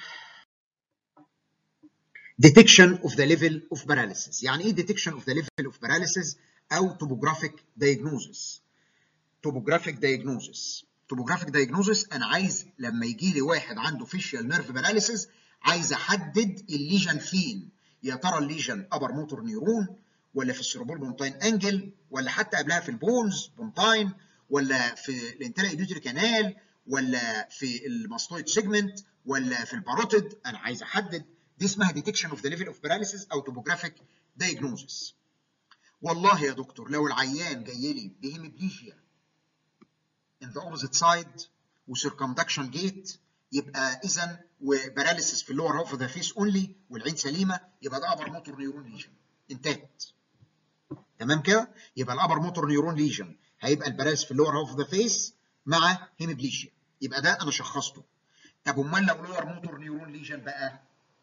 detection of the level of paralysis يعني ايه detection of the level of paralysis او topographic diagnosis topographic diagnosis topographic diagnosis انا عايز لما يجي لي واحد عنده facial nerve paralysis عايز احدد الليجن فين يا ترى الليجن ابر موتور نيرون ولا في السيروبول بونتاين انجل ولا حتى قبلها في البونز بونتاين ولا في الانترا ايديوتري كانال ولا في الماستويد سيجمنت ولا في الباروتيد انا عايز احدد دي اسمها detection of the level of paralysis او topographic diagnosis والله يا دكتور لو العيان جاي لي بهيمبليجيا in the opposite side وcircumduction gate يبقى اذا وباراليسيس في اللور هاف اوف ذا فيس اونلي والعين سليمه يبقى ده ابر موتور نيورون ليجن انتهت تمام كده يبقى الابر موتور نيورون ليجن هيبقى الباراليسيس في اللور هاف اوف ذا فيس مع هيمبليجيا يبقى ده انا شخصته طب امال لو لور موتور نيورون ليجن بقى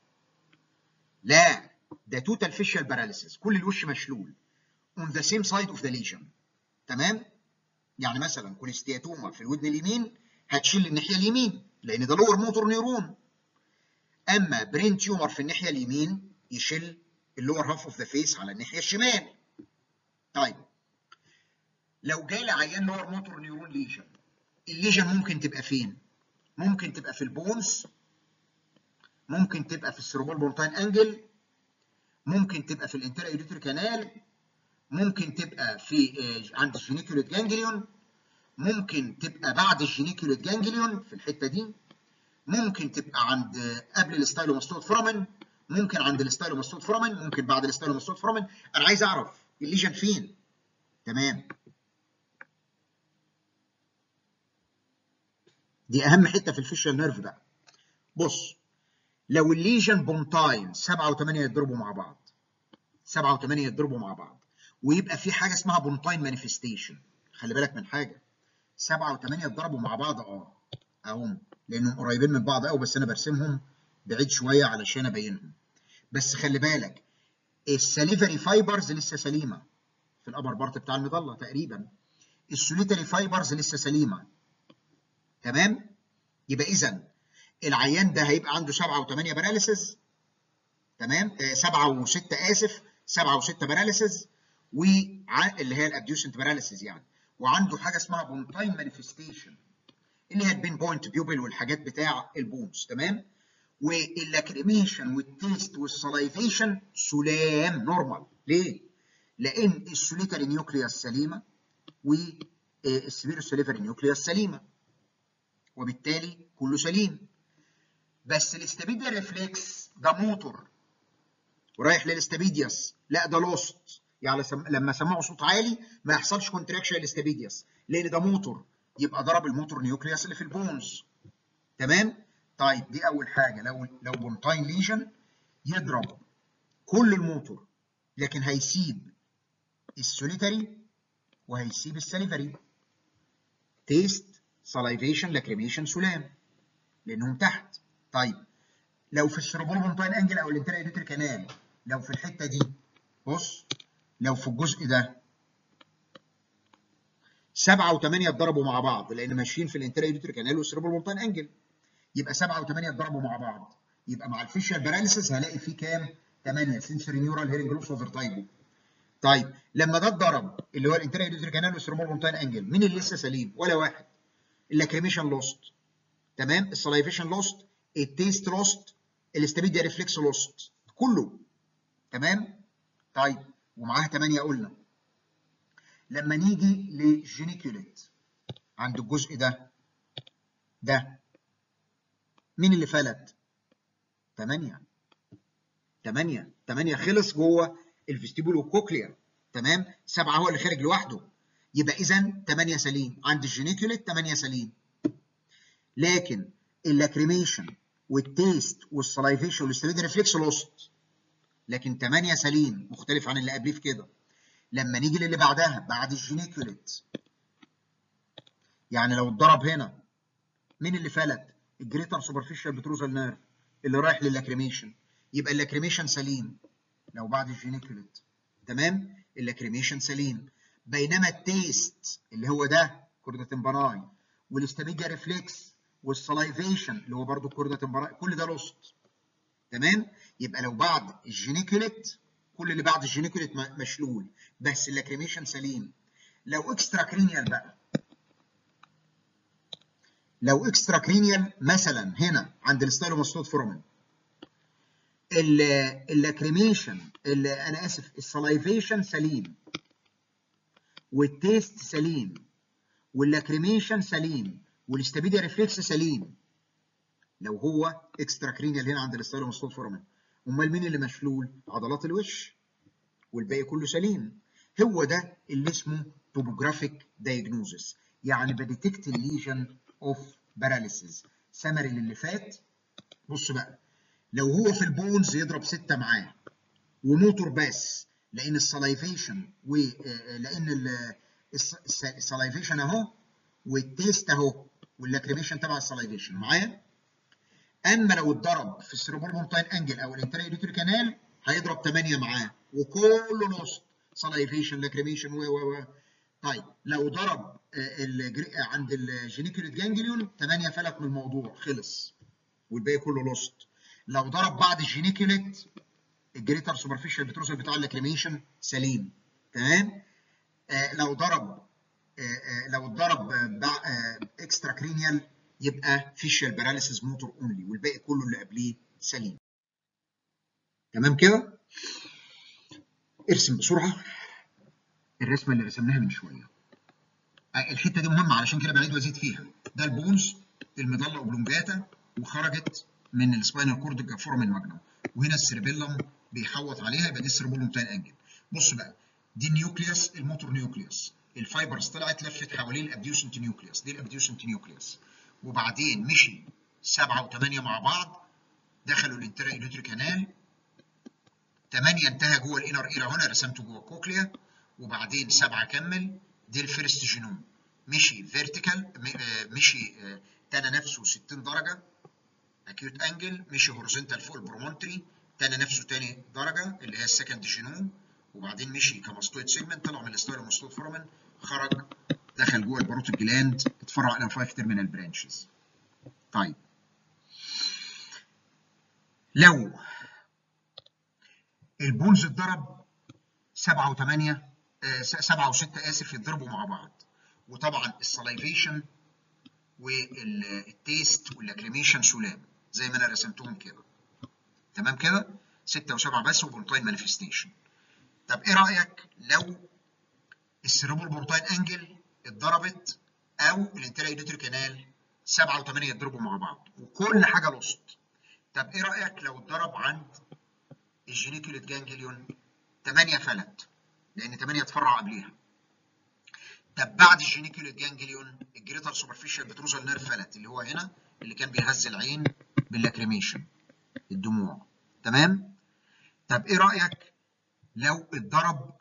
لا ده توتال فيشال باراليسيس كل الوش مشلول on the same side of the lesion تمام يعني مثلا كوليستياتوما في الودن اليمين هتشيل الناحيه اليمين لان ده لور موتور نيرون اما برين تيومر في الناحيه اليمين يشيل اللور هاف اوف ذا فيس على الناحيه الشمال طيب لو جالي عيان لور موتور نيرون ليجن الليجن ممكن تبقى فين ممكن تبقى في البونز ممكن تبقى في السيروبول بونتاين انجل ممكن تبقى في الانترا ايديتوري كانال ممكن تبقى في عند الجينيكوليت جانجليون ممكن تبقى بعد الجينيكوليت جانجليون في الحته دي ممكن تبقى عند قبل الستايلوماستويد فورامين ممكن عند الستايلوماستويد فورامين ممكن بعد الستايلوماستويد فورامين انا عايز اعرف الليجن فين تمام دي اهم حته في الفيشال نيرف بقى بص لو الليجن بونتاين 7 و8 يضربوا مع بعض 7 و8 يضربوا مع بعض ويبقى في حاجه اسمها بونتاين مانيفستيشن خلي بالك من حاجه 7 و8 يتضربوا مع بعض اه اهم لانهم قريبين من بعض قوي بس انا برسمهم بعيد شويه علشان ابينهم بس خلي بالك السليفري فايبرز لسه سليمه في الابر بارت بتاع المظله تقريبا السوليتري فايبرز لسه سليمه تمام يبقى اذا العيان ده هيبقى عنده 7 و8 باراليسز تمام 7 و6 اسف 7 و6 باراليسز واللي هي الابديوسنت باراليسز يعني وعنده حاجه اسمها بونتاين مانيفستيشن اللي هي البين بوينت بيوبل والحاجات بتاع البونز تمام واللاكريميشن والتيست والسلايفيشن سلام نورمال ليه؟ لان السوليتري نيوكليوس سليمه والسبيرو سليفري نيوكليوس سليمه وبالتالي كله سليم بس الاستابيديا ريفلكس ده موتور ورايح للاستابيدياس لا ده لوست يعني لما سمعوا صوت عالي ما يحصلش كونتراكشن للاستابيدياس لان ده موتور يبقى ضرب الموتور نيوكليوس اللي في البونز تمام طيب دي اول حاجه لو لو بونتاين ليجن يضرب كل الموتور لكن هيسيب السوليتري وهيسيب السليفري تيست سلايفيشن لاكريميشن سلام لانهم تحت طيب لو في السيروبول بونتاين انجل او الانترا ايديتري كانال لو في الحته دي بص لو في الجزء ده سبعة وثمانية اتضربوا مع بعض لأن ماشيين في الانترا ايديتري كانال والسيروبول بونتاين انجل يبقى سبعة وثمانية اتضربوا مع بعض يبقى مع الفيشال باراليسيس هلاقي فيه كام؟ 8 سنسوري نيورال هيرنج لوبس وفرتايجو طيب لما ده اتضرب اللي هو الانترا ايديتري كانال والسيروبول بونتاين انجل مين اللي لسه سليم؟ ولا واحد اللاكريميشن لوست تمام السلايفيشن لوست التيست لوست الاستابيديا ريفلكس لوست كله تمام طيب ومعاها 8 قلنا لما نيجي للجينيكوليت عند الجزء ده ده مين اللي فلت 8 8 8 خلص جوه الفيستيبول والكوكليا تمام 7 هو اللي خارج لوحده يبقى اذا 8 سليم عند الجينيكوليت 8 سليم لكن اللاكريميشن والتيست والسلايفيشن والاستريد ريفلكس لوست لكن 8 سليم مختلف عن اللي قبليه في كده لما نيجي للي بعدها بعد الجينيكوليت يعني لو اتضرب هنا مين اللي فلت الجريتر سوبرفيشال بتروزال نيرف اللي رايح للاكريميشن يبقى اللاكريميشن سليم لو بعد الجينيكوليت تمام اللاكريميشن سليم بينما التيست اللي هو ده كوردا تمبراي والاستاميجا ريفلكس والسلايفيشن اللي هو برضو كوردا تمبراي كل ده لوست تمام يبقى لو بعد الجينيكوليت كل اللي بعد الجينيكوليت مشلول بس اللاكريميشن سليم لو اكسترا كرينيال بقى لو اكسترا كرينيال مثلا هنا عند الستايلوماستود فورمن اللاكريميشن انا اسف السلايفيشن سليم والتيست سليم واللاكريميشن سليم والاستابيديا ريفلكس سليم لو هو اكسترا كرينيال هنا عند الستايلوماستود فورمن امال مين اللي مشلول عضلات الوش والباقي كله سليم هو ده اللي اسمه توبوجرافيك دايجنوزس يعني بديتكت الليجن اوف باراليسيس سمري للي فات بص بقى لو هو في البونز يضرب ستة معاه وموتور بس لان السلايفيشن ولان السلايفيشن اهو والتيست اهو واللاكريميشن تبع السلايفيشن معايا اما لو اتضرب في السيروبول مونتاين انجل او الانتريوريتوري كانال هيضرب 8 معاه وكله لوست سلايفيشن لاكريميشن و و و طيب لو ضرب عند الجينيكوليت جانجليون 8 فلت من الموضوع خلص والباقي كله لوست لو ضرب بعد الجينيكوليت الجريتر سوبرفيشال بتروسل بتاع اللاكريميشن سليم تمام آه لو ضرب آه آه لو اتضرب اكسترا كرينيال يبقى فيشال باراليسيس موتور اونلي والباقي كله اللي قبليه سليم تمام كده ارسم بسرعه الرسمه اللي رسمناها من شويه الحته دي مهمه علشان كده بعيد وازيد فيها ده البونز المضله اوبلونجاتا وخرجت من السباينال كورد فورمن ماجنم وهنا السيربيلم بيحوط عليها يبقى دي السيربولوم تاين انجل بص بقى دي النيوكليوس الموتور نيوكليوس الفايبرز طلعت لفت حوالين الابديوسنت نيوكليوس دي الابديوسنت نيوكليوس وبعدين مشي سبعه وثمانيه مع بعض دخلوا الانترا ايلوتري كانال ثمانيه انتهى جوه الانر ايرا هنا رسمته جوه الكوكليا وبعدين سبعه كمل دي الفيرست جينوم مشي فيرتيكال مشي تنى نفسه 60 درجه اكيوت انجل مشي هوريزونتال فوق البرومونتري تاني نفسه تاني درجه اللي هي السكند جينوم وبعدين مشي كماستويد سيجمنت طلع من الستايلوماستويد فورمن خرج دخل جوه الباروت الجلاند اتفرع الى 5 تيرمينال برانشز طيب لو البونز اتضرب 7 و8 7 و6 اسف يتضربوا مع بعض وطبعا السلايفيشن والتيست والاكريميشن سلام زي ما انا رسمتهم كده تمام كده 6 و7 بس وبورتاين مانيفستيشن طب ايه رايك لو السيربول بورتاين انجل اتضربت او الانترايدوتري كانال 7 و8 يتضربوا مع بعض وكل حاجه لوست طب ايه رايك لو اتضرب عند الجينيكوليت جانجليون 8 فلت لان 8 اتفرع قبليها طب بعد الجينيكوليت جانجليون الجريتر سوبرفيشال بتروزال نيرف فلت اللي هو هنا اللي كان بيهز العين باللاكريميشن الدموع تمام طب ايه رايك لو اتضرب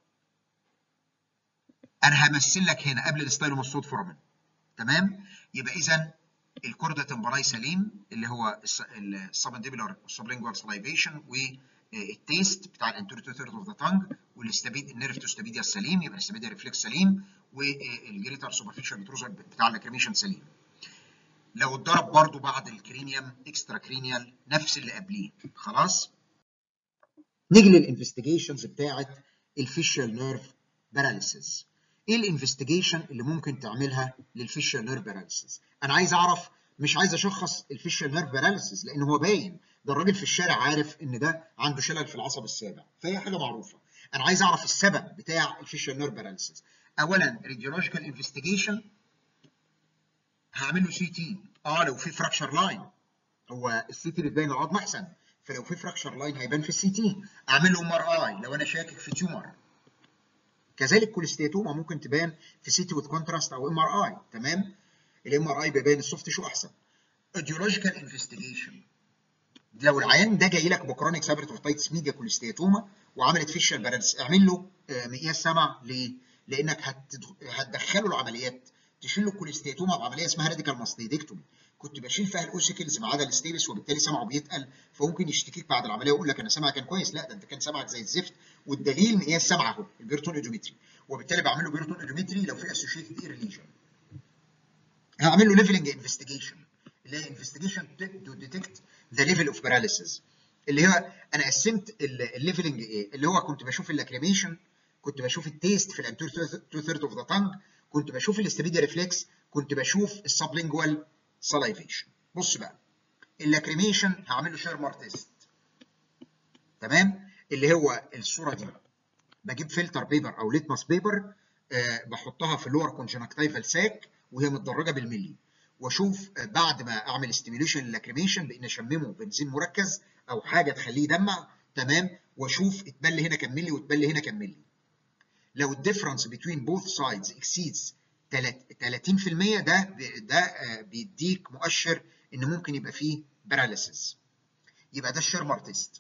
انا همثل لك هنا قبل الستايلوماستود فورمن تمام يبقى اذا الكوردا تمبراي سليم اللي هو السبنديبولار والسبلينجوال سلايفيشن والتيست بتاع الانتوريتو ثيرد اوف ذا تانج والاستابيد النيرف تو ستابيديا السليم يبقى الاستابيديا ريفلكس سليم والجريتر سوبرفيشال بتروزال بتاع اللاكريميشن سليم لو اتضرب برضو بعد الكرينيوم اكسترا كرينيال نفس اللي قبليه خلاص نيجي للانفستيجيشنز بتاعه الفيشال نيرف باراليسيس ايه الانفستيجيشن اللي ممكن تعملها للفيشال نيرف باراليسيس انا عايز اعرف مش عايز اشخص الفيشال نيرف باراليسيس لان هو باين ده الراجل في الشارع عارف ان ده عنده شلل في العصب السابع فهي حاجه معروفه انا عايز اعرف السبب بتاع الفيشال نيرف باراليسيس اولا راديولوجيكال انفستيجيشن هعمل له سي تي اه لو في فراكشر لاين هو السي تي اللي بتبين العظم احسن فلو في فراكشر لاين هيبان في السي تي اعمل له ام ار اي لو انا شاكك في تيومر كذلك كوليستيتوما ممكن تبان في سي تي وذ كونتراست او ام ار اي تمام الام ار اي بيبين السوفت شو احسن ايديولوجيكال انفستيجيشن لو العيان ده جاي لك بكرونيك سابرتوفيتايتس ميديا كوليستياتوما وعملت فيشال باراليس اعمل له مقياس سمع ليه؟ لانك هتدخله العمليات تشيل له الكوليستياتوما بعمليه اسمها راديكال ماستيدكتومي كنت بشيل فيها الاوسيكلز ما عدا الستيبس وبالتالي سمعه بيتقل فممكن يشتكيك بعد العمليه ويقول لك انا سمعي كان كويس لا ده انت كان سمعك زي الزفت والدليل مقياس سمع اهو البيرتون ايدومتري وبالتالي بعمل له بيرتون ايدومتري لو في اسوشيتد اير ليجن هعمل له ليفلنج انفستيجيشن اللي هي انفستيجيشن تو ديتكت ذا ليفل اوف باراليسيس اللي هو انا قسمت الليفلنج ايه اللي هو كنت بشوف اللاكريميشن كنت بشوف التيست في الانتور تو ثيرد اوف ذا تانج كنت بشوف الاستبيديا ريفلكس كنت بشوف السبلينجوال سلايفيشن بص بقى اللاكريميشن هعمل له شيرمر تيست تمام اللي هو الصوره دي بجيب فلتر بيبر او ليتماس بيبر أه بحطها في اللور كونجنكتيفال ساك وهي متدرجه بالملي واشوف بعد ما اعمل ستيميوليشن للاكريميشن بان اشممه بنزين مركز او حاجه تخليه يدمع تمام واشوف اتبل هنا كام ملي واتبل هنا كام ملي لو الديفرنس بين بوث سايدز اكسيدز 30% ده ده بيديك مؤشر ان ممكن يبقى فيه باراليسيس يبقى ده الشيرمر تيست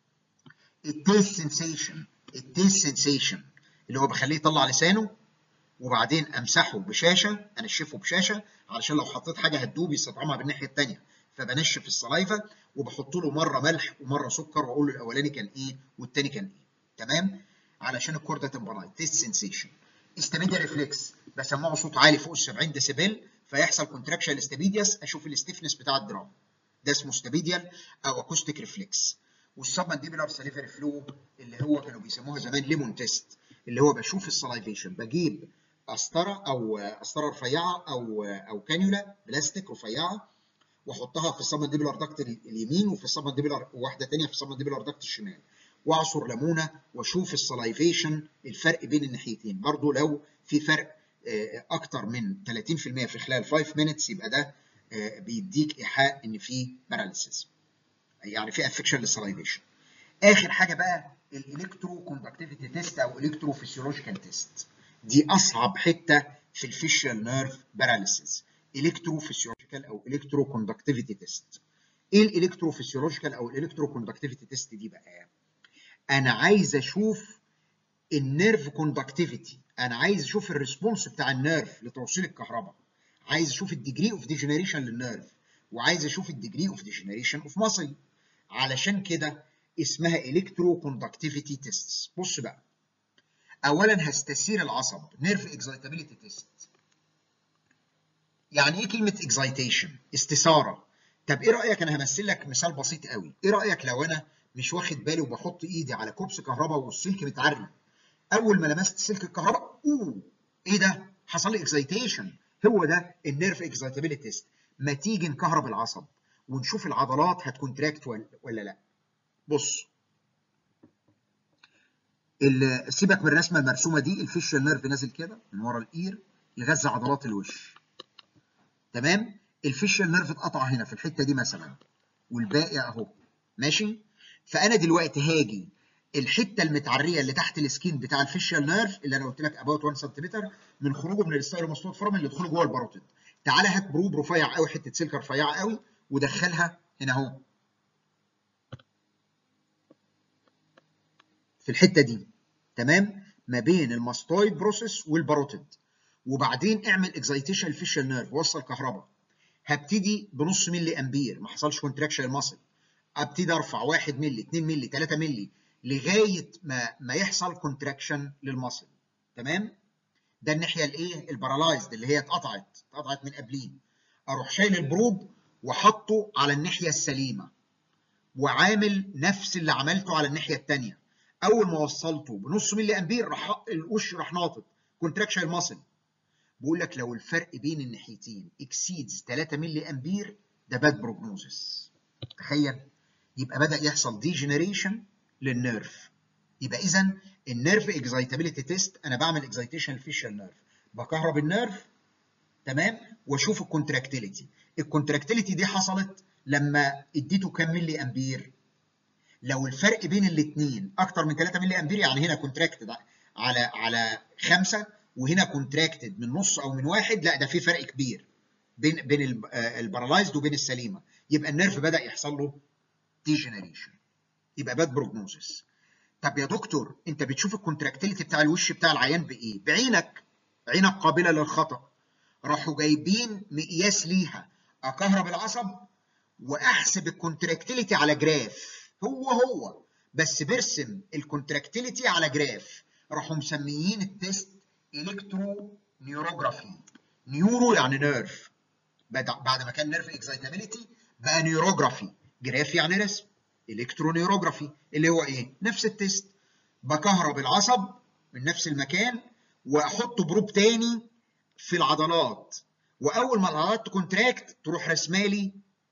التيست سنسيشن التيست سنسيشن اللي هو بخليه يطلع لسانه وبعدين امسحه بشاشه انشفه بشاشه علشان لو حطيت حاجه هتدوب يستطعمها بالناحيه الثانيه فبنشف السلايفا وبحط له مره ملح ومره سكر واقول له الاولاني كان ايه والثاني كان ايه تمام علشان الكوردا تمبرايت تيست سنسيشن استاميديا ريفلكس بسمعه صوت عالي فوق ال 70 ديسيبل فيحصل كونتراكشن الاستابيدياس اشوف الاستيفنس بتاع الدرام ده اسمه استابيديال او اكوستيك ريفلكس والسبمنديبولار ساليفري فلو اللي هو كانوا بيسموها زمان ليمون تيست اللي هو بشوف السلايفيشن بجيب قسطره او قسطره رفيعه او او كانيولا بلاستيك رفيعه واحطها في السبمنديبولار داكت اليمين وفي السبمنديبولار واحده ثانيه في السبمنديبولار داكت الشمال واعصر ليمونه واشوف السلايفيشن الفرق بين الناحيتين برضو لو في فرق اكتر من 30% في خلال 5 مينتس يبقى ده بيديك ايحاء ان في باراليسيس يعني في افكشن للسلايفيشن اخر حاجه بقى الالكترو كوندكتيفيتي تيست او الكترو فيسيولوجيكال تيست دي اصعب حته في الفيشيال نيرف باراليسيس الكترو فيسيولوجيكال او الكترو كوندكتيفيتي تيست ايه الالكترو فيسيولوجيكال او الالكترو كوندكتيفيتي تيست دي بقى انا عايز اشوف النيرف كوندكتيفيتي انا عايز اشوف الريسبونس بتاع النيرف لتوصيل الكهرباء عايز اشوف الديجري اوف ديجنريشن للنيرف وعايز اشوف الديجري اوف ديجنريشن اوف ماسل علشان كده اسمها الكترو كوندكتيفيتي تيست بص بقى اولا هستثير العصب نيرف اكزايتابيليتي تيست يعني ايه كلمه اكزايتيشن استثاره طب ايه رايك انا همثل لك مثال بسيط قوي ايه رايك لو انا مش واخد بالي وبحط ايدي على كوبس كهرباء والسلك متعري اول ما لمست سلك الكهرباء اوه ايه ده حصل لي اكزايتيشن هو ده النيرف اكزايتابيليتي تيست ما تيجي نكهرب العصب ونشوف العضلات هتكونتراكت ولا لا بص سيبك من الرسمه المرسومه دي الفيشال نيرف نازل كده من ورا الاير يغذى عضلات الوش تمام الفيشال نيرف اتقطع هنا في الحته دي مثلا والباقي اهو ماشي فانا دلوقتي هاجي الحته المتعريه اللي تحت السكين بتاع الفيشال نيرف اللي انا قلت لك اباوت 1 سنتيمتر من خروجه من الستايلوماستويد فورامين اللي يدخله جوه الباروتيد تعالى هات بروب رفيع قوي حته سلك رفيعه قوي ودخلها هنا اهو في الحته دي تمام ما بين الماستويد بروسيس والباروتيد وبعدين اعمل اكزايتيشن الفيشال نيرف وصل كهرباء هبتدي بنص ملي امبير ما حصلش كونتراكشن المصل ابتدي ارفع 1 ملي 2 ملي 3 ملي لغايه ما ما يحصل كونتراكشن للمصل تمام ده الناحيه الايه البارالايزد اللي هي اتقطعت اتقطعت من قبليه اروح شايل البروب وحطه على الناحيه السليمه وعامل نفس اللي عملته على الناحيه الثانيه اول ما وصلته بنص ملي امبير راح الوش راح ناطط كونتراكشن المصل بقول لك لو الفرق بين الناحيتين اكسيدز 3 ملي امبير ده باد بروجنوزس تخيل يبقى بدا يحصل ديجنريشن للنيرف يبقى اذا النيرف اكزايتابيليتي تيست انا بعمل اكزايتيشن الفيشال نيرف بكهرب النيرف تمام واشوف الكونتراكتيليتي الكونتراكتيليتي دي حصلت لما اديته كام ملي امبير لو الفرق بين الاثنين اكتر من 3 ملي امبير يعني هنا كونتراكتد على على 5 وهنا كونتراكتد من نص او من واحد لا ده في فرق كبير بين بين البارالايزد وبين السليمه يبقى النيرف بدا يحصل له ديجنريشن يبقى باد بروجنوزس طب يا دكتور انت بتشوف الكونتراكتيليتي بتاع الوش بتاع العيان بايه بعينك عينك قابله للخطا راحوا جايبين مقياس ليها اكهرب العصب واحسب الكونتراكتيليتي على جراف هو هو بس برسم الكونتراكتيليتي على جراف راحوا مسميين التيست الكترو نيوروجرافي نيورو يعني نيرف بعد ما كان نيرف اكزايتابيليتي بقى نيوروجرافي جراف يعني رسم الكترو نيوروجرافي اللي هو ايه نفس التيست بكهرب العصب من نفس المكان واحط بروب تاني في العضلات واول ما العضلات تكونتراكت تروح رسمالي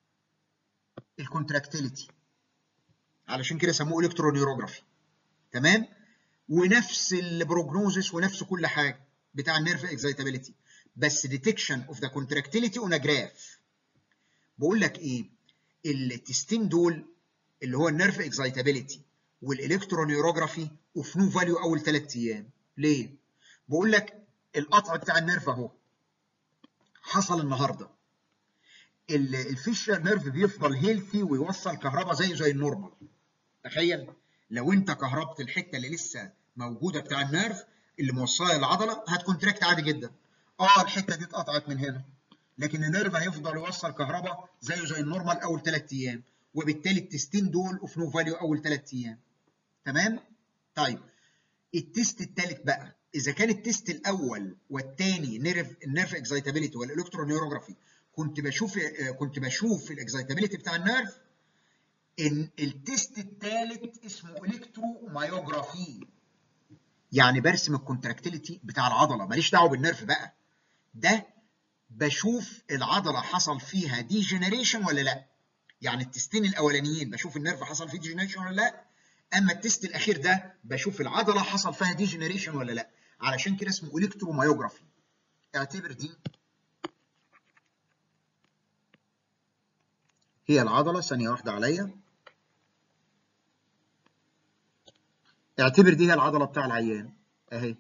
الكونتراكتيليتي علشان كده سموه الكترونيوروجرافي تمام ونفس البروجنوزس ونفس كل حاجه بتاع النيرف اكزايتابيليتي بس ديتكشن اوف ذا كونتراكتيليتي اون جراف بقول لك ايه التستين دول اللي هو النيرف اكزايتابيليتي والالكترونيوروجرافي اوف نو فاليو اول ثلاث ايام ليه؟ بقول لك القطع بتاع النيرف اهو حصل النهارده الفيشر نيرف بيفضل هيلثي ويوصل كهرباء زيه زي النورمال تخيل لو انت كهربت الحته اللي لسه موجوده بتاع النيرف اللي موصله للعضله هتكونتراكت عادي جدا اه الحته دي اتقطعت من هنا لكن النيرف هيفضل يوصل كهرباء زيه زي النورمال اول ثلاث ايام وبالتالي التستين دول اوف نو فاليو اول ثلاث ايام تمام طيب التست الثالث بقى اذا كان التست الاول والثاني نيرف النيرف اكزايتابيليتي والالكترونيوروجرافي كنت بشوف كنت بشوف الاكزايتابيليتي بتاع النيرف ان التست الثالث اسمه الكترو مايوجرافي يعني برسم الكونتراكتيليتي بتاع العضله ماليش دعوه بالنيرف بقى ده بشوف العضله حصل فيها ديجنريشن ولا لا يعني التستين الاولانيين بشوف النيرف حصل فيه ديجنريشن ولا لا اما التست الاخير ده بشوف العضله حصل فيها ديجنريشن ولا لا علشان كده اسمه الكترو مايوجرافي اعتبر دي هي العضله ثانيه واحده عليا اعتبر دي هي العضله بتاع العيان اهي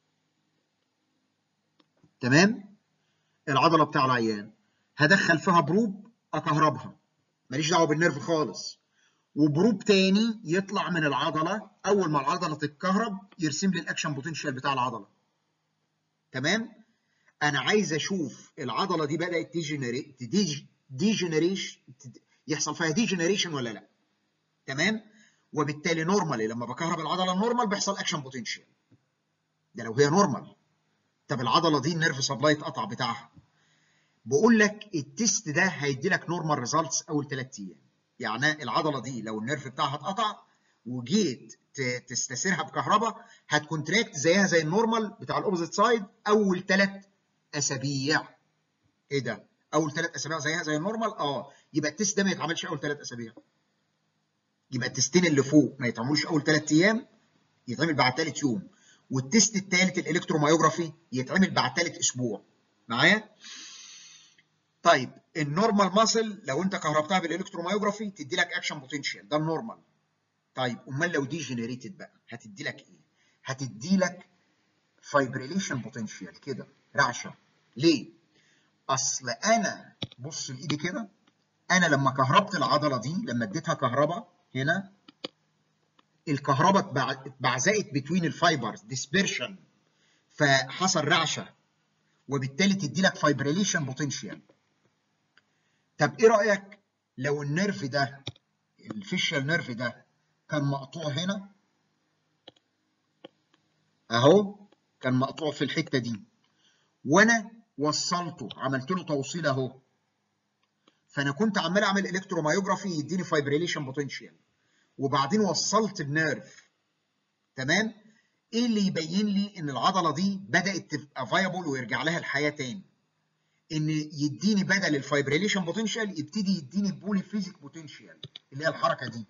تمام العضله بتاع العيان هدخل فيها بروب اكهربها ماليش دعوه بالنيرف خالص وبروب تاني يطلع من العضله اول ما العضله تتكهرب يرسم لي الاكشن بوتنشال بتاع العضله تمام انا عايز اشوف العضله دي بدات ديجنريت ديجنريش يحصل فيها ديجنريشن ولا لا تمام وبالتالي نورمالي لما بكهرب العضله النورمال بيحصل اكشن بوتنشال ده لو هي نورمال طب العضله دي النيرف سبلاي اتقطع بتاعها بقول لك التست ده هيدي لك نورمال ريزلتس اول ثلاث ايام يعني العضله دي لو النيرف بتاعها اتقطع وجيت تستثيرها بكهرباء هتكونتراكت زيها زي النورمال بتاع الاوبوزيت سايد اول ثلاث اسابيع ايه ده اول ثلاث اسابيع زيها زي النورمال اه يبقى التست ده ما يتعملش اول ثلاث اسابيع يبقى التستين اللي فوق ما يتعملوش اول ثلاث ايام يتعمل بعد ثالث يوم والتست الثالث الالكترومايوجرافي يتعمل بعد ثالث اسبوع معايا طيب النورمال ماسل لو انت كهربتها بالالكترومايوجرافي تدي لك اكشن بوتنشال ده النورمال طيب امال لو دي جنريتد بقى هتدي لك ايه هتدي لك فايبريليشن بوتنشال كده رعشه ليه اصل انا بص لايدي كده انا لما كهربت العضله دي لما اديتها كهرباء هنا الكهرباء اتبعزقت بتوين الفايبرز ديسبيرشن فحصل رعشه وبالتالي تدي لك فايبريليشن بوتنشال طب ايه رايك لو النيرف ده الفيشال نيرف ده كان مقطوع هنا اهو كان مقطوع في الحته دي وانا وصلته عملت له توصيل اهو فانا كنت عمال اعمل الكترومايوجرافي يديني فايبريليشن بوتنشال وبعدين وصلت بنيرف تمام ايه اللي يبين لي ان العضله دي بدات تبقى فايبل ويرجع لها الحياه تاني ان يديني بدل الفايبريليشن بوتنشال يبتدي يديني بولي فيزيك بوتنشال اللي هي الحركه دي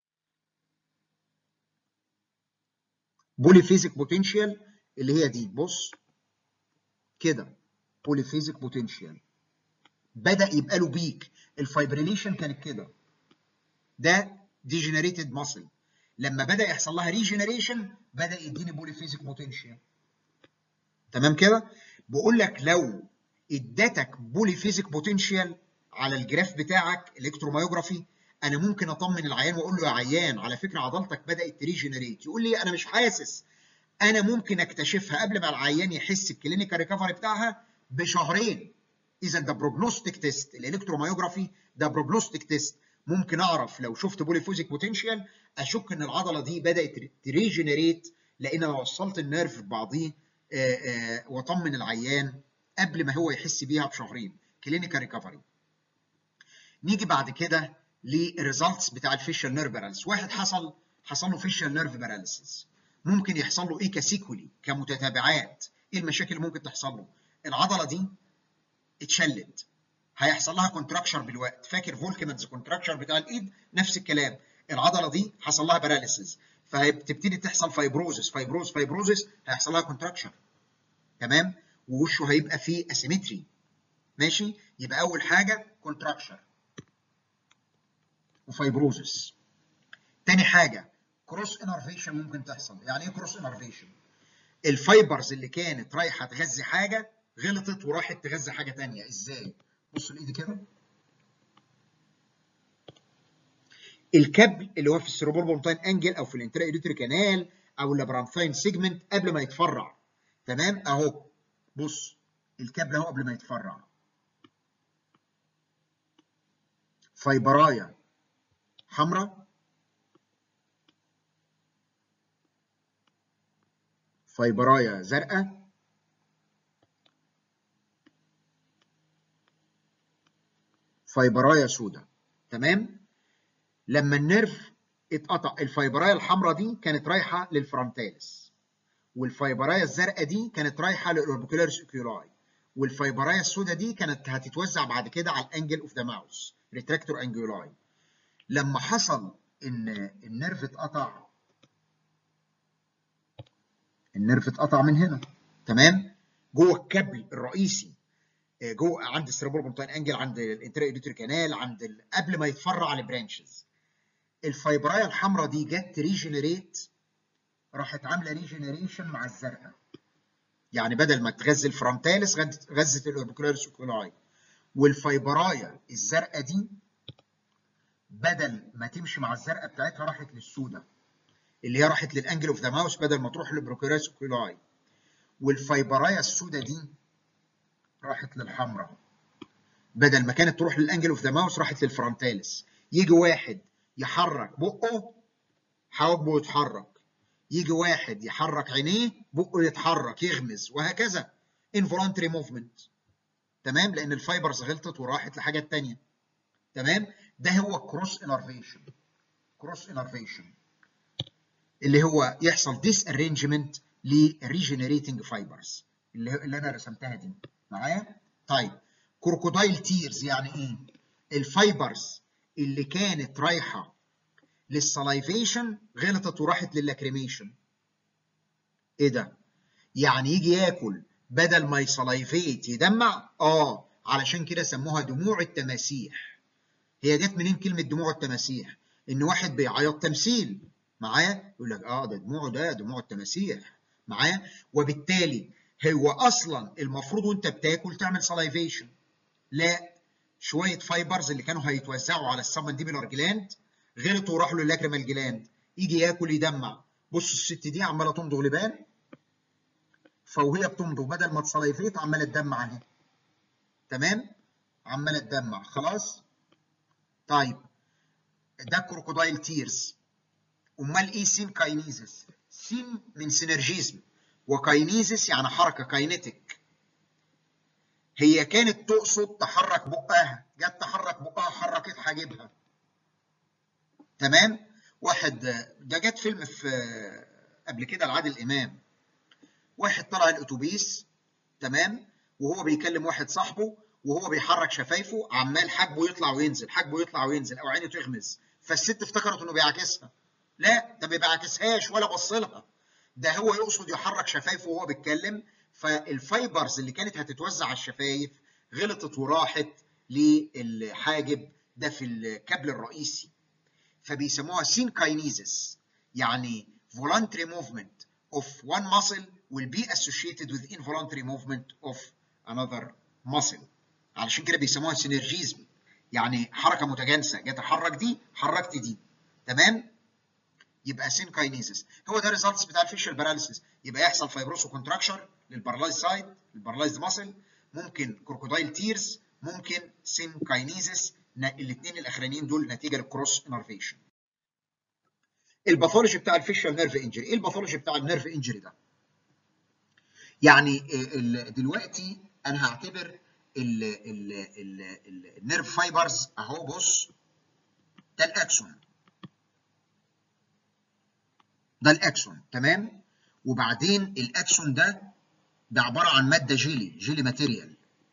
بولي فيزيك بوتنشال اللي هي دي بص كده بولي فيزيك بوتنشال بدا يبقى له بيك الفايبريليشن كانت كده ده ديجنريتد ماسل لما بدا يحصل لها ريجنريشن بدا يديني بولي فيزيك بوتنشال تمام كده بقول لك لو ادتك بولي فيزيك بوتنشال على الجراف بتاعك الكترومايوجرافي انا ممكن اطمن العيان واقول له يا عيان على فكره عضلتك بدات تريجنريت يقول لي انا مش حاسس انا ممكن اكتشفها قبل ما العيان يحس الكلينيكال ريكفري بتاعها بشهرين اذا ده بروجنوستيك تيست الالكتروميوجرافي ده بروجنوستيك تيست ممكن اعرف لو شفت بوليفوزيك بوتنشال اشك ان العضله دي بدات تريجنريت لان انا وصلت النيرف ببعضيه واطمن العيان قبل ما هو يحس بيها بشهرين كلينيكال ريكفري نيجي بعد كده للريزلتس بتاع الفيشال نيرف باراليسيس واحد حصل حصل له فيشال نيرف باراليسيس ممكن يحصل له ايه كسيكولي كمتتابعات ايه المشاكل اللي ممكن تحصل له العضله دي اتشلت هيحصل لها كونتراكشر بالوقت فاكر فولكمانز كونتراكشر بتاع الايد نفس الكلام العضله دي حصل لها باراليسيس فهتبتدي تحصل فايبروزس فايبروز فايبروزس هيحصل لها كونتراكشر تمام ووشه هيبقى فيه اسيمتري ماشي يبقى اول حاجه كونتراكشر وفايبروزس تاني حاجه كروس انرفيشن ممكن تحصل يعني ايه كروس انرفيشن الفايبرز اللي كانت رايحه تغذي حاجه غلطت وراحت تغذي حاجه ثانيه ازاي بص لايدي كده الكابل اللي هو في السيروبوربونتاين انجل او في الانترا ايديتري كانال او اللابرانثاين سيجمنت قبل ما يتفرع تمام اهو بص الكابل اهو قبل ما يتفرع فايبرايا حمراء فايبرايا زرقاء فايبرايا سوداء تمام لما النيرف اتقطع الفايبرايا الحمراء دي كانت رايحه للفرونتاليس والفايبرايا الزرقاء دي كانت رايحه للاوربيكولاريس اوكيولاي والفايبرايا السوداء دي كانت هتتوزع بعد كده على الانجل اوف ذا ماوس ريتراكتور انجولاي لما حصل ان النيرف اتقطع النيرف اتقطع من هنا تمام جوه الكابل الرئيسي جوه عند السيربروبونتاين انجل عند الانترا ايديتري كانال عند ال... قبل ما يتفرع لبرانشز الفايبرايا الحمراء دي جت ريجنريت راحت عامله ريجنريشن مع الزرقاء يعني بدل ما تغذي الفرونتاليس غذت الاوربيكولاريس اوكولاي والفايبرايا الزرقاء دي بدل ما تمشي مع الزرقاء بتاعتها راحت للسوداء اللي هي راحت للانجل اوف ذا ماوس بدل ما تروح للبروكيراس اوكولاي والفايبرايا السوداء دي راحت للحمراء بدل ما كانت تروح للانجل اوف ذا ماوس راحت للفرونتاليس يجي واحد يحرك بقه حواجبه يتحرك يجي واحد يحرك عينيه بقه يتحرك يغمز وهكذا involuntary movement تمام لان الفايبرز غلطت وراحت لحاجات تانية تمام ده هو كروس انرفيشن كروس انرفيشن اللي هو يحصل ديس ارينجمنت لريجنريتنج فايبرز اللي اللي انا رسمتها دي معايا طيب كروكودايل تيرز يعني ايه الفايبرز اللي كانت رايحه للسلايفيشن غلطت وراحت للاكريميشن ايه ده يعني يجي ياكل بدل ما يسلايفيت يدمع اه علشان كده سموها دموع التماسيح هي جت منين كلمه دموع التماسيح ان واحد بيعيط تمثيل معايا يقول لك اه ده دموعه ده دموع التماسيح معايا وبالتالي هو اصلا المفروض وانت بتاكل تعمل سلايفيشن لا شويه فايبرز اللي كانوا هيتوزعوا على السبمنديبولار جلاند غلطوا وراحوا للاكريمال جلاند يجي ياكل يدمع بص الست دي عماله تمضغ لبان فوهي بتمضغ بدل ما تصلايفيت عماله تدمع اهي تمام عماله تدمع خلاص طيب ده كروكودايل تيرز امال ايه سين كاينيزس سين من سينرجيزم وكاينيزس يعني حركه كاينيتيك هي كانت تقصد تحرك بقها جت تحرك بقها حركت حاجبها تمام واحد ده جت فيلم في قبل كده لعادل امام واحد طلع الاتوبيس تمام وهو بيكلم واحد صاحبه وهو بيحرك شفايفه عمال حاجبه يطلع وينزل حاجبه يطلع وينزل او عينه تغمز فالست افتكرت انه بيعاكسها لا ده ما بيعاكسهاش ولا بص لها ده هو يقصد يحرك شفايفه وهو بيتكلم فالفايبرز اللي كانت هتتوزع على الشفايف غلطت وراحت للحاجب ده في الكابل الرئيسي فبيسموها سينكاينيزس يعني voluntary movement of one muscle will be associated with involuntary movement of another muscle علشان كده بيسموها سينرجيزم يعني حركه متجانسه جت احرك دي حركت دي تمام يبقى سين كاينيزس هو ده الريزلتس بتاع الفيشل باراليسيس يبقى يحصل فايبروسو كونتراكشر للبارالايز سايد البارالايز ماسل ممكن كروكودايل تيرز ممكن سين كاينيزس الاثنين الاخرانيين دول نتيجه للكروس انرفيشن الباثولوجي بتاع الفيشال نيرف انجري ايه الباثولوجي بتاع النيرف انجري ده يعني دلوقتي انا هعتبر النيرف فايبرز اهو بص ده الاكسون ده الاكسون تمام وبعدين الاكسون ده ده عباره عن ماده جيلي جيلي ماتيريال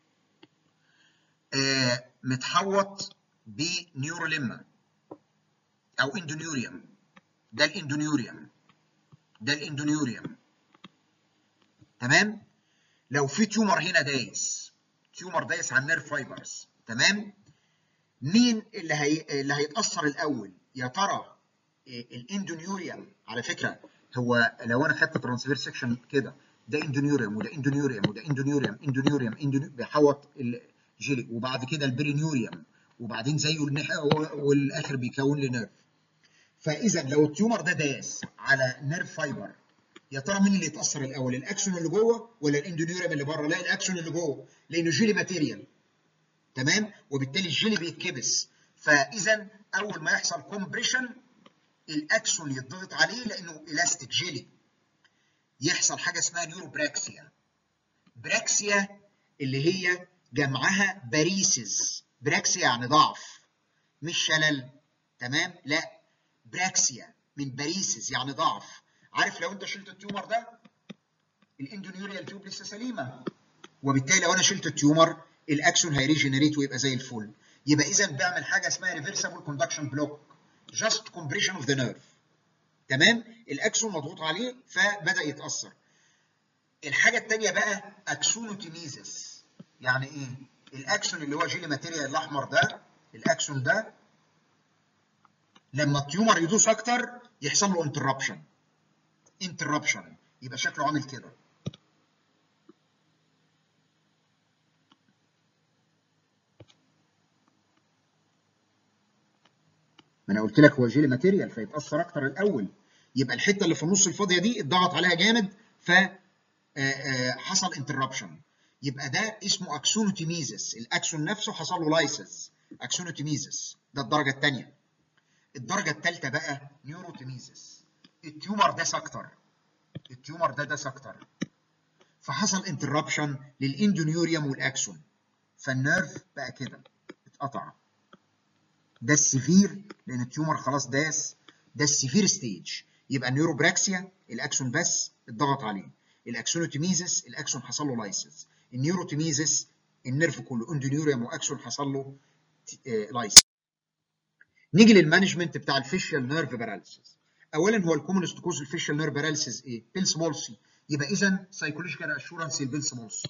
آه متحوط بنيوروليما او اندونيوريوم ده الاندونيوريوم ده الاندونيوريوم تمام لو في تيومر هنا دايس تيومر دايس على النيرف فايبرز تمام مين اللي هي اللي هيتاثر الاول يا ترى الاندونيوريوم على فكره هو لو انا خدت ترانسفير سكشن كده ده اندونيوريوم وده اندونيوريوم وده اندونيوريوم اندونيوريوم اندونيوريوم بيحوط الجيلي وبعد كده البرينيوريوم وبعدين زيه الناحيه والاخر بيكون لي نيرف فاذا لو التيومر ده داس على نيرف فايبر يا ترى مين اللي يتاثر الاول الاكسون اللي جوه ولا الاندونيوريوم اللي بره لا الاكسون اللي جوه لانه جيلي ماتيريال تمام وبالتالي الجيلي بيتكبس فاذا اول ما يحصل كومبريشن الاكسون يتضغط عليه لانه الاستيك جيلي يحصل حاجه اسمها نيوروبراكسيا براكسيا اللي هي جمعها باريسز براكسيا يعني ضعف مش شلل تمام لا براكسيا من باريسز يعني ضعف عارف لو انت شلت التيومر ده الاندونيوريال تيوب لسه سليمه وبالتالي لو انا شلت التيومر الاكسون هيريجنريت ويبقى زي الفل يبقى اذا بعمل حاجه اسمها ريفرسبل كوندكشن بلوك جاست كومبريشن اوف ذا نيرف تمام الاكسون مضغوط عليه فبدا يتاثر الحاجه الثانيه بقى اكسونوتيميزس يعني ايه الاكسون اللي هو جيلي ماتيريال الاحمر ده الاكسون ده لما التيومر يدوس اكتر يحصل له انتربشن انتربشن يبقى شكله عامل كده ما انا قلت لك هو جيلي ماتيريال فيتاثر اكتر الاول يبقى الحته اللي في النص الفاضيه دي اتضغط عليها جامد ف حصل انتربشن يبقى ده اسمه اكسونوتيميزس الاكسون نفسه حصل له لايسز اكسونوتيميزس ده الدرجه الثانيه الدرجه الثالثه بقى نيوروتيميزس التيومر ده سكتر التيومر ده ده سكتر فحصل انتربشن للاندونيوريوم والاكسون فالنيرف بقى كده اتقطع ده السيفير لان التيومر خلاص داس ده السيفير ستيج يبقى النيوروبراكسيا الاكسون بس اتضغط عليه الاكسونوتيميزس الاكسون حصل له لايسنس النيوروتيميزس النيرف كله اندونيوريوم واكسون حصل له لايسنس نيجي للمانجمنت بتاع الفيشيال نيرف باراليسيس اولا هو الكومنست كوز الفيشيال نيرف باراليسيس ايه بيلس مولسي يبقى اذا سايكولوجيكال اشورنس البيلس مولسي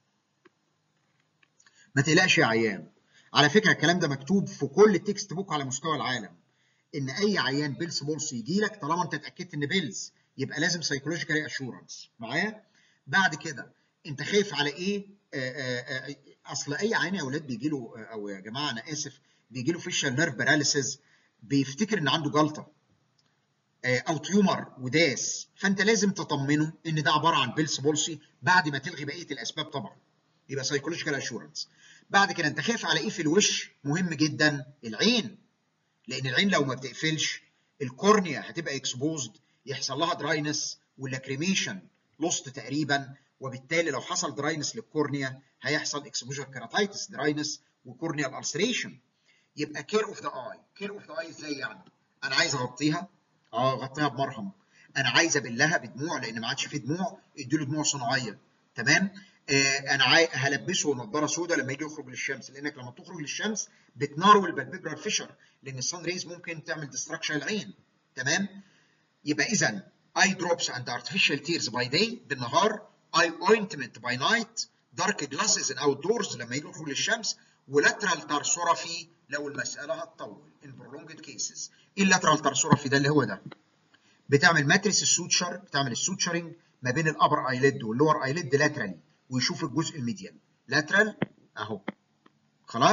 ما تقلقش يا عيان على فكره الكلام ده مكتوب في كل تكست بوك على مستوى العالم ان اي عيان بيلس مولسي يجي لك طالما انت اتاكدت ان بيلز يبقى لازم سايكولوجيكال اشورنس معايا بعد كده انت خايف على ايه آآ آآ اصل اي عيان يا اولاد بيجي له او يا جماعه انا اسف بيجي له فيشال نيرف باراليسيس بيفتكر ان عنده جلطه او تيومر وداس فانت لازم تطمنه ان ده عباره عن بيلس بولسي بعد ما تلغي بقيه الاسباب طبعا يبقى سايكولوجيكال اشورنس بعد كده انت خايف على ايه في الوش مهم جدا العين لان العين لو ما بتقفلش الكورنيا هتبقى اكسبوزد يحصل لها دراينس واللاكريميشن لوست تقريبا وبالتالي لو حصل دراينس للكورنيا هيحصل اكسبوجر كيراتايتس دراينس وكورنيال السريشن يبقى كير اوف ذا اي كير اوف ذا اي ازاي يعني انا عايز اغطيها اه اغطيها بمرهم انا عايز ابلها بدموع لان ما عادش فيه دموع اديله دموع صناعيه تمام آه انا عاي... هلبسه نظاره سوداء لما يجي يخرج للشمس لانك لما تخرج للشمس بتنارو البالبيبرال فيشر لان الصن ريز ممكن تعمل ديستراكشن العين تمام يبقى اذا اي دروبس اند ارتفيشال تيرز باي داي بالنهار اي اوينتمنت باي نايت دارك جلاسز ان اوت دورز لما يجي يخرج للشمس ولاترال تارسورافي لو المساله هتطول ان برولونجد كيسز ايه اللاترال تارسورافي ده اللي هو ده بتعمل ماتريس السوتشر بتعمل السوتشرنج ما بين الابر ايليد واللور ايليد لاترالي ويشوف الجزء الميديان لاترال اهو خلاص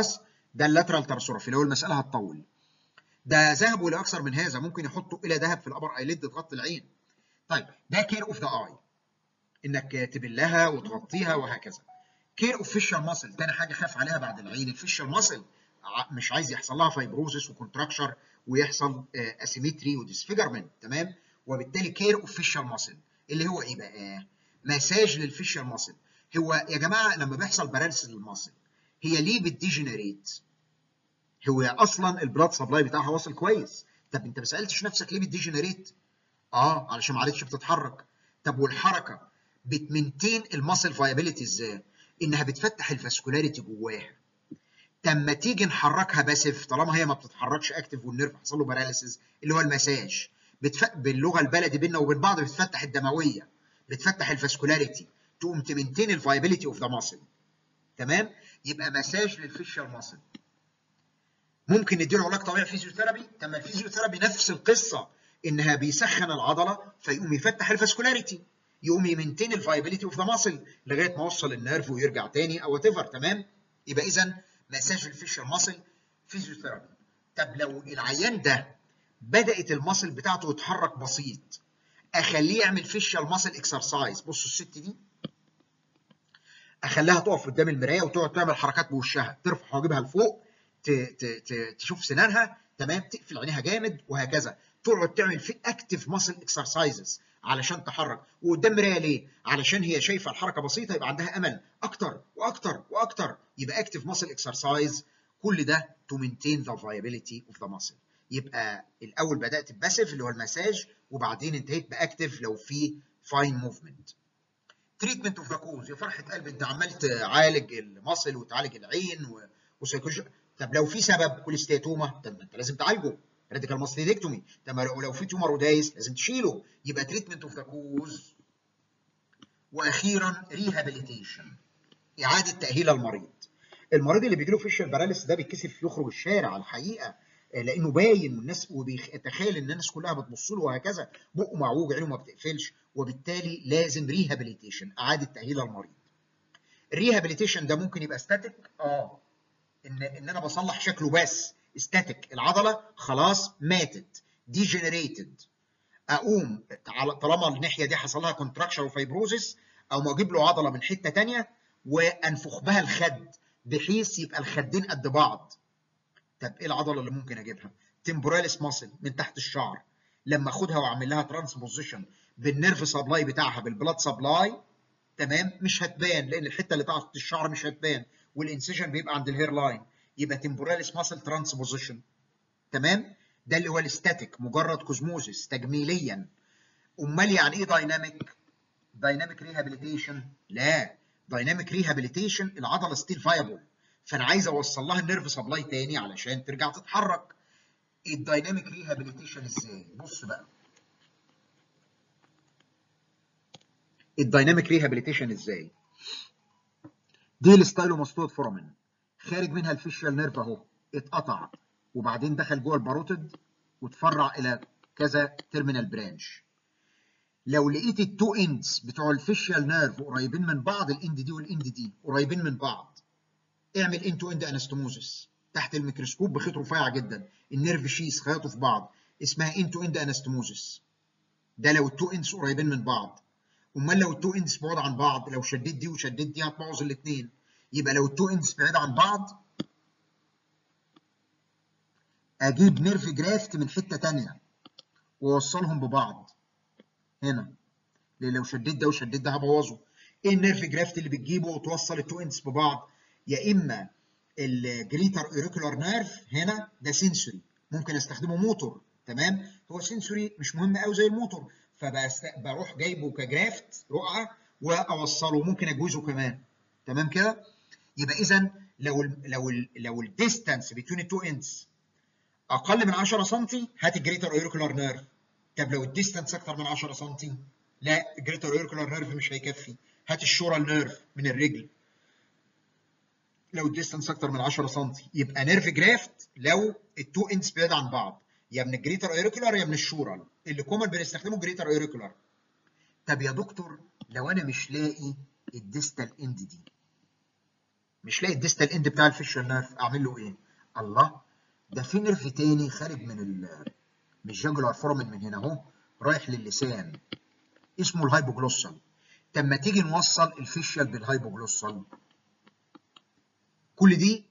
ده اللاترال ترسورفي لو المساله هتطول ده ذهبوا لاكثر من هذا ممكن يحطوا الى ذهب في الابر ايليد تغطي العين طيب ده كير اوف ذا اي انك تبلها وتغطيها وهكذا كير اوف فيشال ماسل تاني حاجه خاف عليها بعد العين الفيشال ماسل مش عايز يحصل لها فايبروزس وكونتراكشر ويحصل اسيمتري وديسفيجرمنت تمام وبالتالي كير اوف فيشال ماسل اللي هو ايه بقى مساج للفيشال ماسل هو يا جماعه لما بيحصل باراليسيس للماسل هي ليه بتديجنريت هو اصلا البلاد سبلاي بتاعها واصل كويس طب انت ما سالتش نفسك ليه بتديجنريت اه علشان ما عادتش بتتحرك طب والحركه بتمنتين الماسل فايبيليتي ازاي انها بتفتح الفاسكولاريتي جواها طب ما تيجي نحركها باسف طالما هي ما بتتحركش اكتف والنيرف حصل له باراليسيس اللي هو المساج بتف... باللغه البلدي بيننا وبين بعض بتفتح الدمويه بتفتح الفاسكولاريتي تقوم تمنتين الفايبيليتي اوف ذا ماسل تمام يبقى مساج للفيشال ماسل ممكن نديله علاج طبيعي فيزيوثيرابي طب ما الفيزيوثيرابي نفس القصه انها بيسخن العضله فيقوم يفتح الفاسكولاريتي يقوم يمنتين الفايبيليتي اوف ذا ماسل لغايه ما يوصل النيرف ويرجع تاني او وات ايفر تمام يبقى اذا مساج الفيشال ماسل فيزيوثيرابي طب لو العيان ده بدات الماسل بتاعته يتحرك بسيط اخليه يعمل فيشال ماسل اكسرسايز بصوا الست دي اخليها تقف قدام المرايه وتقعد تعمل حركات بوشها ترفع حواجبها لفوق تشوف سنانها تمام تقفل عينيها جامد وهكذا تقعد تعمل في اكتف ماسل اكسرسايزز علشان تحرك وقدام مرايه ليه؟ علشان هي شايفه الحركه بسيطه يبقى عندها امل اكتر واكتر واكتر يبقى اكتف ماسل اكسرسايز كل ده تو مينتين ذا فايبيليتي اوف ذا ماسل يبقى الاول بدات بباسيف اللي هو المساج وبعدين انتهيت باكتف لو في فاين موفمنت تريتمنت اوف ذا كوز يا فرحه قلب انت عمال تعالج المصل وتعالج العين وسيكولوجي طب لو في سبب كوليستيتوما طب انت لازم تعالجه راديكال ماستيدكتومي طب لو في تومر ودايس لازم تشيله يبقى تريتمنت اوف ذا كوز واخيرا ريهابيليتيشن اعاده تاهيل المريض المريض اللي بيجي له فيشل باراليس ده بيتكسف يخرج الشارع الحقيقه لانه باين والناس وبيتخيل ان الناس كلها بتبص له وهكذا بقه معوج عينه ما بتقفلش وبالتالي لازم ريهابيليتيشن اعاده تاهيل المريض الريهابيليتيشن ده ممكن يبقى ستاتيك اه ان ان انا بصلح شكله بس ستاتيك العضله خلاص ماتت ديجنريتد اقوم طالما الناحيه دي حصل لها كونتراكشن وفايبروزس او اجيب له عضله من حته ثانيه وانفخ بها الخد بحيث يبقى الخدين قد بعض طب ايه العضله اللي ممكن اجيبها تمبوراليس ماسل من تحت الشعر لما اخدها واعمل لها ترانسبوزيشن بالنيرف سبلاي بتاعها بالبلاد سبلاي تمام مش هتبان لان الحته اللي تحت الشعر مش هتبان والانسيجن بيبقى عند الهير لاين يبقى تمبوراليس ماسل ترانسبوزيشن تمام ده اللي هو الاستاتيك مجرد كوزموزيس تجميليا امال يعني ايه دايناميك دايناميك ريهابيليتيشن لا دايناميك ريهابيليتيشن العضله ستيل فايبل فانا عايز اوصل لها النيرف سبلاي تاني علشان ترجع تتحرك الدايناميك ريهابيليتيشن ازاي بص بقى الدايناميك ريهابيليتيشن ازاي دي الستايلوماستويد فورامين خارج منها الفيشيال نيرف اهو اتقطع وبعدين دخل جوه الباروتيد وتفرع الى كذا تيرمينال برانش لو لقيت التو اندز بتوع الفيشيال نيرف قريبين من بعض الاند دي والاند دي قريبين من بعض اعمل ان تو اند انستموزس تحت الميكروسكوب بخيط رفيع جدا النيرف شيس خياطه في بعض اسمها ان تو اند انستموزس ده لو التو اندز قريبين من بعض امال لو التو اندز بعاد عن بعض لو شديت دي وشديت دي هتبوظ الاثنين يبقى لو التو اندز بعيد عن بعض اجيب نيرف جرافت من حته ثانيه واوصلهم ببعض هنا لان لو شديت ده وشديت ده هبوظه ايه النيرف جرافت اللي بتجيبه وتوصل التو اندز ببعض يا اما الجريتر اوريكولار نيرف هنا ده سنسوري ممكن استخدمه موتور تمام هو سنسوري مش مهم قوي زي الموتور فبروح جايبه كجرافت رقعه واوصله ممكن اجوزه كمان تمام كده يبقى اذا لو ال لو ال لو الديستانس بين التو اندز اقل من 10 سم هات الجريتر اوريكولار نيرف طب لو الديستانس اكتر من 10 سم لا الجريتر اوريكولار نيرف مش هيكفي هات الشورال نيرف من الرجل لو الديستانس اكتر من 10 سم يبقى نيرف جرافت لو التو اندز بعيد عن بعض يا من الجريتر اوريكولار يا من الشورال اللي كومن بنستخدمه جريتر اوريكولار طب يا دكتور لو انا مش لاقي الديستال اند دي مش لاقي الديستال اند بتاع الفيشال نيرف اعمل له ايه الله ده في نيرف تاني خارج من ال من الجاجولار فورمن من هنا اهو رايح للسان اسمه الهايبوجلوسال طب ما تيجي نوصل الفيشال بالهايبوجلوسال كل دي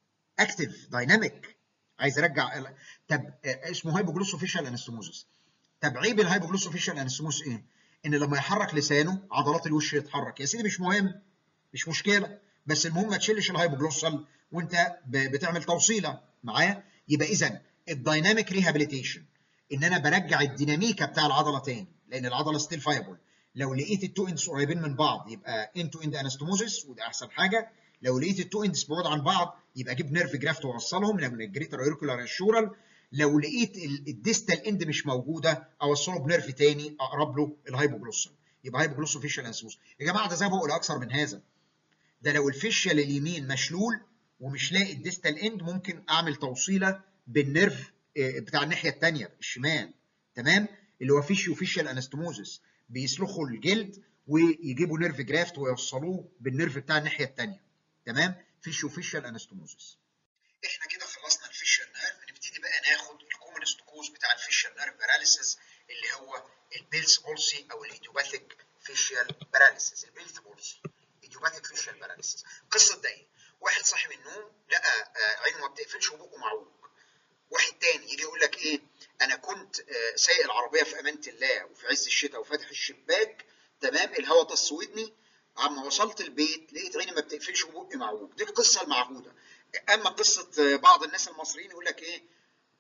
اكتف دايناميك عايز ارجع طب اسمه هايبوجلوسوفيشال انستموزس طب عيب الهايبوجلوسوفيشال انستموز ايه؟ ان لما يحرك لسانه عضلات الوش يتحرك يا سيدي مش مهم مش مشكله بس المهم ما تشيلش الهايبوجلوسال وانت بتعمل توصيله معايا يبقى اذا الدايناميك ريهابيليتيشن ان انا برجع الديناميكا بتاع العضله تاني لان العضله ستيل فايبل لو لقيت التو اندز قريبين من بعض يبقى ان تو اند انستموزس وده احسن حاجه لو لقيت التو اندز بعاد عن بعض يبقى اجيب نيرف جرافت واوصلهم من الجريتر اوريكولار الشورال لو لقيت الديستال اند مش موجوده اوصله بنيرف تاني اقرب له الهايبوجلوسال يبقى هايبوجلوسال فيشال انستموز يا جماعه ده زي ما بقول اكثر من هذا ده لو الفيشال اليمين مشلول ومش لاقي الديستال اند ممكن اعمل توصيله بالنيرف بتاع الناحيه الثانيه الشمال تمام اللي هو فيشيو فيشال انستموزس بيسلخوا الجلد ويجيبوا نيرف جرافت ويوصلوه بالنيرف بتاع الناحيه الثانيه تمام فيشيو فيشال انستموزس احنا كده خلصنا الفيشال نيرف نبتدي بقى ناخد الكومن ستوكوز بتاع الفيشال نيرف باراليسيس اللي هو البيلز بولسي او الايديوباثيك فيشال باراليسيس البيلز بولسي ايديوباثيك فيشال باراليسيس قصه ده ايه؟ واحد صاحي من النوم لقى عينه ما بتقفلش وبقه معوج واحد تاني يجي يقول لك ايه انا كنت سايق العربيه في امانه الله وفي عز الشتاء وفاتح الشباك تمام الهواء طص ودني عما وصلت البيت لقيت عيني ما بتقفلش وبقي معوج دي القصه المعهوده اما قصه بعض الناس المصريين يقول لك ايه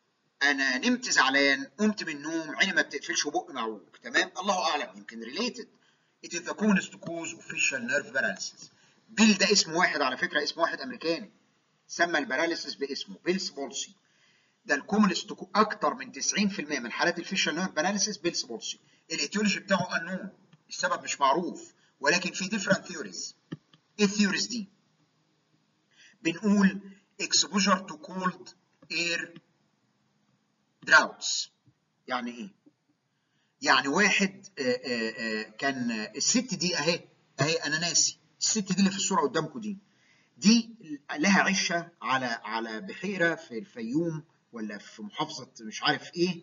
انا نمت زعلان قمت من النوم عيني ما بتقفلش وبقي معوج تمام الله اعلم يمكن ريليتد it is the commonest cause of facial nerve paralysis بيل ده اسم واحد على فكره اسم واحد امريكاني سمى الباراليسيس باسمه بيلز بولسي ده الكومونست اكتر من 90% من حالات الفيشال نيرف باراليسيس بيلز بولسي الايتيولوجي بتاعه انون السبب مش معروف ولكن في ديفرنت ثيوريز ايه الثيوريز دي بنقول exposure to cold air droughts يعني ايه يعني واحد آآ آآ كان الست دي اهي اهي انا ناسي الست دي اللي في الصوره قدامكم دي دي لها عشه على على بحيره في الفيوم ولا في محافظه مش عارف ايه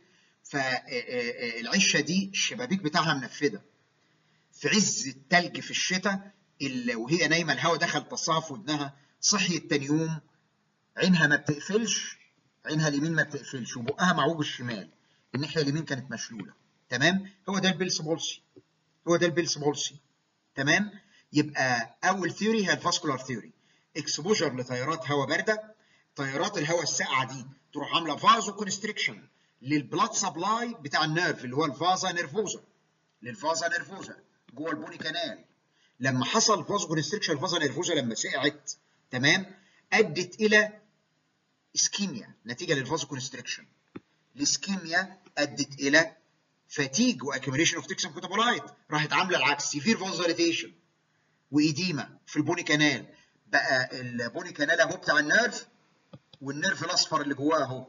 فالعشه دي الشبابيك بتاعها منفده في عز التلج في الشتاء وهي نايمه الهواء دخل طصها في ودنها صحيت تاني يوم عينها ما بتقفلش عينها اليمين ما بتقفلش وبقها معوج الشمال الناحيه اليمين كانت مشلوله تمام هو ده البيلس بولسي هو ده البيلس بولسي تمام يبقى اول ثيوري هي الفاسكولار ثيوري اكسبوجر لتيارات هواء بارده تيارات الهواء الساقعه دي تروح عامله فازو كونستريكشن للبلاد سبلاي بتاع النيرف اللي هو الفازا نيرفوزا للفازا نيرفوزا جوه البوني كانال لما حصل فازو كونستريكشن الفازا نيرفوزا لما سقعت تمام ادت الى اسكيميا نتيجه للفازو كونستريكشن الاسكيميا ادت الى فاتيج واكيوميليشن اوف توكسين كوتابولايت راحت عامله العكس سيفير فازوليتيشن وايديما في البوني كانال بقى البوني كانال اهو بتاع النيرف والنيرف الاصفر اللي جواه اهو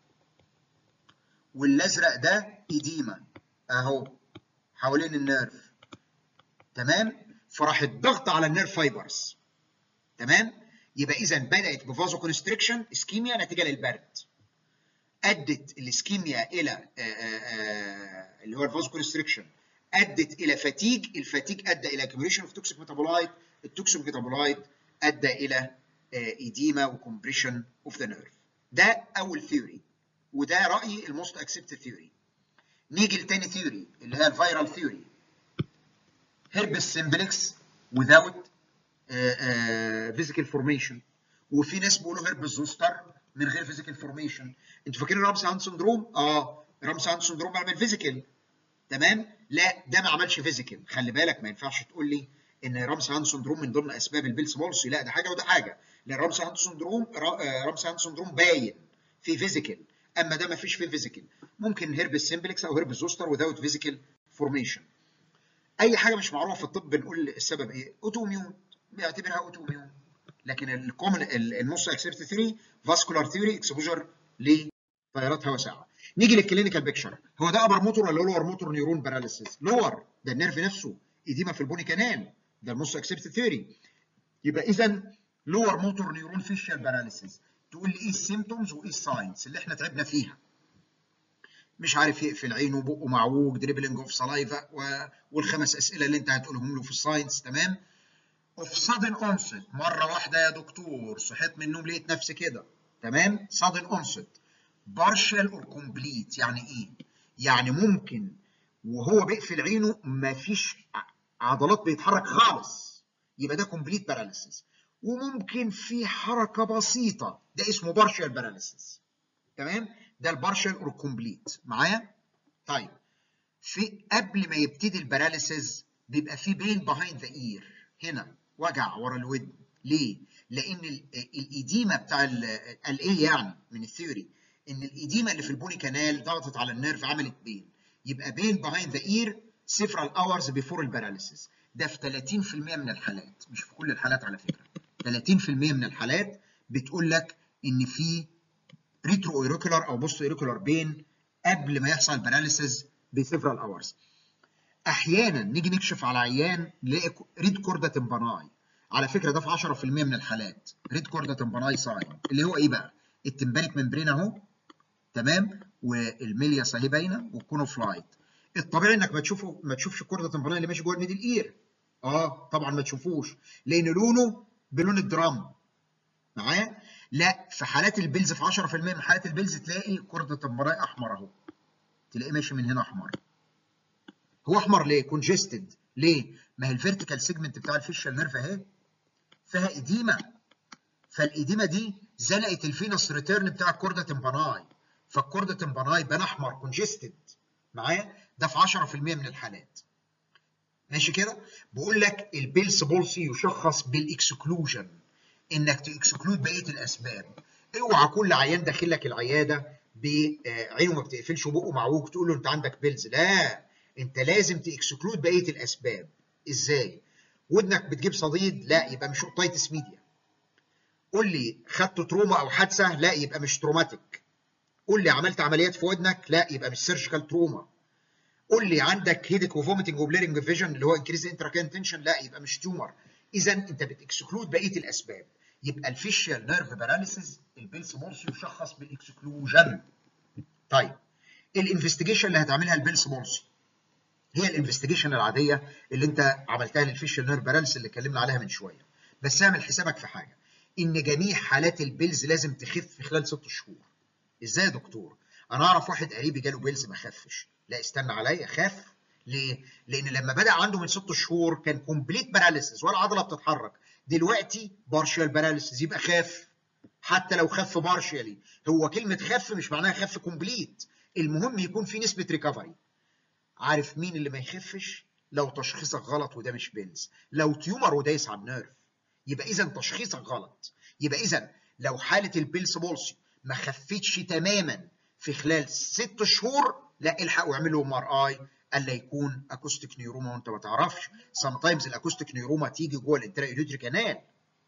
والازرق ده ايديما اهو حوالين النيرف تمام فراح الضغط على النيرف فايبرز تمام يبقى اذا بدات بفازو كونستريكشن اسكيميا نتيجه للبرد ادت الاسكيميا الى آآ آآ اللي هو الفازو كونستريكشن ادت الى فاتيج الفاتيج ادى الى اكيوميليشن اوف توكسيك ميتابولايت التوكسيك ميتابولايت ادى الى ايديما وكمبريشن اوف ذا نيرف ده اول ثيوري وده رايي الموست اكسبتد ثيوري نيجي لتاني ثيوري اللي هي الفيرال ثيوري هيربس سمبلكس without فيزيكال فورميشن وفي ناس بيقولوا هيربس زوستر من غير فيزيكال فورميشن انتوا فاكرين رامسي هاند سندروم؟ اه رامسي هاند سندروم بيعمل فيزيكال تمام؟ لا ده ما عملش فيزيكال خلي بالك ما ينفعش تقول لي ان رامسي هاند سندروم من ضمن اسباب البيلس بولسي لا ده حاجه وده حاجه لان رامسي هاند سندروم رامسي هاند سندروم باين في فيزيكال اما ده ما فيش فيه فيزيكال ممكن هيربس سمبلكس او هيربس زوستر without فيزيكال فورميشن اي حاجه مش معروفه في الطب بنقول السبب ايه؟ اوتو ميون بيعتبرها اوتو ميون لكن الكومن الموست اكسبت ثيوري فاسكولار ثيوري اكسبوجر لتيارات هواء ساقعه نيجي للكلينيكال بيكشر هو ده ابر موتور ولا لور موتور نيورون باراليسيس لور ده النيرف نفسه ايديما في البوني كانال ده الموست اكسبت ثيوري يبقى اذا لور موتور نيورون فيشيال باراليسيس تقول لي ايه السيمتومز وايه الساينز اللي احنا تعبنا فيها مش عارف يقفل عينه بقه معوج دريبلينج اوف سلايفا والخمس اسئله اللي انت هتقولهم له في الساينس تمام اوف سادن اونست مره واحده يا دكتور صحيت من النوم لقيت نفسي كده تمام سادن اونست بارشال اور كومبليت يعني ايه يعني ممكن وهو بيقفل عينه مفيش عضلات بيتحرك خالص يبقى ده كومبليت باراليسيس وممكن في حركه بسيطه ده اسمه بارشال باراليسيس تمام ده البارشال اور كومبليت معايا طيب في قبل ما يبتدي الباراليسيس بيبقى في بين بيهايند ذا اير هنا وجع ورا الودن ليه لان الايديما بتاع الايه يعني من الثيوري ان الايديما اللي في البوني كانال ضغطت على النيرف عملت بين يبقى بين بيهايند ذا اير several hours before الباراليسيس ده في 30% من الحالات مش في كل الحالات على فكره 30% من الحالات بتقول لك ان في ريترو ايروكولار او بوست ايروكولار بين قبل ما يحصل الباراليسيس بسيفرال اورز احيانا نيجي نكشف على عيان نلاقي ريد كوردا تمباناي على فكره ده في 10% من الحالات ريد كوردا تمباناي ساين اللي هو ايه بقى التمبانيك ممبرين اهو تمام والميلياس اهي باينه والكونوفلايت الطبيعي انك ما تشوفه ما تشوفش الكوردا تمباناي اللي ماشي جوه الميدل اير اه طبعا ما تشوفوش لان لونه بلون الدرام معايا لا في حالات البلز في 10% من حالات البلز تلاقي كوردا تمباناي احمر اهو تلاقيه ماشي من هنا احمر هو احمر ليه كونجستد ليه ما هي الفيرتيكال سيجمنت بتاع الفيشال نيرف اهي فيها اديمه فالاديمه دي زنقت الفينوس ريتيرن بتاع الكوردا تمباناي فالكوردا تمباناي بان احمر كونجستد معايا ده في 10% من الحالات ماشي كده بقول لك البيلس بولسي يشخص بالاكسكلوجن انك تاكسكلود بقيه الاسباب اوعى كل عيان داخل لك العياده بعينه ما بتقفلش وبقه معوج تقول له انت عندك بيلز لا انت لازم تاكسكلود بقيه الاسباب ازاي ودنك بتجيب صديد لا يبقى مش اوتايتس ميديا قول لي خدت تروما او حادثه لا يبقى مش تروماتيك قول لي عملت عمليات في ودنك لا يبقى مش سيرجيكال تروما قول لي عندك هيدك وفوميتنج وبليرنج فيجن اللي هو انكريز انتراكان تنشن لا يبقى مش تيومر اذا انت بتكسكلود بقيه الاسباب يبقى الفيشيال نيرف باراليسيس البيلس بولس يشخص بالاكسكلوجن طيب الانفستيجيشن اللي هتعملها البيلس بولس هي الانفستيجيشن العاديه اللي انت عملتها للفيشيال نيرف باراليسيس اللي اتكلمنا عليها من شويه بس اعمل حسابك في حاجه ان جميع حالات البيلز لازم تخف في خلال ست شهور ازاي يا دكتور انا اعرف واحد قريبي جاله بيلز ما خفش لا استنى عليا خف ليه لان لما بدا عنده من ست شهور كان كومبليت باراليسيس ولا عضله بتتحرك دلوقتي بارشال باراليسيس يبقى خاف حتى لو خف بارشالي هو كلمه خف مش معناها خف كومبليت المهم يكون في نسبه ريكفري عارف مين اللي ما يخفش لو تشخيصك غلط وده مش بيلز لو تيومر ودايس على النيرف يبقى اذا تشخيصك غلط يبقى اذا لو حاله البيلس بولسي ما خفتش تماما في خلال ست شهور لا الحق واعمل له ام ار اي الا يكون اكوستيك نيوروما وانت ما تعرفش سام تايمز الاكوستيك نيوروما تيجي جوه الانترا كانال ايه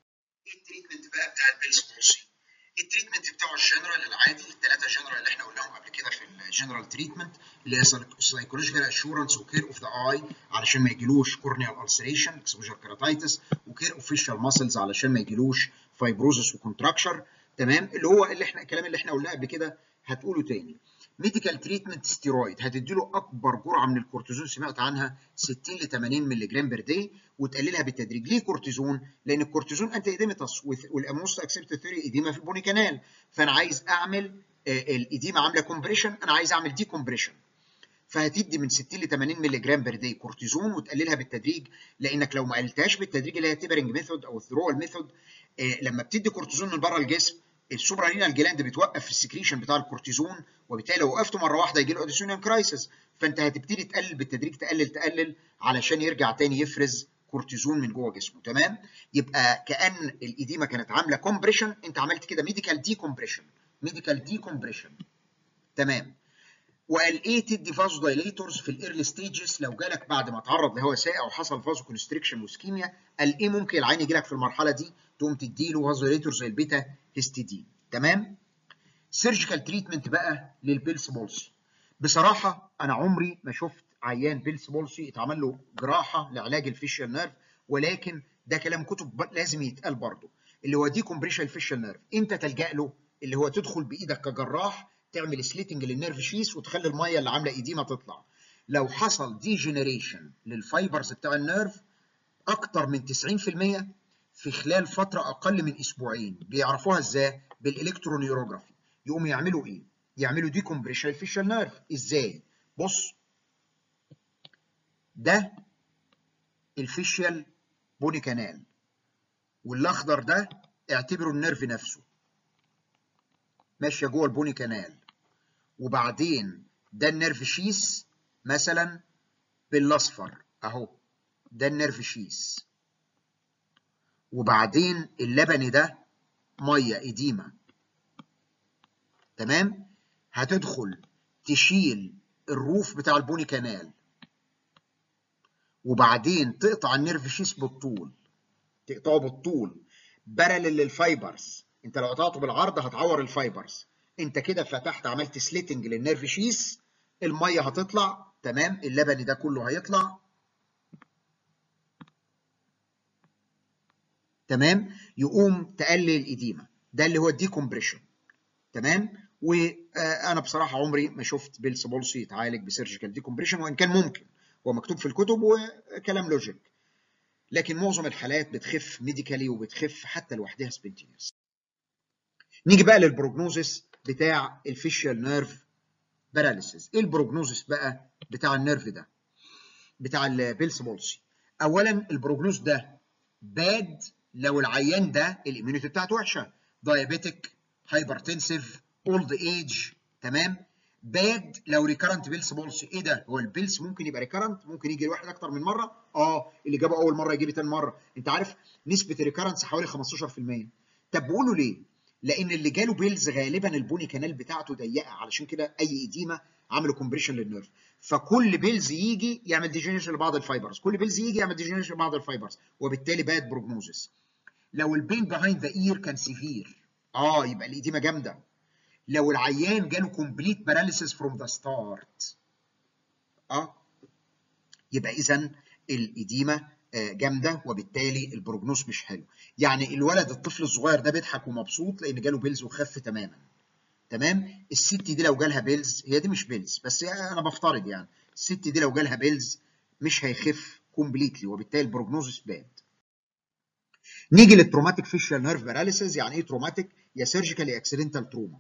التريتمنت بقى بتاع البيلس بولسي التريتمنت بتاعه الجنرال العادي الثلاثه جنرال اللي احنا قلناهم قبل كده في الجنرال تريتمنت اللي هي سايكولوجيكال اشورنس وكير اوف ذا اي علشان ما يجيلوش كورنيال السريشن اكسبوجر كيراتايتس وكير اوف فيشال ماسلز علشان ما يجيلوش فايبروزس وكونتراكشر تمام اللي هو اللي احنا الكلام اللي احنا قلناه قبل كده هتقوله تاني ميديكال تريتمنت ستيرويد هتديله اكبر جرعه من الكورتيزون سمعت عنها 60 ل 80 مللي جرام بير داي وتقللها بالتدريج ليه كورتيزون لان الكورتيزون انت ايديمتس والاموست اكسبت ثيوري ايديما في البوني كانال فانا عايز اعمل الايديما عامله كومبريشن انا عايز اعمل دي كومبريشن فهتدي من 60 ل 80 مللي جرام بير داي كورتيزون وتقللها بالتدريج لانك لو ما قللتهاش بالتدريج اللي هي تيبرنج ميثود او الثرول ميثود لما بتدي كورتيزون من بره الجسم السوبرانينال جلاند بتوقف السكريشن بتاع الكورتيزون وبالتالي لو وقفته مره واحده يجي له اوديسونيان كرايسيس فانت هتبتدي تقلل بالتدريج تقلل تقلل علشان يرجع تاني يفرز كورتيزون من جوه جسمه تمام يبقى كان الايديما كانت عامله كومبريشن انت عملت كده ميديكال دي كومبريشن ميديكال دي كومبريشن تمام وقال ايه تدي فازو دايليتورز في الايرلي ستيجز لو جالك بعد ما تعرض لهواء ساقع وحصل فازو كونستريكشن وسكيميا قال ايه ممكن العين يجي لك في المرحله دي تقوم تديله فازو دايليتورز زي البيتا هيستidine تمام سيرجيكال تريتمنت بقى للبيلس بولسي بصراحه انا عمري ما شفت عيان بيلس بولسي اتعمل له جراحه لعلاج الفيشيال نيرف ولكن ده كلام كتب لازم يتقال برضه اللي هو دي كومبريشن فيشال نيرف امتى تلجا له اللي هو تدخل بايدك كجراح تعمل سليتنج للنيرف شيس وتخلي الميه اللي عامله ايديما تطلع لو حصل دي جنريشن للفايبرز بتاع النيرف اكتر من 90% في خلال فتره اقل من اسبوعين بيعرفوها ازاي بالالكترونيوروجرافي يقوموا يعملوا ايه يعملوا دي كومبريشن فيشال نيرف ازاي بص ده الفيشيال بوني كانال والاخضر ده اعتبره النيرف نفسه ماشيه جوه البوني كانال وبعدين ده النيرف شيس مثلا بالاصفر اهو ده النيرف شيس وبعدين اللبني ده ميه اديمه تمام هتدخل تشيل الروف بتاع البوني كانال وبعدين تقطع النيرف شيس بالطول تقطعه بالطول بارلل للفايبرز انت لو قطعته بالعرض هتعور الفايبرز انت كده فتحت عملت سليتنج للنيرف شيس الميه هتطلع تمام اللبني ده كله هيطلع تمام يقوم تقلل الاديمه ده اللي هو الديكومبريشن تمام وانا بصراحه عمري ما شفت بيلس بولسي يتعالج بسيرجيكال ديكومبريشن وان كان ممكن هو مكتوب في الكتب وكلام لوجيك لكن معظم الحالات بتخف ميديكالي وبتخف حتى لوحدها سبنتينيوس نيجي بقى للبروجنوزس بتاع الفيشيال نيرف باراليسيس ايه البروجنوزس بقى بتاع النيرف ده بتاع البيلس بولسي اولا البروجنوز ده باد لو العيان ده الاميونيتي بتاعته وحشه دايابيتك هايبرتنسيف اولد ايج تمام باد لو ريكارنت بيلس بولسي ايه ده هو البيلس ممكن يبقى ريكارنت ممكن يجي الواحد اكتر من مره اه اللي جابه اول مره يجيب تاني مره انت عارف نسبه الريكارنس حوالي 15% طب بقولوا ليه لان اللي جاله بيلز غالبا البوني كانال بتاعته ضيقه علشان كده اي اديمه عملوا كومبريشن للنيرف فكل بيلز يجي يعمل ديجنريشن لبعض الفايبرز كل بيلز يجي يعمل ديجنريشن لبعض الفايبرز وبالتالي باد بروجنوزس لو البين بيهايند ذا اير كان سيفير اه يبقى الاديمه جامده لو العيان جاله كومبليت باراليسيس فروم ذا ستارت اه يبقى اذا الاديمه جامده وبالتالي البروجنوز مش حلو يعني الولد الطفل الصغير ده بيضحك ومبسوط لان جاله بيلز وخف تماما تمام الست دي لو جالها بيلز هي دي مش بيلز بس انا بفترض يعني الست دي لو جالها بيلز مش هيخف كومبليتلي وبالتالي البروجنوزس باد نيجي للتروماتيك فيشال نيرف باراليسيس يعني ايه تروماتيك يا سيرجيكال يا اكسيدنتال تروما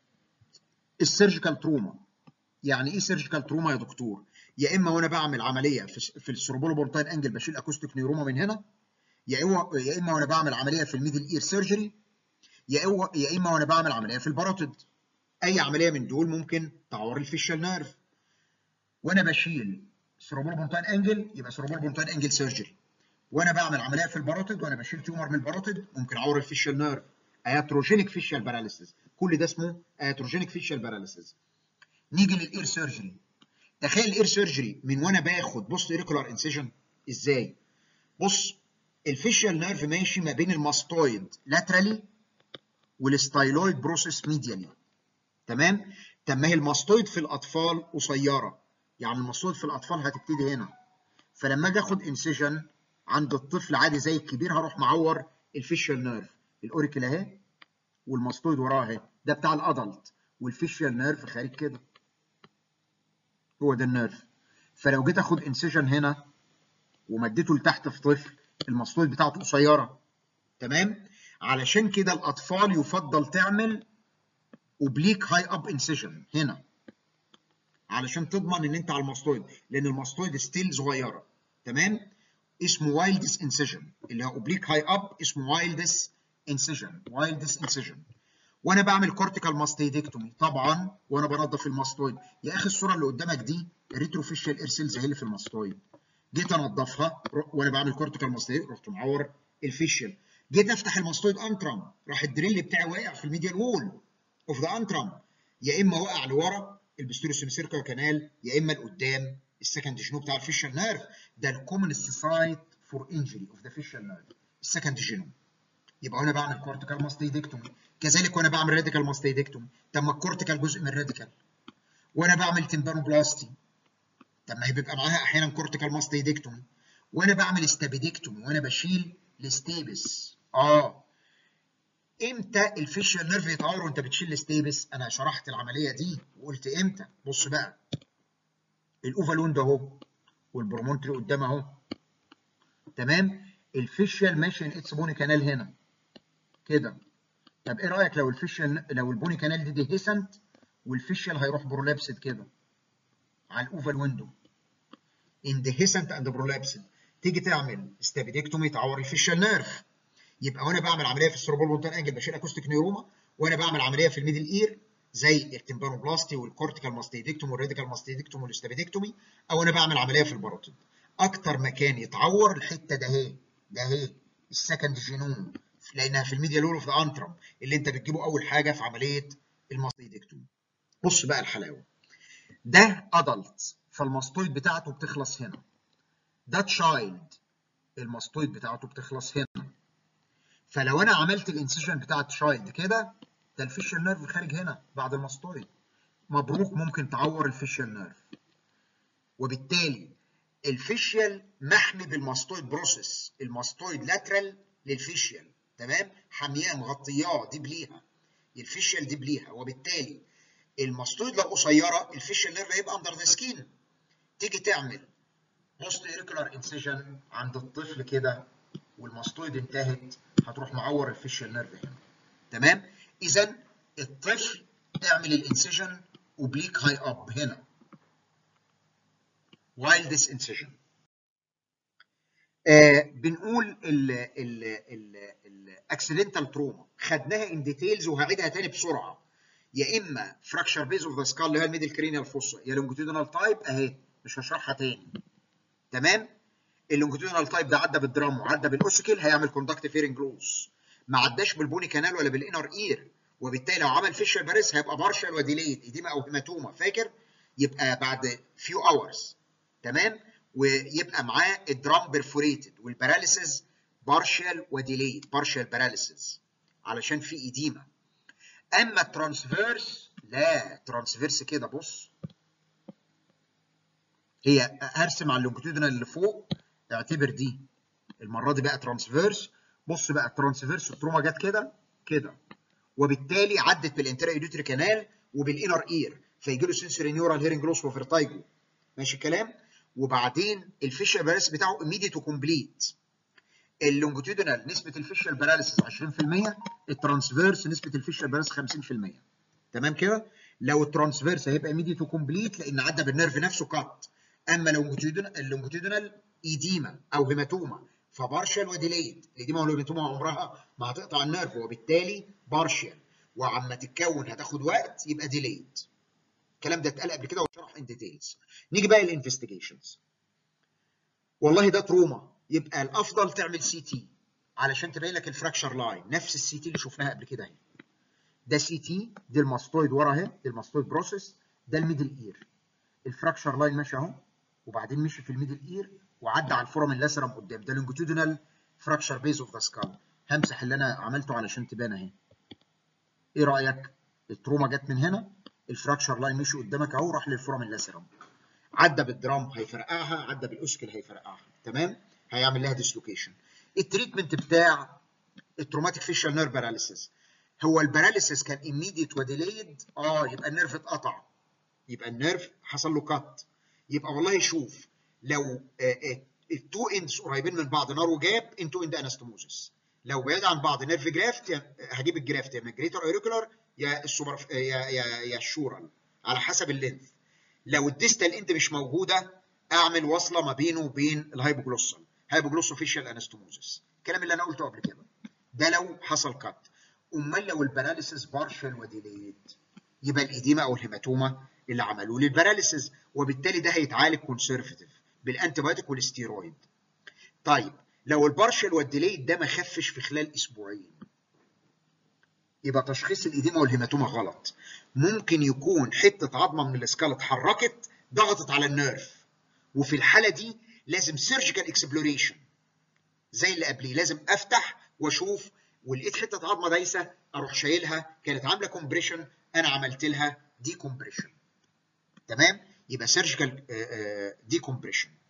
السيرجيكال تروما يعني ايه سيرجيكال تروما يا دكتور يا اما وانا بعمل عمليه في في السيروبولو بورتاين انجل بشيل اكوستيك نيوروما من هنا يا اما يا اما وانا بعمل عمليه في الميدل اير سيرجري يا اما يا اما وانا بعمل عمليه في الباروتيد اي عمليه من دول ممكن تعور الفيشال نيرف وانا بشيل سيروبولو بورتاين انجل يبقى سيروبولو بورتاين انجل سيرجري وانا بعمل عمليه في الباروتيد وانا بشيل تيومر من الباروتيد ممكن اعور الفيشال نيرف اياتروجينيك فيشال باراليسيس كل ده اسمه اياتروجينيك فيشال باراليسيس نيجي للاير سيرجري تخيل الاير سيرجري من وانا باخد بوست ايريكولار انسيجن ازاي بص الفيشال نيرف ماشي ما بين الماستويد لاترالي والستايلويد بروسيس ميديالي تمام طب ما هي الماستويد في الاطفال قصيره يعني الماستويد في الاطفال هتبتدي هنا فلما اجي اخد انسيجن عند الطفل عادي زي الكبير هروح معور الفيشال نيرف الاوريكل اهي والماستويد وراها اهي ده بتاع الادلت والفيشال نيرف خارج كده هو ده النيرف فلو جيت اخد انسيجن هنا ومديته لتحت في طفل الماستويد بتاعته قصيره تمام علشان كده الاطفال يفضل تعمل اوبليك هاي اب انسيجن هنا علشان تضمن ان انت على الماستويد لان الماستويد ستيل صغيره تمام اسمه وايلدس انسيجن اللي هو اوبليك هاي اب اسمه وايلدس انسيجن وايلدس انسيجن وانا بعمل كورتيكال ماستيدكتومي طبعا وانا بنظف الماستويد يا اخي الصوره اللي قدامك دي ريتروفيشال اير سيلز هي اللي في الماستويد جيت انضفها وانا بعمل كورتيكال ماستيد رحت معور الفيشل جيت افتح الماستويد انترم راح الدريل بتاعي واقع في الميديال وول اوف ذا انترم يا اما وقع لورا البستيروسيمسيركا كانال يا اما لقدام السكند جينو بتاع الفيشال نيرف ده الكومنست سايت فور انجري اوف ذا فيشال نيرف السكند جينو يبقى وانا بعمل كورتيكال ماستيدكتومي كذلك وانا بعمل راديكال ماستيدكتومي طب ما الكورتيكال جزء من الراديكال وانا بعمل تمبانوبلاستي طب ما هي بيبقى معاها احيانا كورتيكال ماستيدكتومي وانا بعمل استابيدكتومي وانا بشيل الستيبس اه امتى الفيشيال نيرف يتعور وانت بتشيل ستيبس انا شرحت العمليه دي وقلت امتى بص بقى الاوفال ويند اهو والبرومونتري قدام اهو تمام الفيشيال ماشي ان اتس بوني كانال هنا كده طب ايه رايك لو الفيشيال لو البوني كانال دي ديهيسنت والفيشيال هيروح برولابسد كده على الاوفال ويندو اندهيسنت اند برولابسد تيجي تعمل ستابيدكتومي تعور الفيشيال نيرف يبقى وانا بعمل عمليه في السيربول بونتان انجل بشيل اكوستيك نيوروما وانا بعمل عمليه في الميدل اير زي التمبانوبلاستي والكورتيكال ماستيدكتومي والراديكال ماستيدكتومي والاستابيدكتومي او انا بعمل عمليه في الباروتيد اكتر مكان يتعور الحته ده اهي ده اهي السكند جينوم لانها في الميديا لول اوف ذا انترم اللي انت بتجيبه اول حاجه في عمليه الماستيدكتومي بص بقى الحلاوه ده ادلت فالماستويد بتاعته بتخلص هنا ده تشايلد الماستويد بتاعته بتخلص هنا فلو انا عملت الانسيجن بتاع التشايلد كده ده الفيشل نيرف خارج هنا بعد الماستويد مبروك ممكن تعور الفيشل نيرف وبالتالي الفيشيال محمي بالماستويد بروسيس الماستويد لاترال للفيشيال تمام حامياه مغطياه دي بليها الفيشيال دي بليها وبالتالي الماستويد لو قصيره الفيشيال نيرف هيبقى اندر ذا سكين تيجي تعمل بوست ايريكولار انسيجن عند الطفل كده والماستويد انتهت هتروح معور الفيشيال نيرف هنا تمام اذا الطفل اعمل الانسيجن وبليك هاي اب هنا while this incision آه بنقول ال ال ال الاكسيدنتال تروما خدناها ان ديتيلز وهعيدها تاني بسرعه يا اما فراكشر بيز اوف ذا سكال اللي هي الميدل كرينيال فوسا يا لونجيتودينال تايب اهي مش هشرحها تاني تمام اللونجيتودينال تايب ده عدى بالدرام وعدى بالاوسيكل هيعمل كوندكتيف هيرنج لوس ما عداش بالبوني كانال ولا بالانر اير وبالتالي لو عمل فيشر باريس هيبقى بارشل وديليد اديما او هيماتوما فاكر يبقى بعد فيو اورز تمام ويبقى معاه الدرام بيرفوريتد والباراليسيس بارشل وديليد بارشل باراليسيس علشان في ايديما اما الترانسفيرس لا ترانسفيرس كده بص هي هرسم على اللونجيتودينال اللي فوق اعتبر دي المره دي بقى ترانسفيرس بص بقى الترانسفيرس التروما جت كده كده وبالتالي عدت بالانترا ايديوتري كانال وبالانر اير فيجي له سنسوري نيورال هيرنج لوس وفيرتايجو ماشي الكلام وبعدين الفيشال باراليس بتاعه immediate وكومبليت اللونجيتودينال نسبه الفيشال باراليسيس 20% الترانسفيرس نسبه الفيشال باراليس 50% تمام كده لو الترانسفيرس هيبقى immediate وكومبليت لان عدى بالنيرف نفسه كات اما لونجيتودينال اللونجيتودينال ايديما او هيماتوما فبارشل وديليد الايديما والهيماتوما عمرها ما هتقطع النيرف وبالتالي بارشل وعما تتكون هتاخد وقت يبقى ديليد الكلام ده اتقال قبل كده وشرح ان ديتيلز نيجي بقى للانفستيجيشنز والله ده تروما يبقى الافضل تعمل سي تي علشان تبين لك الفراكشر لاين نفس السي تي اللي شفناها قبل كده اهي ده سي تي دي الماستويد ورا اهي دي الماستويد بروسيس ده الميدل اير الفراكشر لاين ماشي اهو وبعدين مشي في الميدل اير وعدى على الفورم اللاسرم قدام ده لونجيتودينال فراكشر بيز اوف ذا سكال همسح اللي انا عملته علشان تبان اهي ايه رايك التروما جت من هنا الفراكشر لاين مشي قدامك اهو راح للفورم اللاسرم عدى بالدرام هيفرقعها عدى بالاوسكل هيفرقعها تمام هيعمل لها ديسلوكيشن التريتمنت بتاع التروماتيك فيشال نيرف باراليسيس هو الباراليسيس كان immediate وديليد اه يبقى النيرف اتقطع يبقى النيرف حصل له كات يبقى والله شوف لو التو اندز قريبين من بعض نار وجاب انتو اند انستموزس لو بعيد عن بعض نيرف جرافت هجيب الجرافت يا جريتر اوريكولار يا السوبر يا يا يا الشورال على حسب اللينث لو الديستال اند مش موجوده اعمل وصله ما بينه وبين الهايبوجلوسال هايبوجلوسو فيشال انستموزس الكلام اللي انا قلته قبل كده ده لو حصل كات امال لو الباراليسيس بارشل وديليد يبقى الايديما او الهيماتوما اللي عملوه لي الباراليسيس وبالتالي ده هيتعالج كونسرفتيف بالانتيبيوتيك والستيرويد طيب لو البارشل والديليد ده ما خفش في خلال اسبوعين يبقى تشخيص الايديما والهيماتوما غلط ممكن يكون حته عظمه من الاسكال اتحركت ضغطت على النيرف وفي الحاله دي لازم سيرجيكال اكسبلوريشن زي اللي قبليه لازم افتح واشوف ولقيت حته عظمه دايسه اروح شايلها كانت عامله كومبريشن انا عملت لها دي كومبريشن تمام يبقى سيرجيكال دي كومبريشن